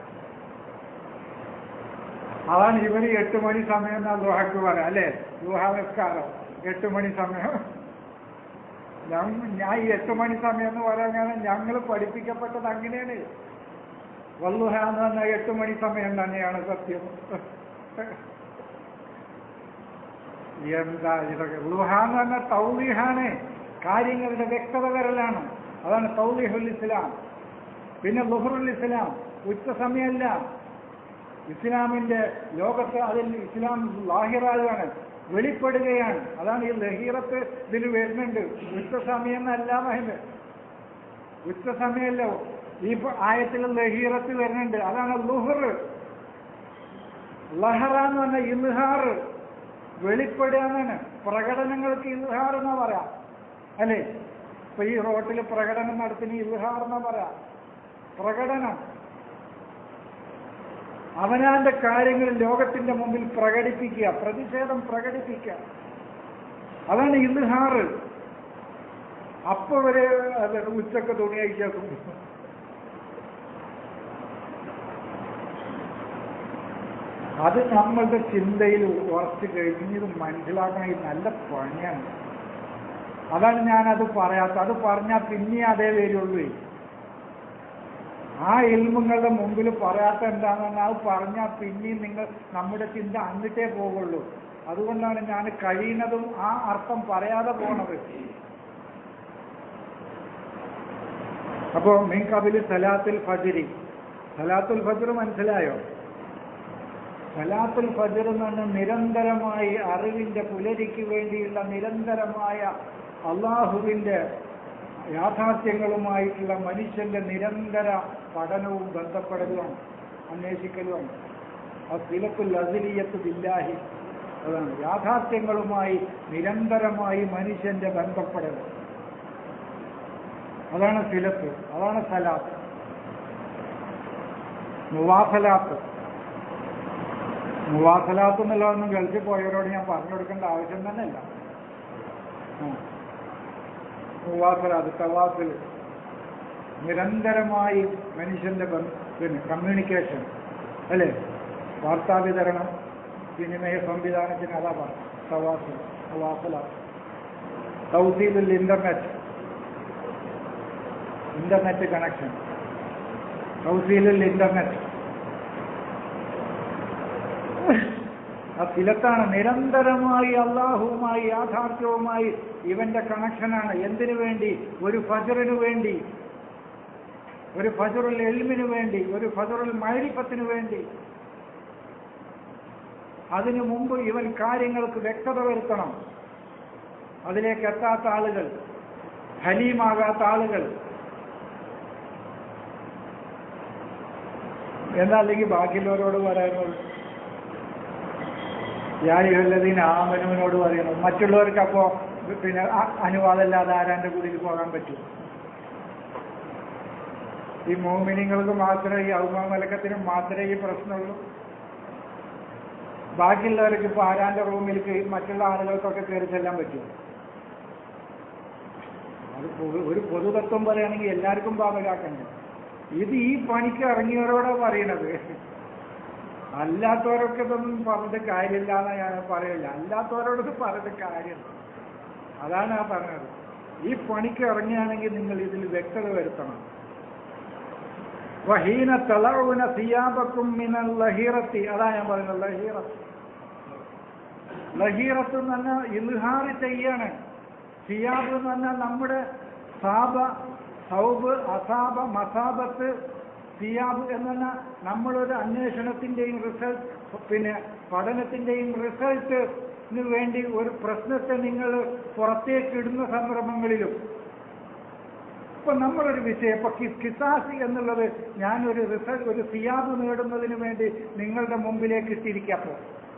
അതാണ് ഇവര് എട്ട് മണി സമയം എന്നാ ലോഹക്ക് പറയാം അല്ലേ ലോഹ നിസ്കാരം എട്ട് മണി സമയം ഞാൻ ഞാൻ ഈ എട്ട് മണി സമയം എന്ന് പറയാനാണ് ഞങ്ങൾ പഠിപ്പിക്കപ്പെട്ടത് അങ്ങനെയാണ് വല്ലുഹ എന്ന് പറഞ്ഞാൽ എട്ട് മണി സമയം തന്നെയാണ് സത്യം എന്താ ഇതൊക്കെ ലുഹ എന്ന് പറഞ്ഞാൽ തൗലീഹാണ് കാര്യങ്ങളുടെ വ്യക്തത വരലാണ് അതാണ് തൗലീഹുൽ ഇസ്ലാം പിന്നെ ലുഹറുൽ ഇസ്ലാം ഉച്ച സമയമല്ല ഇസ്ലാമിന്റെ ലോകത്ത് അതിൽ ഇസ്ലാം ലാഹിറാകാണ് വെളിപ്പെടുകയാണ് അതാണ് ഈ ലഹീറത്ത് ഇതിൽ വരുന്നുണ്ട് ഉച്ച സമയം എന്നല്ല പറയുന്നത് ഉച്ച സമയമല്ലോ ഈ ആയത്തിൽ ലഹീറത്ത് വരുന്നുണ്ട് അതാണ് ലുഹർ ലഹറ എന്ന് പറഞ്ഞാൽ ഇൽഹാർ വെളിപ്പെടുക എന്നാണ് പ്രകടനങ്ങൾക്ക് ഇൽഹാർ എന്നാ പറയാം അല്ലേ ഇപ്പൊ ഈ റോട്ടിൽ പ്രകടനം നടത്തിന് ഇൽഹാർ എന്നാ പറയാം പ്രകടനം അവനാന്റെ കാര്യങ്ങൾ ലോകത്തിന്റെ മുമ്പിൽ പ്രകടിപ്പിക്കുക പ്രതിഷേധം പ്രകടിപ്പിക്കുക അതാണ് ഇൽഹാർ അപ്പൊ വരെ അത് ഉച്ചക്ക് തുണി അയക്കും അത് നമ്മളുടെ ചിന്തയിൽ ഉറച്ചു കഴിഞ്ഞ് ഇത് മനസ്സിലാക്കണ ഇത് നല്ല പണിയാണ് അതാണ് ഞാനത് പറയാത്തത് അത് പറഞ്ഞാൽ പിന്നെ അതേ വരുള്ളൂ ആ ഇൽമുങ്ങളുടെ മുമ്പിൽ പറയാത്ത എന്താണെന്ന് അത് പറഞ്ഞാൽ പിന്നെയും നിങ്ങൾ നമ്മുടെ ചിന്ത അങ്ങോട്ടേ പോകുള്ളൂ അതുകൊണ്ടാണ് ഞാൻ കഴിയുന്നതും ആ അർത്ഥം പറയാതെ പോണത് അപ്പോ മീൻ കബില് സലാത്തുൽ ഫജരി സലാത്തുൽ ഫജർ മനസ്സിലായോ സലാത്തുൽ ഫജർ എന്ന് പറഞ്ഞാൽ നിരന്തരമായി അറിവിന്റെ പുലരിക്ക് വേണ്ടിയുള്ള നിരന്തരമായ അള്ളാഹുവിന്റെ യാഥാർത്ഥ്യങ്ങളുമായിട്ടുള്ള മനുഷ്യന്റെ നിരന്തര പഠനവും ബന്ധപ്പെടലുമാണ് അന്വേഷിക്കലുമാണ് ആ സിലത്തുൽ അസിലിയത്ത് ബില്ലാഹി അതാണ് യാഥാർത്ഥ്യങ്ങളുമായി നിരന്തരമായി മനുഷ്യന്റെ ബന്ധപ്പെടൽ അതാണ് സിലത്ത് അതാണ് സലാത്ത് മുവാസലാത്ത് മുവാസലാത്ത് എന്നുള്ളതൊന്നും ഗൾഫിൽ പോയവരോട് ഞാൻ പറഞ്ഞു കൊടുക്കേണ്ട ആവശ്യം തന്നെയല്ല മുവാസലാത്ത് തവാസിൽ നിരന്തരമായി മനുഷ്യന്റെ പിന്നെ കമ്മ്യൂണിക്കേഷൻ അല്ലേ വാർത്താ വിതരണം വിനിമയ സംവിധാനത്തിന് അതാ പറഞ്ഞു തവാസിൽ തവാസലാത്ത് തൗസീലുൽ ഇന്റർനെറ്റ് ഇന്റർനെറ്റ് കണക്ഷൻ തൗസീലുൽ ഇന്റർനെറ്റ് ആ തിലത്താണ് നിരന്തരമായി അള്ളാഹുവുമായി യാഥാർത്ഥ്യവുമായി ഇവന്റെ കണക്ഷനാണ് എന്തിനു വേണ്ടി ഒരു ഫജറിനു വേണ്ടി ഒരു ഫജറുൽ എൽമിനു വേണ്ടി ഒരു ഫജറുൽ മൈരിപ്പത്തിനു വേണ്ടി അതിനു മുമ്പ് ഇവൻ കാര്യങ്ങൾക്ക് വ്യക്തത വരുത്തണം അതിലേക്ക് എത്താത്ത ആളുകൾ ഹലീമാകാത്ത ആളുകൾ എന്താ അല്ലെങ്കിൽ ബാക്കിയുള്ളവരോട് പറയാനുള്ളത് യായുഹല്ലതീൻ ആമനുവിനോട് പറയുന്നു മറ്റുള്ളവർക്ക് അപ്പോ പിന്നെ അ- അനുവാദമില്ലാതെ ആരാന്റെ കുടിയിൽ പോകാൻ പറ്റും ഈ മോമിനിങ്ങൾക്ക് മാത്രമേ ഈ ഔമാമലക്കത്തിനും മാത്രമേ ഈ പ്രശ്നമുള്ളൂ ബാക്കിയുള്ളവർക്ക് ഇപ്പൊ ആരാന്റെ റൂമിലേക്ക് മറ്റുള്ള ആളുകൾക്കൊക്കെ കയറി ചെല്ലാൻ പറ്റുമോ അത് പൊതു- ഒരു പൊതുതത്വം പറയുകയാണെങ്കിൽ എല്ലാവർക്കും ബാധകാക്കണ്ടേ ഇത് ഈ പണിക്ക് ഇറങ്ങിയവരോടാ പറയണത് അല്ലാത്തവരൊക്കെ ഇതൊന്നും പറഞ്ഞിട്ട് കാര്യമില്ല എന്ന് ഞാൻ പറയില്ല അല്ലാത്തവരോട് ഇത് പറഞ്ഞിട്ട് കാര്യമില്ല അതാണ് ഞാൻ പറഞ്ഞത് ഈ പണിക്ക് ഇറങ്ങുകയാണെങ്കിൽ നിങ്ങൾ ഇതിൽ വ്യക്തത വരുത്തണം വഹീന തളവുന സിയാബക്കും മിനൽ ലഹീറത്തി അതാ ഞാൻ പറയുന്നത് ലഹീറത്ത് ലഹീറത്ത് എന്ന് പറഞ്ഞാൽ ഇൽഹാറ് ചെയ്യാണ് സിയാബ് എന്ന് പറഞ്ഞാൽ നമ്മുടെ സാബ സൗബ് അസാബ മസാബത്ത് സിയാബ് എന്ന് പറഞ്ഞാൽ നമ്മളൊരു അന്വേഷണത്തിന്റെയും റിസൾട്ട് പിന്നെ പഠനത്തിന്റെയും റിസൾട്ടിന് വേണ്ടി ഒരു പ്രശ്നത്തെ നിങ്ങൾ പുറത്തേക്ക് ഇടുന്ന സന്ദർഭങ്ങളിലും ഇപ്പൊ നമ്മളൊരു വിഷയം ഇപ്പൊ കി- കിസാസ് എന്നുള്ളത് ഞാനൊരു റിസൾട്ട് ഒരു സിയാബ് നേടുന്നതിന് വേണ്ടി നിങ്ങളുടെ മുമ്പിലേക്ക് ഇട്ടിരിക്കപ്പോ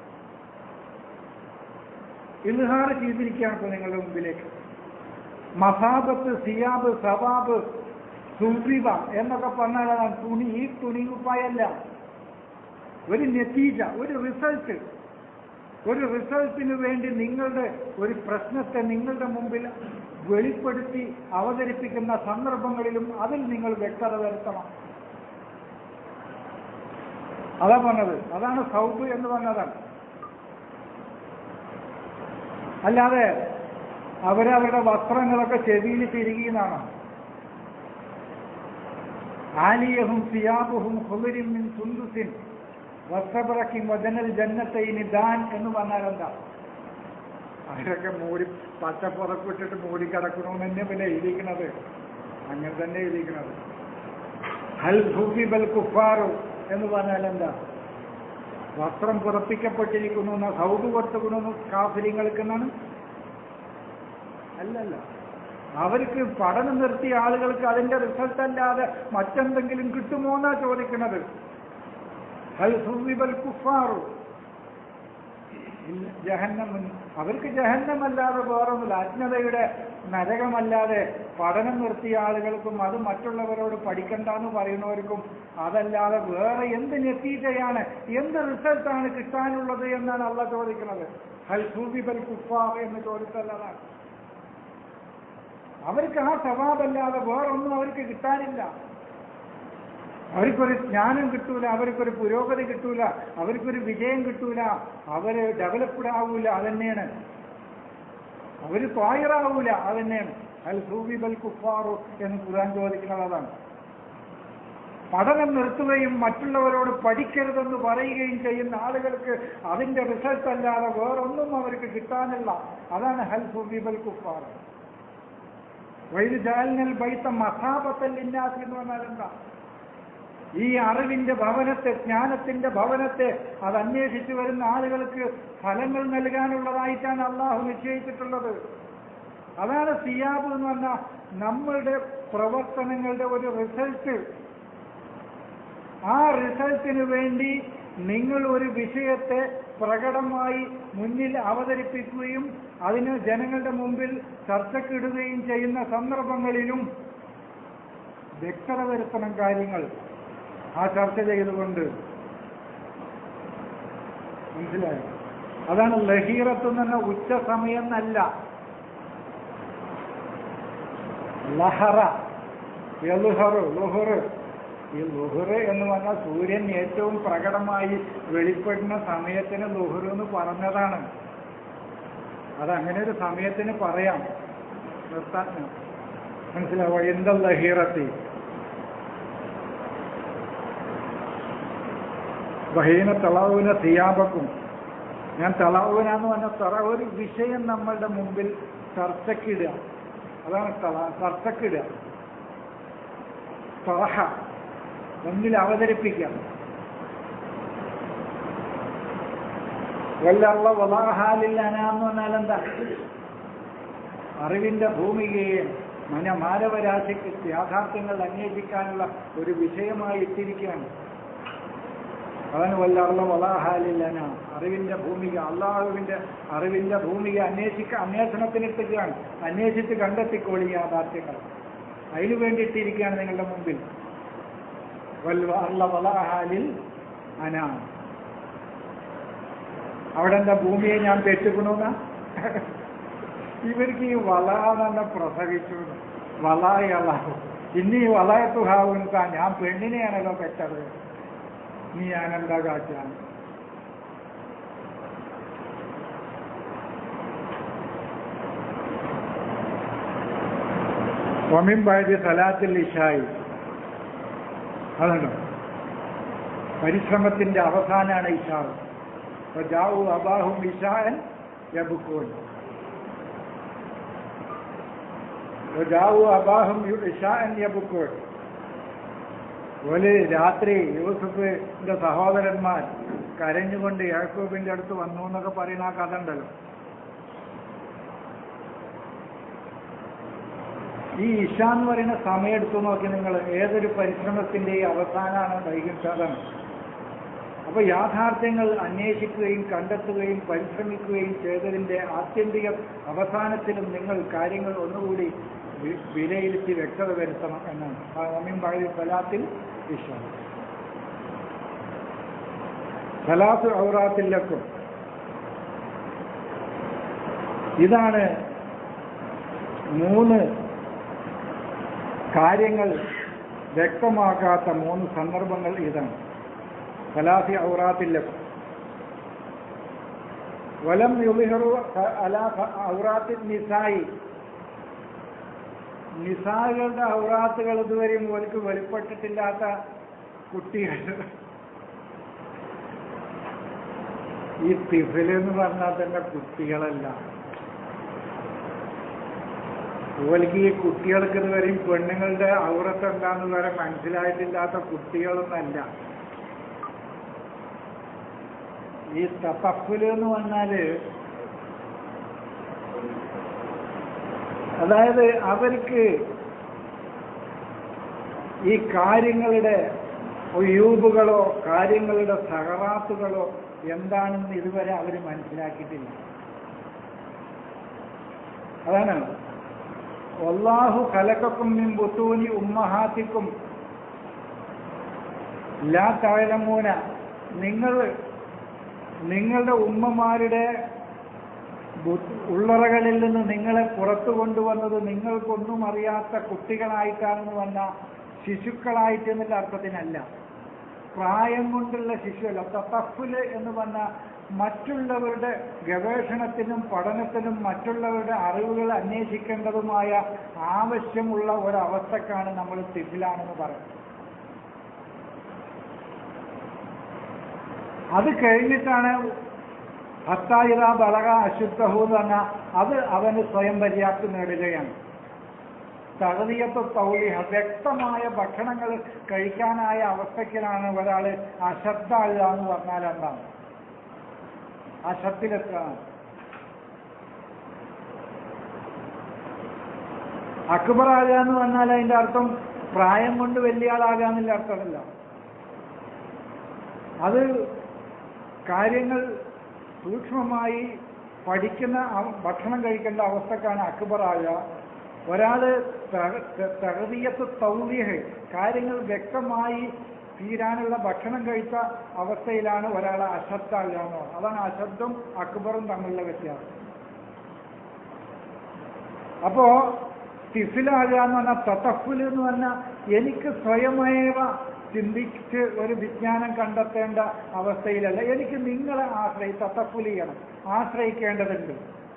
ഇൽഹാർ ചെയ്തിരിക്കുകയാണ് ഇപ്പൊ നിങ്ങളുടെ മുമ്പിലേക്ക് മസാബത്ത് സിയാബ് സവാബ് സുബിബ എന്നൊക്കെ പറഞ്ഞാൽ അതാണ് തുണി ഈ തുണികുപ്പായല്ല ഒരു നെത്തീജ ഒരു റിസൾട്ട് ഒരു റിസൾട്ടിന് വേണ്ടി നിങ്ങളുടെ ഒരു പ്രശ്നത്തെ നിങ്ങളുടെ മുമ്പിൽ വെളിപ്പെടുത്തി അവതരിപ്പിക്കുന്ന സന്ദർഭങ്ങളിലും അതിൽ നിങ്ങൾ വ്യക്തത വരുത്തണം അതാ പറഞ്ഞത് അതാണ് സൗബ് എന്ന് പറഞ്ഞതാണ് അല്ലാതെ അവരവരുടെ വസ്ത്രങ്ങളൊക്കെ ചെവിയിൽ തിരികെന്നാണ് ആലിയഹും സിയാബുഹും ഹുബരിൻ മിൻ സുന്ദുസിൻ വസ്ത്രപിറക്കി വജനൽ ജന്നത്തൈനി ദാൻ എന്ന് പറഞ്ഞാൽ എന്താ അവരൊക്കെ മൂടി പച്ചപ്പുറപ്പിട്ടിട്ട് മൂടിക്കിടക്കണമെന്ന് തന്നെ പിന്നെ എഴുതിയിരിക്കണത് അങ്ങനെ തന്നെ എഴുതിയിരിക്കണത് ഹൽ ഹുബിബൽ കുഫാറു എന്ന് പറഞ്ഞാൽ എന്താ വസ്ത്രം പുറപ്പിക്കപ്പെട്ടിരിക്കുന്നു എന്ന സൗദ് കൊടുത്തുകൊണ്ടു കാഫര്യങ്ങൾക്ക് എന്നാണ് അല്ലല്ല അവർക്ക് പഠനം നിർത്തിയ ആളുകൾക്ക് അതിന്റെ റിസൾട്ട് അല്ലാതെ മറ്റെന്തെങ്കിലും കിട്ടുമോ എന്നാ ചോദിക്കുന്നത് ഹൽ ഹുബിബൽ കുഫാറു ഇല്ല, ജഹന്നം അവർക്ക് ജഹന്നമല്ലാതെ വേറൊന്നുമില്ല അജ്ഞതയുടെ നരകമല്ലാതെ പഠനം നിർത്തിയ ആളുകൾക്കും അത് മറ്റുള്ളവരോട് പഠിക്കണ്ടെന്ന് പറയുന്നവർക്കും അതല്ലാതെ വേറെ എന്ത് നെത്തീജയാണ് എന്ത് റിസൾട്ടാണ് കിട്ടാനുള്ളത് എന്നാണ് അല്ല ചോദിക്കുന്നത് ഹൽ സൂബിബൽ കുഫാർ എന്ന് ചോദിച്ചല്ലതാണ് അവർക്ക് ആ സവാബല്ലാതെ വേറൊന്നും അവർക്ക് കിട്ടാനില്ല അവർക്കൊരു ജ്ഞാനം കിട്ടൂല അവർക്കൊരു പുരോഗതി കിട്ടൂല അവർക്കൊരു വിജയം കിട്ടൂല അവര് ഡെവലപ്ഡ് ആവൂല അതന്നെയാണ് അവര് ത്വായിറാവൂല അതന്നെയാണ് അൽ സൂബിബൽ കുഫാറു എന്ന് ഖുർആൻ ചോദിക്കുന്നത് അതാണ് പഠനം നിർത്തുകയും മറ്റുള്ളവരോട് പഠിക്കരുതെന്ന് പറയുകയും ചെയ്യുന്ന ആളുകൾക്ക് അതിന്റെ റിസൾട്ട് അല്ലാതെ വേറൊന്നും അവർക്ക് കിട്ടാനില്ല അതാണ് ഹൽ സൂബിബൽ കുഫാർ വൈദ് ജാലിനൽ ബൈത്ത മസാബത്തൽ ഇന്നാസ് എന്ന് പറഞ്ഞാൽ എന്താ ഈ അറിവിന്റെ ഭവനത്തെ ജ്ഞാനത്തിന്റെ ഭവനത്തെ അത് അന്വേഷിച്ചു വരുന്ന ആളുകൾക്ക് ഫലങ്ങൾ നൽകാനുള്ളതായിട്ടാണ് അള്ളാഹു നിശ്ചയിച്ചിട്ടുള്ളത് അതാണ് സിയാബ് എന്ന് പറഞ്ഞാൽ നമ്മളുടെ പ്രവർത്തനങ്ങളുടെ ഒരു റിസൾട്ട് ആ റിസൾട്ടിന് വേണ്ടി നിങ്ങൾ ഒരു വിഷയത്തെ പ്രകടമായി മുന്നിൽ അവതരിപ്പിക്കുകയും അതിന് ജനങ്ങളുടെ മുമ്പിൽ ചർച്ചക്കിടുകയും ചെയ്യുന്ന സന്ദർഭങ്ങളിലും വ്യക്തത വരുത്തണം കാര്യങ്ങൾ ആ ചർച്ച ചെയ്തുകൊണ്ട് മനസ്സിലായോ അതാണ് ലഹീറത്ത് എന്ന് ഉച്ച സമയം എന്നല്ല ലഹറ എലുഹറ് ലുഹറ് ഈ ലുഹറ് എന്ന് പറഞ്ഞാൽ സൂര്യൻ ഏറ്റവും പ്രകടമായി വെളിപ്പെടുന്ന സമയത്തിന് ലുഹറ് എന്ന് പറഞ്ഞതാണ് അതങ്ങനെ ഒരു സമയത്തിന് പറയാം നിർത്താൻ മനസ്സിലാവോ എന്താ ലഹീറത്തി വഹീന തളാവുന സിയാബക്കും ഞാൻ തളാവുന എന്ന് പറഞ്ഞ തറ ഒരു വിഷയം നമ്മളുടെ മുമ്പിൽ ചർച്ചക്കിടുക അതാണ് തള ചർച്ചക്കിടുക തറഹ മുന്നിൽ അവതരിപ്പിക്കുക വല്ലള്ള വലാഹാലിൽ അനാന്ന് പറഞ്ഞാൽ എന്താ അറിവിന്റെ ഭൂമികയെ മന മാനവരാശിക്ക് യാഥാർത്ഥ്യങ്ങൾ അന്വേഷിക്കാനുള്ള ഒരു വിഷയമായി ഇട്ടിരിക്കുകയാണ് അതാണ് വല്ലാറുള്ള വലാഹാലില്ലന അറിവിന്റെ ഭൂമിക അള്ളാഹുവിന്റെ അറിവിന്റെ ഭൂമിക അന്വേഷിക്ക അന്വേഷണത്തിനിട്ടുകയാണ് അന്വേഷിച്ച് കണ്ടെത്തിക്കോളി യാഥാർത്ഥ്യങ്ങൾ അതിനു വേണ്ടിയിട്ടിരിക്കുകയാണ് നിങ്ങളുടെ മുമ്പിൽ വല്ല വലാഹാലിൽ അനാ അവിടെ എന്താ ഭൂമിയെ ഞാൻ പെറ്റുക്കണമെന്ന ഇവർക്ക് ഈ വള തന്നെ പ്രസവിച്ചു വളയള ഇനി ഈ വളയത്തു ഹാവുന്ന ഞാൻ പെണ്ണിനെയാണല്ലോ പെറ്റത് നീ ഞാൻ എന്താ കാറ്റാണ് ഒമിൻ ബാരി സലാത്തിൽ ഇഷായി അതുണ്ടോ പരിശ്രമത്തിന്റെ അവസാനാണ് ഇഷാവ് അപ്പൊ ജാവു അബാഹും ഇഷാൻ യബുക്കോൻ ജാവു അബാഹും ഇഷാൻ യബുക്കോൻ ഒരു രാത്രി യൂസഫിന്റെ സഹോദരന്മാർ കരഞ്ഞുകൊണ്ട് യാക്കൂബിന്റെ അടുത്ത് വന്നു എന്നൊക്കെ പറയുന്ന ആ കഥ ഉണ്ടല്ലോ ഈ ഇഷ എന്ന് പറയുന്ന സമയം എടുത്തു നോക്കി നിങ്ങൾ ഏതൊരു പരിശ്രമത്തിന്റെയും അവസാനമാണ് വൈകിട്ടതാണ് അപ്പൊ യാഥാർത്ഥ്യങ്ങൾ അന്വേഷിക്കുകയും കണ്ടെത്തുകയും പരിശ്രമിക്കുകയും ചെയ്തതിന്റെ ആത്യന്തിക അവസാനത്തിലും നിങ്ങൾ കാര്യങ്ങൾ ഒന്നുകൂടി വി- വിലയിരുത്തി വ്യക്തത വരുത്തണം എന്നാണ് അമീൻ ബായി ഫലാത്തിൽ വിശ്വാസം ഫലാത്ത് ഔറാത്തില്ലക്കും ഇതാണ് മൂന്ന് കാര്യങ്ങൾ വ്യക്തമാക്കാത്ത മൂന്ന് സന്ദർഭങ്ങൾ ഇതാണ് ഫലാഫി ഔറാത്തില്ലക്കും വലം യുലിഹറു അലാ ഔറാത്തിൽ നിസായി നിസാകളുടെ ഔറാത്തുകൾ ഇതുവരെയും ഓർക്ക് വെളിപ്പെട്ടിട്ടില്ലാത്ത കുട്ടികൾ ഈ തിഫിൽ എന്ന് പറഞ്ഞാൽ തന്നെ കുട്ടികളല്ല ഓൽക്ക് ഈ കുട്ടികൾക്ക് ഇതുവരെയും പെണ്ണുങ്ങളുടെ ഔറത്ത് എന്താന്ന് വരെ മനസ്സിലായിട്ടില്ലാത്ത കുട്ടികളൊന്നല്ല ഈ തപ്പഫുല് എന്ന് പറഞ്ഞാല് അതായത് അവർക്ക് ഈ കാര്യങ്ങളുടെ ഒയൂബുകളോ കാര്യങ്ങളുടെ സഹറാത്തുകളോ എന്താണെന്ന് ഇതുവരെ അവർ മനസ്സിലാക്കിയിട്ടില്ല അതാണ് ഒല്ലാഹു കലക്കും മിൻ ബുത്തൂനി ഉമ്മഹാത്തിക്കും ലാ തഴലമൂന നിങ്ങൾ നിങ്ങളുടെ ഉമ്മമാരുടെ ബു- ഉള്ളറകളിൽ നിന്ന് നിങ്ങളെ പുറത്തു കൊണ്ടുവന്നത് നിങ്ങൾക്കൊന്നും അറിയാത്ത കുട്ടികളായിട്ടാണെന്ന് വന്ന ശിശുക്കളായിട്ട് എന്നുള്ള അർത്ഥത്തിനല്ല പ്രായം കൊണ്ടുള്ള ശിശുവല്ല തത്തഫുല് എന്ന് പറഞ്ഞ മറ്റുള്ളവരുടെ ഗവേഷണത്തിനും പഠനത്തിനും മറ്റുള്ളവരുടെ അറിവുകൾ അന്വേഷിക്കേണ്ടതുമായ ആവശ്യമുള്ള ഒരവസ്ഥക്കാണ് നമ്മൾ തിഫിലാണെന്ന് പറയുന്നത് അത് കഴിഞ്ഞിട്ടാണ് ഹത്തായിറ ബളക അശുദ്ധഹു എന്ന് പറഞ്ഞാൽ അത് അവന് സ്വയം പര്യാപ്തി നേടുകയാണ് തകതിയത്ത് തൗലിഹ വ്യക്തമായ ഭക്ഷണങ്ങൾ കഴിക്കാനായ അവസ്ഥയ്ക്കിലാണ് ഒരാൾ അശബ്ദാകുക എന്ന് പറഞ്ഞാൽ എന്താണ് അശബ്ദിലെത്തുക അക്ബറാകുക എന്ന് പറഞ്ഞാൽ അതിന്റെ അർത്ഥം പ്രായം കൊണ്ട് വലിയ ആളാകുക എന്നുള്ള അർത്ഥമല്ല അത് കാര്യങ്ങൾ സൂക്ഷ്മമായി പഠിക്കുന്ന അവ- ഭക്ഷണം കഴിക്കേണ്ട അവസ്ഥക്കാണ് അക്ബറാകുക ഒരാള് തകതിയത്ത് തൗലിഹ് കാര്യങ്ങൾ വ്യക്തമായി തീരാനുള്ള ഭക്ഷണം കഴിച്ച അവസ്ഥയിലാണ് ഒരാൾ അശബ്ദാകുക എന്ന് പറയുന്നത് അതാണ് അശബ്ദം അക്ബറും തമ്മിലുള്ള വ്യത്യാസം അപ്പോ തിഫിലാകുക എന്ന് പറഞ്ഞാൽ തത്തഫുൽ എന്ന് പറഞ്ഞാൽ എനിക്ക് സ്വയമേവ ചിന്തിച്ച് ഒരു വിജ്ഞാനം കണ്ടെത്തേണ്ട അവസ്ഥയിലല്ല എനിക്ക് നിങ്ങളെ ആശ്രയി തത്തഫുൽ ചെയ്യണം ആശ്രയിക്കേണ്ടതുണ്ട്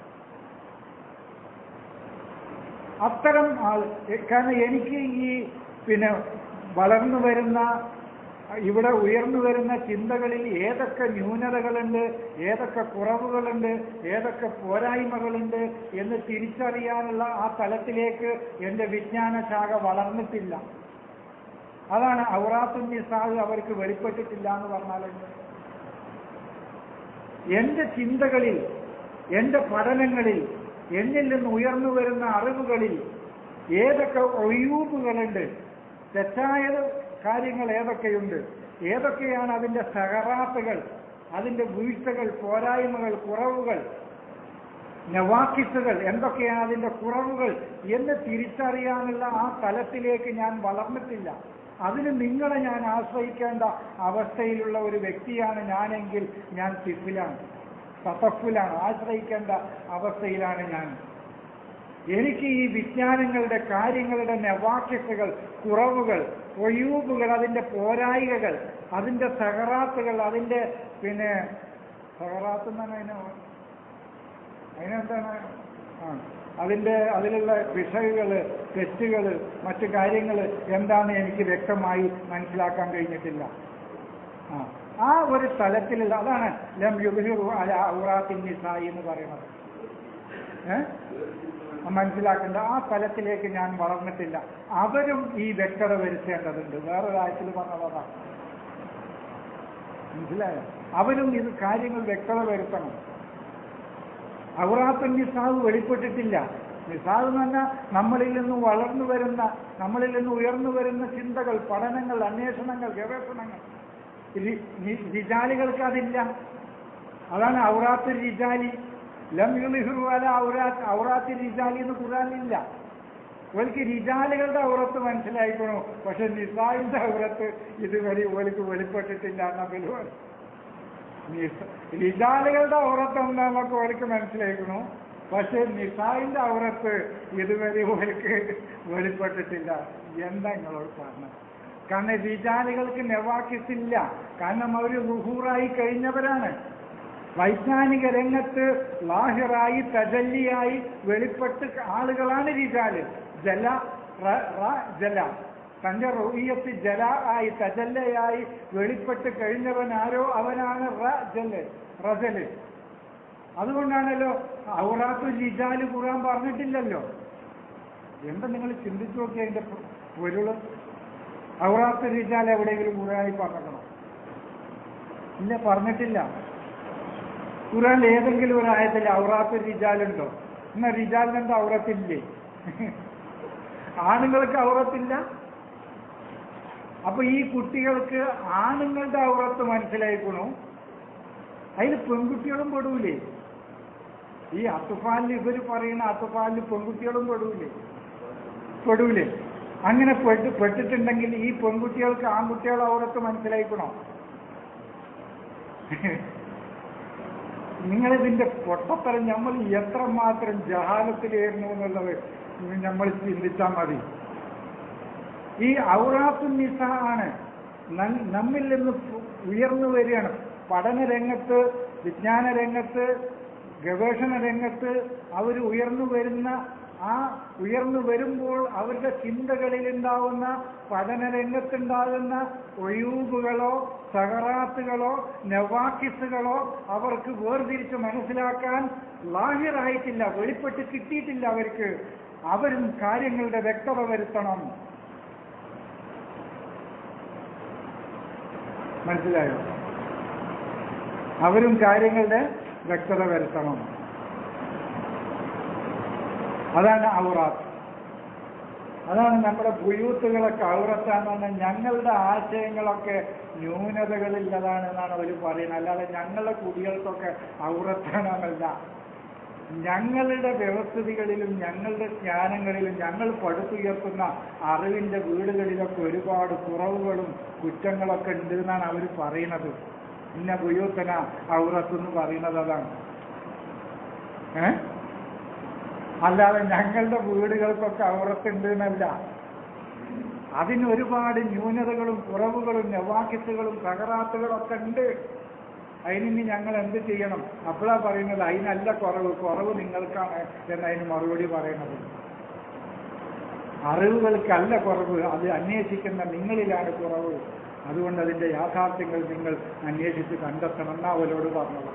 അത്തരം ആൾ കാരണം എനിക്ക് ഈ പിന്നെ വളർന്നു വരുന്ന ഇവിടെ ഉയർന്നു വരുന്ന ചിന്തകളിൽ ഏതൊക്കെ ന്യൂനതകളുണ്ട് ഏതൊക്കെ കുറവുകളുണ്ട് ഏതൊക്കെ പോരായ്മകളുണ്ട് എന്ന് തിരിച്ചറിയാനുള്ള ആ തലത്തിലേക്ക് എൻ്റെ വിജ്ഞാന ശാഖ വളർന്നിട്ടില്ല അതാണ് ഔറാത്തുൻ നിസാഹ് അവർക്ക് വെളിപ്പെട്ടിട്ടില്ല എന്ന് പറഞ്ഞാലെന്ത് എന്റെ ചിന്തകളിൽ എന്റെ പഠനങ്ങളിൽ എന്നിൽ നിന്ന് ഉയർന്നു വരുന്ന അറിവുകളിൽ ഏതൊക്കെ ഒഴിയൂബുകളുണ്ട് തെറ്റായ കാര്യങ്ങൾ ഏതൊക്കെയുണ്ട് ഏതൊക്കെയാണ് അതിന്റെ സഹറാത്തുകൾ അതിന്റെ വീഴ്ചകൾ പോരായ്മകൾ കുറവുകൾ നവാക്കിസുകൾ എന്തൊക്കെയാണ് അതിന്റെ കുറവുകൾ എന്ന് തിരിച്ചറിയാനുള്ള ആ തലത്തിലേക്ക് ഞാൻ വളർന്നിട്ടില്ല അതിന് നിങ്ങളെ ഞാൻ ആശ്രയിക്കേണ്ട അവസ്ഥയിലുള്ള ഒരു വ്യക്തിയാണ് ഞാനെങ്കിൽ ഞാൻ സിഫിലാണ് സതഫിലാണ് ആശ്രയിക്കേണ്ട അവസ്ഥയിലാണ് ഞാൻ എനിക്ക് ഈ വിജ്ഞാനങ്ങളുടെ കാര്യങ്ങളുടെ നവാക്യസുകൾ കുറവുകൾ ഒയൂബുകൾ അതിന്റെ പോരായികകൾ അതിന്റെ സഹറാത്തുകൾ അതിന്റെ പിന്നെ സഹറാത്ത് എന്നാണ് അതിന് അതിനെന്താണ് ആ അതിന്റെ അതിലുള്ള പിശകുകള് തെറ്റുകള് മറ്റു കാര്യങ്ങൾ എന്താണെന്ന് എനിക്ക് വ്യക്തമായി മനസ്സിലാക്കാൻ കഴിഞ്ഞിട്ടില്ല ആ ആ ഒരു തലത്തിലുള്ള അതാണ് ലം യുബിഹിറു അല ഔറാത്തിൻ നിസായി എന്ന് പറയുന്നത് ഏഹ് മനസ്സിലാക്കേണ്ട ആ തലത്തിലേക്ക് ഞാൻ വളർന്നിട്ടില്ല അവരും ഈ വ്യക്തത വരുത്തേണ്ടതുണ്ട് വേറൊരാഴ്ചയിൽ പറഞ്ഞതാണ് മനസ്സിലായോ അവരും ഇത് കാര്യങ്ങൾ വ്യക്തത വരുത്തണം ഔറാത്തും നിസാവ് വെളിപ്പെട്ടിട്ടില്ല നിസാവ് എന്ന് പറഞ്ഞാൽ നമ്മളിൽ നിന്ന് വളർന്നു വരുന്ന നമ്മളിൽ നിന്ന് ഉയർന്നു വരുന്ന ചിന്തകൾ പഠനങ്ങൾ അന്വേഷണങ്ങൾ ഗവേഷണങ്ങൾ രി- രി- റിജാലികൾക്ക് അതില്ല അതാണ് ഔറാത്ത് റിജാലി ലം യുലിഹുറു അല ഔറാത്ത് ഔറാത്ത് റിജാലി എന്ന് ഖുറാനില്ല ഓൽക്ക് റിജാലുകളുടെ ഔറത്ത് മനസ്സിലായിക്കണു പക്ഷെ നിസായിന്റെ ഔറത്ത് ഇതുവരെ ഓൽക്ക് വെളിപ്പെട്ടിട്ടില്ല എന്ന ബലുവാണ് റിജാലുകളുടെ ഔറത്ത് എന്താ നമുക്ക് ഓൽക്ക് മനസ്സിലായിക്കണു പക്ഷെ നിസായിന്റെ ഔറത്ത് ഇതുവരെ ഓൽക്ക് വെളിപ്പെട്ടിട്ടില്ല എന്താ നിങ്ങളോട് പറഞ്ഞത് കാരണം റിജാലുകൾക്ക് നെവാക്കിസില്ല കാരണം അവർ റുഹൂറായി കഴിഞ്ഞവരാണ് വൈജ്ഞാനിക രംഗത്ത് ലാഹിറായി തജല്ലിയായി വെളിപ്പെട്ട് ആളുകളാണ് റിജാല് ജല റ- റ- ജല തന്റെ റൂയത്ത് ജല ആയി തജല്ലയായി വെളിപ്പെട്ട് കഴിഞ്ഞവൻ ആരോ അവനാണ് റ ജല് റജല് അതുകൊണ്ടാണല്ലോ ഔറാത്തു ജിജാല് ഖുറാൻ പറഞ്ഞിട്ടില്ലല്ലോ എന്താ നിങ്ങൾ ചിന്തിച്ചു നോക്കിയ അതിന്റെ പൊരുള് ഔറാത്ത് റിജാൽ എവിടെയെങ്കിലും ഖുറാനായി പറഞ്ഞിട്ടുണ്ടോ ഇല്ല പറഞ്ഞിട്ടില്ല ഖുറാൻ ഏതെങ്കിലും ഒരു ആയത്തിൽ ഔറാത്ത് റിജാലുണ്ടോ എന്നാ റിജാലിന് എന്താ ഔറത്തില്ലേ ആണുങ്ങൾക്ക് ഔറത്തില്ല അപ്പൊ ഈ കുട്ടികൾക്ക് ആണുങ്ങളുടെ ഔറത്ത് മനസ്സിലായിക്കണു അതിൽ പെൺകുട്ടികളും പെടൂലേ ഈ അത്തുഫാലിൽ ഇവര് പറയുന്ന അത്തുഫാലിൽ പെൺകുട്ടികളും പെടൂലേ പെടൂലേ അങ്ങനെ പെട്ട് പെട്ടിട്ടുണ്ടെങ്കിൽ ഈ പെൺകുട്ടികൾക്ക് ആൺകുട്ടികൾ ഔറത്ത് മനസ്സിലായിക്കണോ നിങ്ങളിതിന്റെ പൊട്ടത്തരം നമ്മൾ എത്രമാത്രം ജഹാലത്തിലായിരുന്നു എന്നുള്ളത് നമ്മൾ ചിന്തിച്ചാൽ മതി ഈ ഔറാത്തു നിസ ആണ് ന- നമ്മിൽ നിന്ന് പു- ഉയർന്നു വരികയാണ് പഠന രംഗത്ത് വിജ്ഞാന രംഗത്ത് ഗവേഷണ രംഗത്ത് അവർ ഉയർന്നു വരുന്ന ആ ഉയർന്നു വരുമ്പോൾ അവരുടെ ചിന്തകളിൽ ഉണ്ടാവുന്ന പഠന രംഗത്തുണ്ടാകുന്ന ഒഴിവുകളോ സഹറാത്തുകളോ നവാക്കിസുകളോ അവർക്ക് വേർതിരിച്ച് മനസ്സിലാക്കാൻ ലാഹിറായിട്ടില്ല വെളിപ്പെട്ട് കിട്ടിയിട്ടില്ല അവർക്ക് അവരും കാര്യങ്ങളുടെ വ്യക്തത വരുത്തണം മനസ്സിലായോ അവരും കാര്യങ്ങളുടെ വ്യക്തത വരുത്തണം അതാണ് ഔറാത്ത് അതാണ് നമ്മുടെ ബുയൂത്തുകളൊക്കെ ഔറത്താന്ന് പറഞ്ഞാൽ ഞങ്ങളുടെ ആശയങ്ങളൊക്കെ ന്യൂനതകളില്ലതാണ് എന്നാണ് അവർ പറയുന്നത് അല്ലാതെ ഞങ്ങളുടെ കുടികൾക്കൊക്കെ ഔറത്താണെന്നല്ല ഞങ്ങളുടെ വ്യവസ്ഥിതികളിലും ഞങ്ങളുടെ ജ്ഞാനങ്ങളിലും ഞങ്ങൾ പടുത്തുയർത്തുന്ന അറിവിന്റെ വീടുകളിലൊക്കെ ഒരുപാട് കുറവുകളും കുറ്റങ്ങളൊക്കെ ഉണ്ട് എന്നാണ് അവർ പറയുന്നത് ഇന്ന ബുയൂത്തന ഔറത്ത് എന്ന് പറയുന്നത് അതാണ് ഏ അല്ലാതെ ഞങ്ങളുടെ വീടുകൾക്കൊക്കെ ഔറത്തുണ്ട് എന്നല്ല അതിന് ഒരുപാട് ന്യൂനതകളും കുറവുകളും നവാക്കിത്തുകളും തകരാത്തുകളും ഒക്കെ ഉണ്ട് അതിനി ഞങ്ങൾ എന്ത് ചെയ്യണം അപ്പോഴാ പറയുന്നത് അതിനല്ല കുറവ് കുറവ് നിങ്ങൾക്കാണ് എന്നതിന് മറുപടി പറയുന്നത് അറിവുകൾക്കല്ല കുറവ് അത് അന്വേഷിക്കുന്ന നിങ്ങളിലാണ് കുറവ് അതുകൊണ്ട് അതിന്റെ യാഥാർത്ഥ്യങ്ങൾ നിങ്ങൾ അന്വേഷിച്ച് കണ്ടെത്തണം എന്നാ അവരോട് പറഞ്ഞത്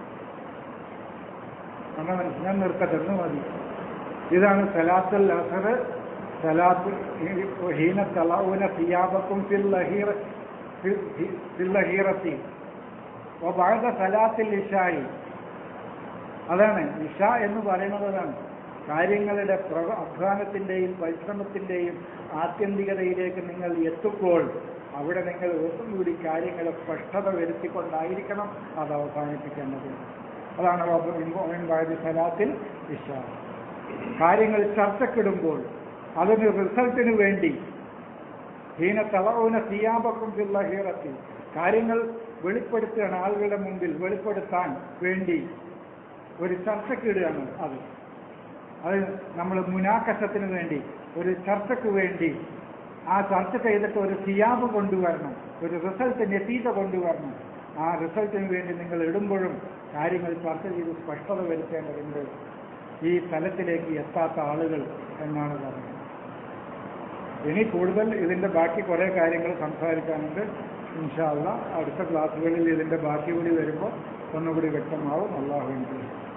അങ്ങനെ മനസ്സി- ഞാൻ നിർത്തട്ടെ എന്ന് മതി ഇതാണ് സലാത്തുൽ അസർ സലാത്ത് ഹീന തലൗന സിയാബക്കും ഫില്ലഹീറ ഫില്ലഹീറത്തി വബഅദ സലാത്തിൽ ഇഷായി അതാണ് ഇഷ എന്ന് പറയുന്നത് അതാണ് കാര്യങ്ങളുടെ പ്രവ അധ്വാനത്തിന്റെയും പരിശ്രമത്തിന്റെയും ആത്യന്തികതയിലേക്ക് നിങ്ങൾ എത്തുമ്പോൾ അവിടെ നിങ്ങൾ ഒന്നും കൂടി കാര്യങ്ങൾ സ്പഷ്ടത വരുത്തിക്കൊണ്ടായിരിക്കണം അത് അവസാനിപ്പിക്കേണ്ടത് അതാണ് റബ്ബ് സലാത്തിൽ വിശ്വാസം കാര്യങ്ങൾ ചർച്ചക്കിടുമ്പോൾ അതിന് റിസൾട്ടിന് വേണ്ടി ഹീന തളവുന സിയാബക്കും ഹീറത്തിൽ കാര്യങ്ങൾ വെളിപ്പെടുത്തുകയാണ് ആളുകളുടെ മുമ്പിൽ വെളിപ്പെടുത്താൻ വേണ്ടി ഒരു ചർച്ചക്കിടുകയാണ് അത് അത് നമ്മൾ മുനാക്കശത്തിന് വേണ്ടി ഒരു ചർച്ചയ്ക്ക് വേണ്ടി ആ ചർച്ച ചെയ്തിട്ട് ഒരു സിയാബ് കൊണ്ടുവരണം ഒരു റിസൾട്ട് നെസീത കൊണ്ടുവരണം ആ റിസൾട്ടിന് വേണ്ടി നിങ്ങൾ ഇടുമ്പോഴും കാര്യങ്ങൾ ചർച്ച ചെയ്ത് സ്പഷ്ടത വരുത്തേണ്ടതുണ്ട് ഈ തലത്തിലേക്ക് എത്താത്ത ആളുകൾ എന്നാണ് പറയുന്നത് ഇനി കൂടുതൽ ഇതിന്റെ ബാക്കി കുറേ കാര്യങ്ങൾ സംസാരിക്കാനുണ്ട് ഇൻഷാല്ല അടുത്ത ക്ലാസ്സുകളിൽ ഇതിന്റെ ബാക്കി കൂടി വരുമ്പോൾ ഒന്നുകൂടി വ്യക്തമാവും അള്ളാഹു